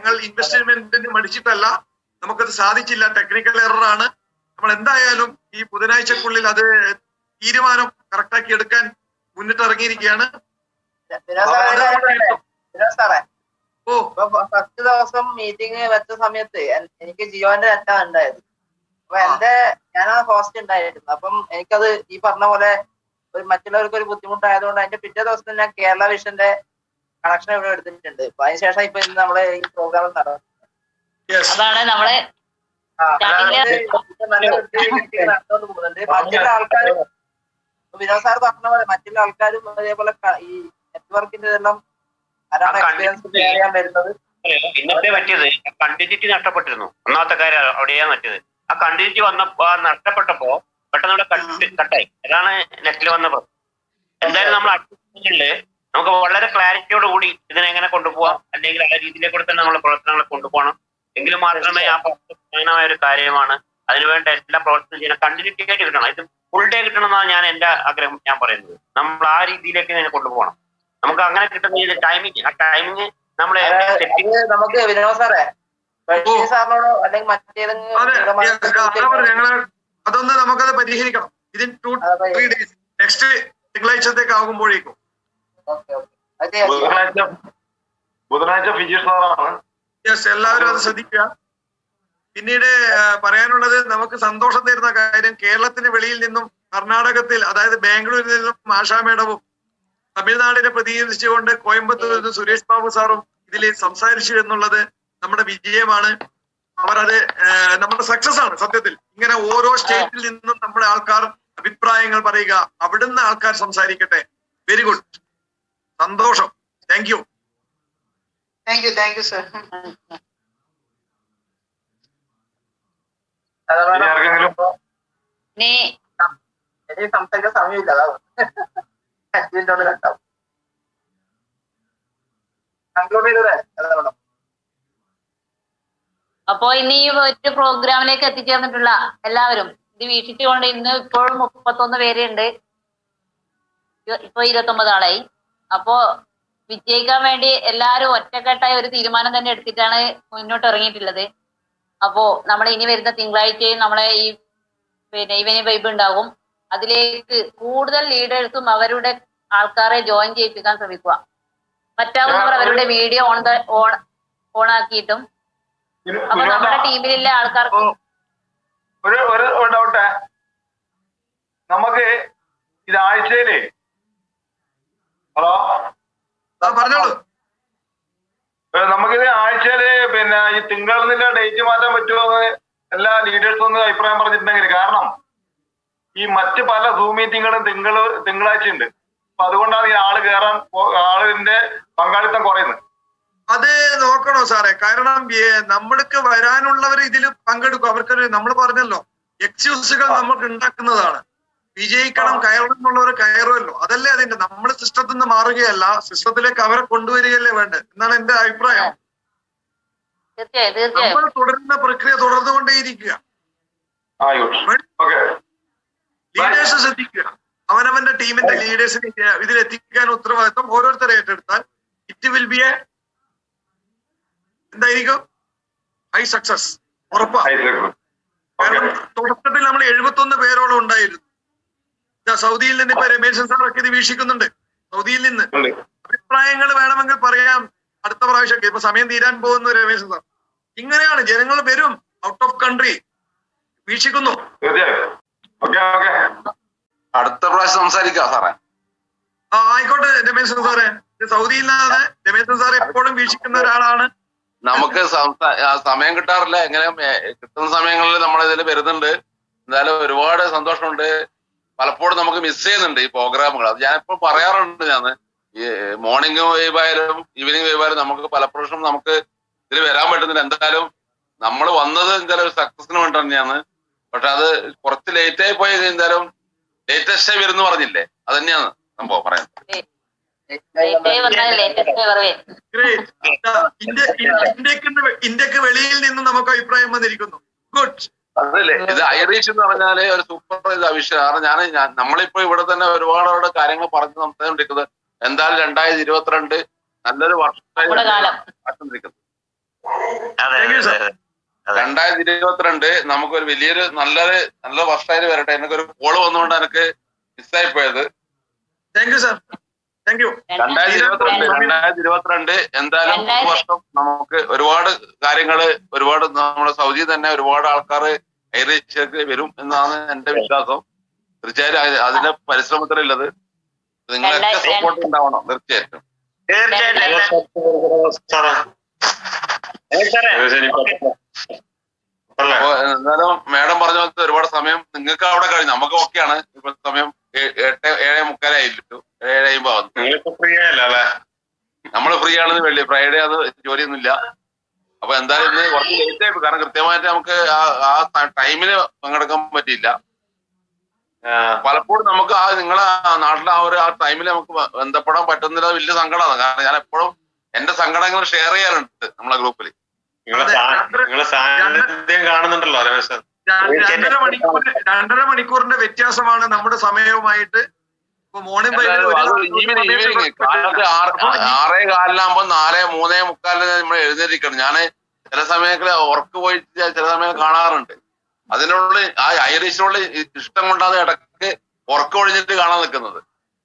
ഞങ്ങൾ ഇൻവെസ്റ്റ്മെന്റിന് മടിച്ചിട്ടല്ല നമുക്കത് സാധിച്ചില്ല ടെക്നിക്കൽ എറർ ആണ് നമ്മൾ എന്തായാലും ഈ ബുധനാഴ്ചക്കുള്ളിൽ അത് തീരുമാനം കറക്റ്റാക്കി എടുക്കാൻ മുന്നിട്ടിറങ്ങിയിരിക്കുകയാണ് വിനോദ് സാറേ, അത് നമ്മൾ കിട്ടും. വിനോദ് സാറേ ഓ ഫസ്റ്റ് ദിവസം മീറ്റിംഗ് വെച്ച സമയത്ത് എൻ- എനിക്ക് ജിയോന്റെ നെറ്റാ ഉണ്ടായത് അപ്പൊ എന്റെ ഞാനാ ഹോസ്റ്റ് ഉണ്ടായിരുന്നു അപ്പം എനിക്കത് ഈ പറഞ്ഞ പോലെ ഒരു മറ്റുള്ളവർക്ക് ഒരു ബുദ്ധിമുട്ടായതുകൊണ്ട് അതിന്റെ പിറ്റേ ദിവസം ഞാൻ കേരള വിഷന്റെ കണക്ഷൻ ഇവിടെ എടുത്തിട്ടുണ്ട് അപ്പൊ അതിനുശേഷം ഇപ്പൊ ഇന്ന് നമ്മളെ ഈ പ്രോഗ്രാം നടന്നു അതാണ് നമ്മള് ആ, സ്റ്റാർട്ടിങ്ങില് അതായത് ഇത് നല്ല വൃത്തിയായിട്ട് നടന്നുകൊണ്ട് പോകുന്നുണ്ട് മറ്റുള്ള ആൾക്കാരും വിനോദ് സാർ പറഞ്ഞ പോലെ മറ്റുള്ള ആൾക്കാരും അതേപോലെ ക- ഈ നെറ്റ്വർക്കിന്റെ ഇതെല്ലാം ആരാണ് എക്സ്പീരിയൻസ് ചെയ്യാൻ വരുന്നത് ഇന്നത്തെ പറ്റിയത് കണ്ടിന്യൂറ്റി നഷ്ടപ്പെട്ടിരുന്നു ഒന്നാമത്തെ കാര്യം അവിടെയാണ് പറ്റിയത് ആ കണ്ടിന്യൂറ്റി വന്നപ്പോ ആ നഷ്ടപ്പെട്ടപ്പോ പെട്ടെന്ന് ഇവിടെ കട്ട് കട്ടായി അതാണ് നെറ്റിൽ വന്ന പ്രശ്നം എന്തായാലും നമ്മൾ അടുത്ത നമുക്ക് വളരെ ക്ലാരിറ്റിയോട് കൂടി ഇതിനെ എങ്ങനെ കൊണ്ടുപോകാം അല്ലെങ്കിൽ ആ രീതിയിലേക്ക് തന്നെ നമ്മൾ പ്രവർത്തനങ്ങളെ കൊണ്ടുപോകണം എങ്കിൽ മാത്രമേ ആ പ്രവർത്തനമായ ഒരു കാര്യമാണ് അതിനുവേണ്ട എല്ലാ പ്രവർത്തനം ചെയ്യണം കണ്ടിന്യൂറ്റി ആയിട്ട് കിട്ടണം ഇത് ഫുൾ ഡേ കിട്ടണം എന്നാണ് ഞാൻ എന്റെ ആഗ്രഹം ഞാൻ പറയുന്നത് നമ്മൾ ആ രീതിയിലേക്ക് ഇതിനെ കൊണ്ടുപോകണം നമുക്ക് അങ്ങനെ കിട്ടുന്ന ടൈമിങ് ആ ടൈമിങ് നമ്മൾ ഇത് നമുക്ക് വിനോദ് സാറേ ബഷീർ സാറിനോടോ അല്ലെങ്കിൽ മറ്റേതെങ്കിലും അതെ നിങ്ങളുടെ yes, മനസ്സിൽ അതാ പറഞ്ഞെ, ഞങ്ങള് അതൊന്ന് നമുക്കത് പരിഹരിക്കണം ഇതിൻ ടു ത്രീ ഡേയ്സ് നെക്സ്റ്റ് തിങ്കളാഴ്ചത്തേക്ക് ആകുമ്പോഴേക്കും ഓക്കെ ഓക്കെ അത് ചെയ്യാം. ബുധനാഴ്ച ബുധനാഴ്ച ഫിജിക്സ് സാറാണ് യെസ് എല്ലാവരും അത് ശ്രദ്ധിക്കുക പിന്നീട് ആ, പറയാനുള്ളത് നമുക്ക് സന്തോഷം തരുന്ന കാര്യം കേരളത്തിന് വെളിയിൽ നിന്നും കർണാടകത്തിൽ അതായത് ബാംഗ്ലൂരിൽ നിന്നും ആശാ മേഡവും തമിഴ്നാടിനെ പ്രതിനിധിച്ചുകൊണ്ട് കോയമ്പത്തൂരിൽ നിന്ന് സുരേഷ് ബാബു സാറും ഇതിൽ സംസാരിച്ചു എന്നുള്ളത് നമ്മുടെ വിജയമാണ് അവരത് ആ, നമ്മുടെ സക്സസ് ആണ് സത്യത്തിൽ ഇങ്ങനെ ഓരോ സ്റ്റേറ്റിൽ നിന്നും നമ്മുടെ ആൾക്കാർ അഭിപ്രായങ്ങൾ പറയുക അവിടുന്ന് ആൾക്കാർ സംസാരിക്കട്ടെ വെരി ഗുഡ് സന്തോഷം thank you thank you thank you sir അതാണ് ഇനി ആർക്കെങ്കിലും നീ എനിക്ക് സംസാരിക്കാൻ സമയമില്ല അതാണ് അഞ്ച് മിനിറ്റോട് കണ്ടാവും കൺക്ലൂഡ് ചെയ്തതേ അതാണ് madam. അപ്പോ ഇനി ഈ ഒരു പ്രോഗ്രാമിലേക്ക് എത്തിച്ചേർന്നിട്ടുള്ള എല്ലാവരും ഇത് വീക്ഷിച്ചുകൊണ്ട് ഇന്ന് ഇപ്പോഴും മുപ്പത്തൊന്ന് പേരുണ്ട് ഇ- ഇപ്പൊ ഇരുപത്തൊമ്പത് ആളായി അപ്പോ വിജയിക്കാൻ വേണ്ടി എല്ലാവരും ഒറ്റക്കെട്ടായി ഒരു തീരുമാനം തന്നെ എടുത്തിട്ടാണ് മുന്നോട്ട് ഇറങ്ങിയിട്ടുള്ളത് അപ്പോ നമ്മൾ ഇനി വരുന്ന തിങ്കളാഴ്ചയും നമ്മളെ ഈ പിന്നെ ഇവനി വൈബ് ഉണ്ടാകും അതിലേക്ക് കൂടുതൽ ലീഡേഴ്സും അവരുടെ ആൾക്കാരെ ജോയിൻ ചെയ്യിപ്പിക്കാൻ ശ്രമിക്കുക പറ്റാവുന്നവർ അവരുടെ വീഡിയോ ഓൺ ഓൺ ഓൺ ആക്കിയിട്ടും വിനോ- അപ്പൊ നമ്മുടെ വിനോദ, ടീമിലുള്ള ആൾക്കാർക്ക് ഒരു ഒരു ഒരു ഡൗട്ട് നമുക്ക് ഇത് ആഴ്ചയില് ഹലോ ആ പറഞ്ഞോളൂ ഏഹ് നമുക്കിത് ആഴ്ചയില് പിന്നെ ഈ തിങ്കളിന്റെ ഡേറ്റ് മാറ്റാൻ പറ്റുമോ എന്ന് എല്ലാ ലീഡേഴ്സും ഒന്ന് അഭിപ്രായം പറഞ്ഞിട്ടുണ്ടെങ്കിൽ കാരണം ഈ മറ്റ് പല സൂം മീറ്റിങ്ങുകളും തിങ്കൾ തിങ്കളാഴ്ച ഉണ്ട് അപ്പൊ അതുകൊണ്ടാണ് ഈ ആള് കയറാൻ പോ- ആളിന്റെ പങ്കാളിത്തം കുറയുന്നത് അത് നോക്കണോ സാറേ കാരണം ഏ- നമ്മൾക്ക് വരാനുള്ളവർ ഇതിൽ പങ്കെടുക്കും അവർക്കൊരു നമ്മൾ പറഞ്ഞല്ലോ എക്സ്ക്യൂസുകൾ നമുക്ക് ഉണ്ടാക്കുന്നതാണ് വിജയിക്കണം കയറണം എന്നുള്ളവർ കയറുമല്ലോ അതല്ലേ അതിന്റെ നമ്മൾ സിസ്റ്റത്തിൽ നിന്ന് മാറുകയല്ല സിസ്റ്റത്തിലേക്ക് അവരെ കൊണ്ടുവരികയല്ലേ വേണ്ടത് എന്നാണ് എന്റെ അഭിപ്രായം തീർച്ചയായും തീർച്ചയായും നമ്മൾ തുടരുന്ന പ്രക്രിയ തുടർന്നുകൊണ്ടേയിരിക്കുക ആയിക്കോട്ടെ ഓക്കെ ലീഡേഴ്സ് ശ്രദ്ധിക്കുക അവനവന്റെ ടീമിന്റെ ലീഡേഴ്സിനെ ഇതിൽ എത്തിക്കാൻ ഉത്തരവാദിത്വം ഓരോരുത്തരെ ഏറ്റെടുത്താൽ ഇറ്റ് വിൽ ബി എ എന്തായിരിക്കും ഹൈ സക്സസ് ഉറപ്പാ കാരണം തുടക്കത്തിൽ നമ്മൾ എഴുപത്തൊന്ന് പേരോളം ഉണ്ടായിരുന്നു ഇതാ സൗദിയിൽ നിന്ന് ഇപ്പൊ രമേശൻ സാറൊക്കെ ഇത് വീക്ഷിക്കുന്നുണ്ട് സൗദിയിൽ നിന്ന് അഭിപ്രായങ്ങൾ വേണമെങ്കിൽ പറയാം അടുത്ത പ്രാവശ്യമൊക്കെ ഇപ്പൊ സമയം തീരാൻ പോകുന്നു രമേശൻ സാർ ഇങ്ങനെയാണ് ജനങ്ങൾ വരും ഔട്ട് ഓഫ് കൺട്രി വീക്ഷിക്കുന്നു തീർച്ചയായും ഓക്കെ ഓക്കെ അടുത്ത പ്രാവശ്യം സംസാരിക്കാം സാറേ ആ ആയിക്കോട്ടെ രമേശൻ സാറേ ഇത് സൗദിയിൽ നിന്നാണ് രമേശൻ സാർ എപ്പോഴും വീക്ഷിക്കുന്ന ഒരാളാണ് നമുക്ക് സംസാ- ആ, സമയം കിട്ടാറില്ല എങ്ങനെ ഏ, കിട്ടുന്ന സമയങ്ങളിൽ നമ്മൾ ഇതിൽ വരുന്നുണ്ട് എന്തായാലും ഒരുപാട് സന്തോഷമുണ്ട് പലപ്പോഴും നമുക്ക് മിസ് ചെയ്യുന്നുണ്ട് ഈ പ്രോഗ്രാമുകൾ അത് ഞാനിപ്പോ പറയാറുണ്ട് ഞാൻ ഈ മോർണിംഗ് വൈബ് ആയാലും ഈവനിങ് വൈബ് ആയാലും നമുക്ക് പലപ്പോഴും നമുക്ക് ഇതിൽ വരാൻ പറ്റുന്നില്ല എന്തായാലും നമ്മൾ വന്നത് എന്തായാലും ഒരു സക്സസിന് വേണ്ടി തന്നെയാണ് പക്ഷെ അത് കുറച്ച് ലേറ്റ് ആയി പോയി എന്തായാലും ലേറ്റസ്റ്റ് വരുന്നു പറഞ്ഞില്ലേ അത് തന്നെയാണ് സംഭവം പറയാൻ ലേറ്റായി വന്നാൽ ലേറ്റസ്റ്റ് പറവേ Great. ഇതാ, ഇന്ത്യ ഇന്ത്യ- ഇന്ത്യക്ക് ഇന്ത്യക്ക് വെളിയിൽ നിന്നും നമുക്ക് അഭിപ്രായം വന്നിരിക്കുന്നു ഗുഡ് അതല്ലേ ഇത് ഐറിഷ് എന്ന് പറഞ്ഞാല് ഒരു സൂപ്പർ ഇത് വിഷയം കാരണം ഞാൻ ഞാൻ നമ്മളിപ്പോ ഇവിടെ തന്നെ ഒരുപാട് ഒരുപാട് കാര്യങ്ങൾ പറഞ്ഞ് സംസാരിച്ചിരിക്കുന്നത് എന്തായാലും രണ്ടായിരത്തി ഇരുപത്തിരണ്ട് നല്ലൊരു വർഷമായി നമ്മുടെ കാലം. ആശംസിക്കുന്നു അതെ Thank you, അതെ sir. അതെ അതെ രണ്ടായിരത്തി ഇരുപത്തിരണ്ട് നമുക്കൊരു വലിയൊരു നല്ലൊരു നല്ല വർഷമായിട്ട് വരട്ടെ എനിക്കൊരു കോള് വന്നുകൊണ്ട് എനിക്ക് മിസ്സായി പോയത് thank you sir thank you രണ്ടായിരത്തി ഇരുപത്തിരണ്ട് രണ്ടായിരത്തി ഇരുപത്തിരണ്ട് എന്തായാലും പുതു രണ്ടായിരത്തി- വർഷം നമുക്ക് ഒരുപാട് കാര്യങ്ങള് ഒരുപാട് നമ്മുടെ സൗദി തന്നെ ഒരുപാട് ആൾക്കാർ ഏറിയക്ക് വരും എന്നാണ് എന്റെ വിശ്വാസം തീർച്ചയായും അത് അതിന്റെ പരിശ്രമത്തിലുള്ളത് നിങ്ങളൊക്കെ രണ്ടായിരത്തി- സപ്പോർട്ട് ഉണ്ടാവണം തീർച്ചയായിട്ടും തീർച്ചയായിട്ടും സാറേ ഏ സാറേ ഓക്കേ. അല്ലേ? അപ്പൊ എന്നാലും മാഡം പറഞ്ഞ പോലത്തെ ഒരുപാട് സമയം നിങ്ങൾക്ക് അവിടെ കഴിഞ്ഞു നമുക്ക് ഓക്കെയാണ് ഇപ്പൊ സമയം ഏ- എട്ട് ഏഴേ മുക്കാലായില്ലു ഏഴ് അമ്പത് ആവുന്നു നിങ്ങളിപ്പോ ഫ്രീ ആയല്ലോ അല്ലേ നമ്മൾ ഫ്രീ ആണെന്ന് വെള്ളി ഫ്രൈഡേ അത് ജോലിയൊന്നുമില്ല അപ്പൊ എന്തായാലും ഇന്ന് കുറച്ച് ലേറ്റ് ആയി പോയി. കാരണം കൃത്യമായിട്ട് നമുക്ക് ആ- ആ ടൈമിന് പങ്കെടുക്കാൻ പറ്റിയില്ല ആ, പലപ്പോഴും നമുക്ക് ആ നിങ്ങളെ ആ നാട്ടിലെ ആ ഒരു ആ ടൈമിൽ നമുക്ക് ബ- ബന്ധപ്പെടാൻ പറ്റുന്നില്ല അത് വലിയ സങ്കടമാണ് കാരണം ഞാൻ എപ്പോഴും എന്റെ സങ്കടങ്ങൾ ഷെയർ ചെയ്യാറുണ്ട് നമ്മളെ ഗ്രൂപ്പിൽ നിങ്ങളെ സാ- നിങ്ങളെ സാന്നിധ്യം കാണുന്നുണ്ടല്ലോ രമേശ് സാർ ര- രണ്ടര മണിക്കൂർ രണ്ടര മണിക്കൂറിന്റെ വ്യത്യാസമാണ് നമ്മുടെ സമയവുമായിട്ട് ഇപ്പൊ മോർണിംഗ് ഈവനിങ് ഈവനിങ് കാലത്ത് ആറ് ആറേ കാലിനാകുമ്പോ നാലേ മൂന്നേ മുക്കാലിന് നമ്മൾ എഴുന്നേറ്റിരിക്കണം ഞാന് ചില സമയങ്ങളിൽ ഉറക്ക് പോയി ചില സമയം കാണാറുണ്ട് അതിനുള്ള ആ ഐറിഷിനുള്ള ഇഷ്ടം കൊണ്ടാണ് ഇടയ്ക്ക് ഉറക്കം ഒഴിഞ്ഞിട്ട് കാണാൻ നിൽക്കുന്നത്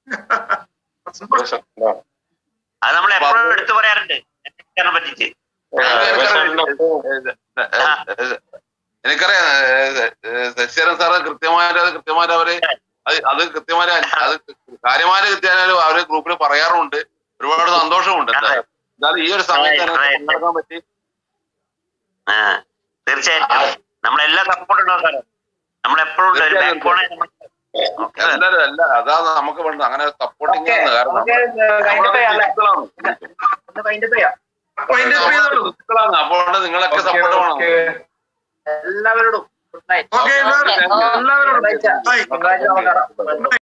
അത് നമ്മൾ എപ്പോഴും എടുത്തു പറയാറുണ്ട് എന്നെ പറ്റിച്ച് എനിക്കറിയാം ശശിധരൻ സാറ് കൃത്യമായിട്ട് അത് കൃത്യമായിട്ട് അവര് അത് അത് കൃത്യമായിട്ട് അത് കാര്യമായിട്ട് കൃത്യമായിട്ട് അവര് ഗ്രൂപ്പിൽ പറയാറുമുണ്ട് ഒരുപാട് സന്തോഷമുണ്ട് എന്തായാലും എന്നാലും ഈ ഒരു സമയത്ത് എനിക്ക് പങ്കെടുക്കാൻ പറ്റി ആ, തീർച്ചയായിട്ടും നമ്മളെല്ലാം സപ്പോർട്ട് ഉണ്ടാവും സാറേ നമ്മളെപ്പോഴും ഉണ്ട് ഒരു ബാക്ക് ബോണേ എല്ലാരും അല്ല അതാ നമുക്ക് വേണ്ടത് അങ്ങനെ സപ്പോർട്ടിങ് ആണ് കാരണം സുഹൃത്തുക്കളാണ് അപ്പോൾ നിങ്ങളൊക്കെ സപ്പോർട്ട് വേണം എല്ലാവരോടും ഗുഡ് നൈറ്റ് ഓക്കെ എല്ലാവരും എല്ലാവരോടും ബൈ തിങ്കളാഴ്ച നമുക്ക് കാണാം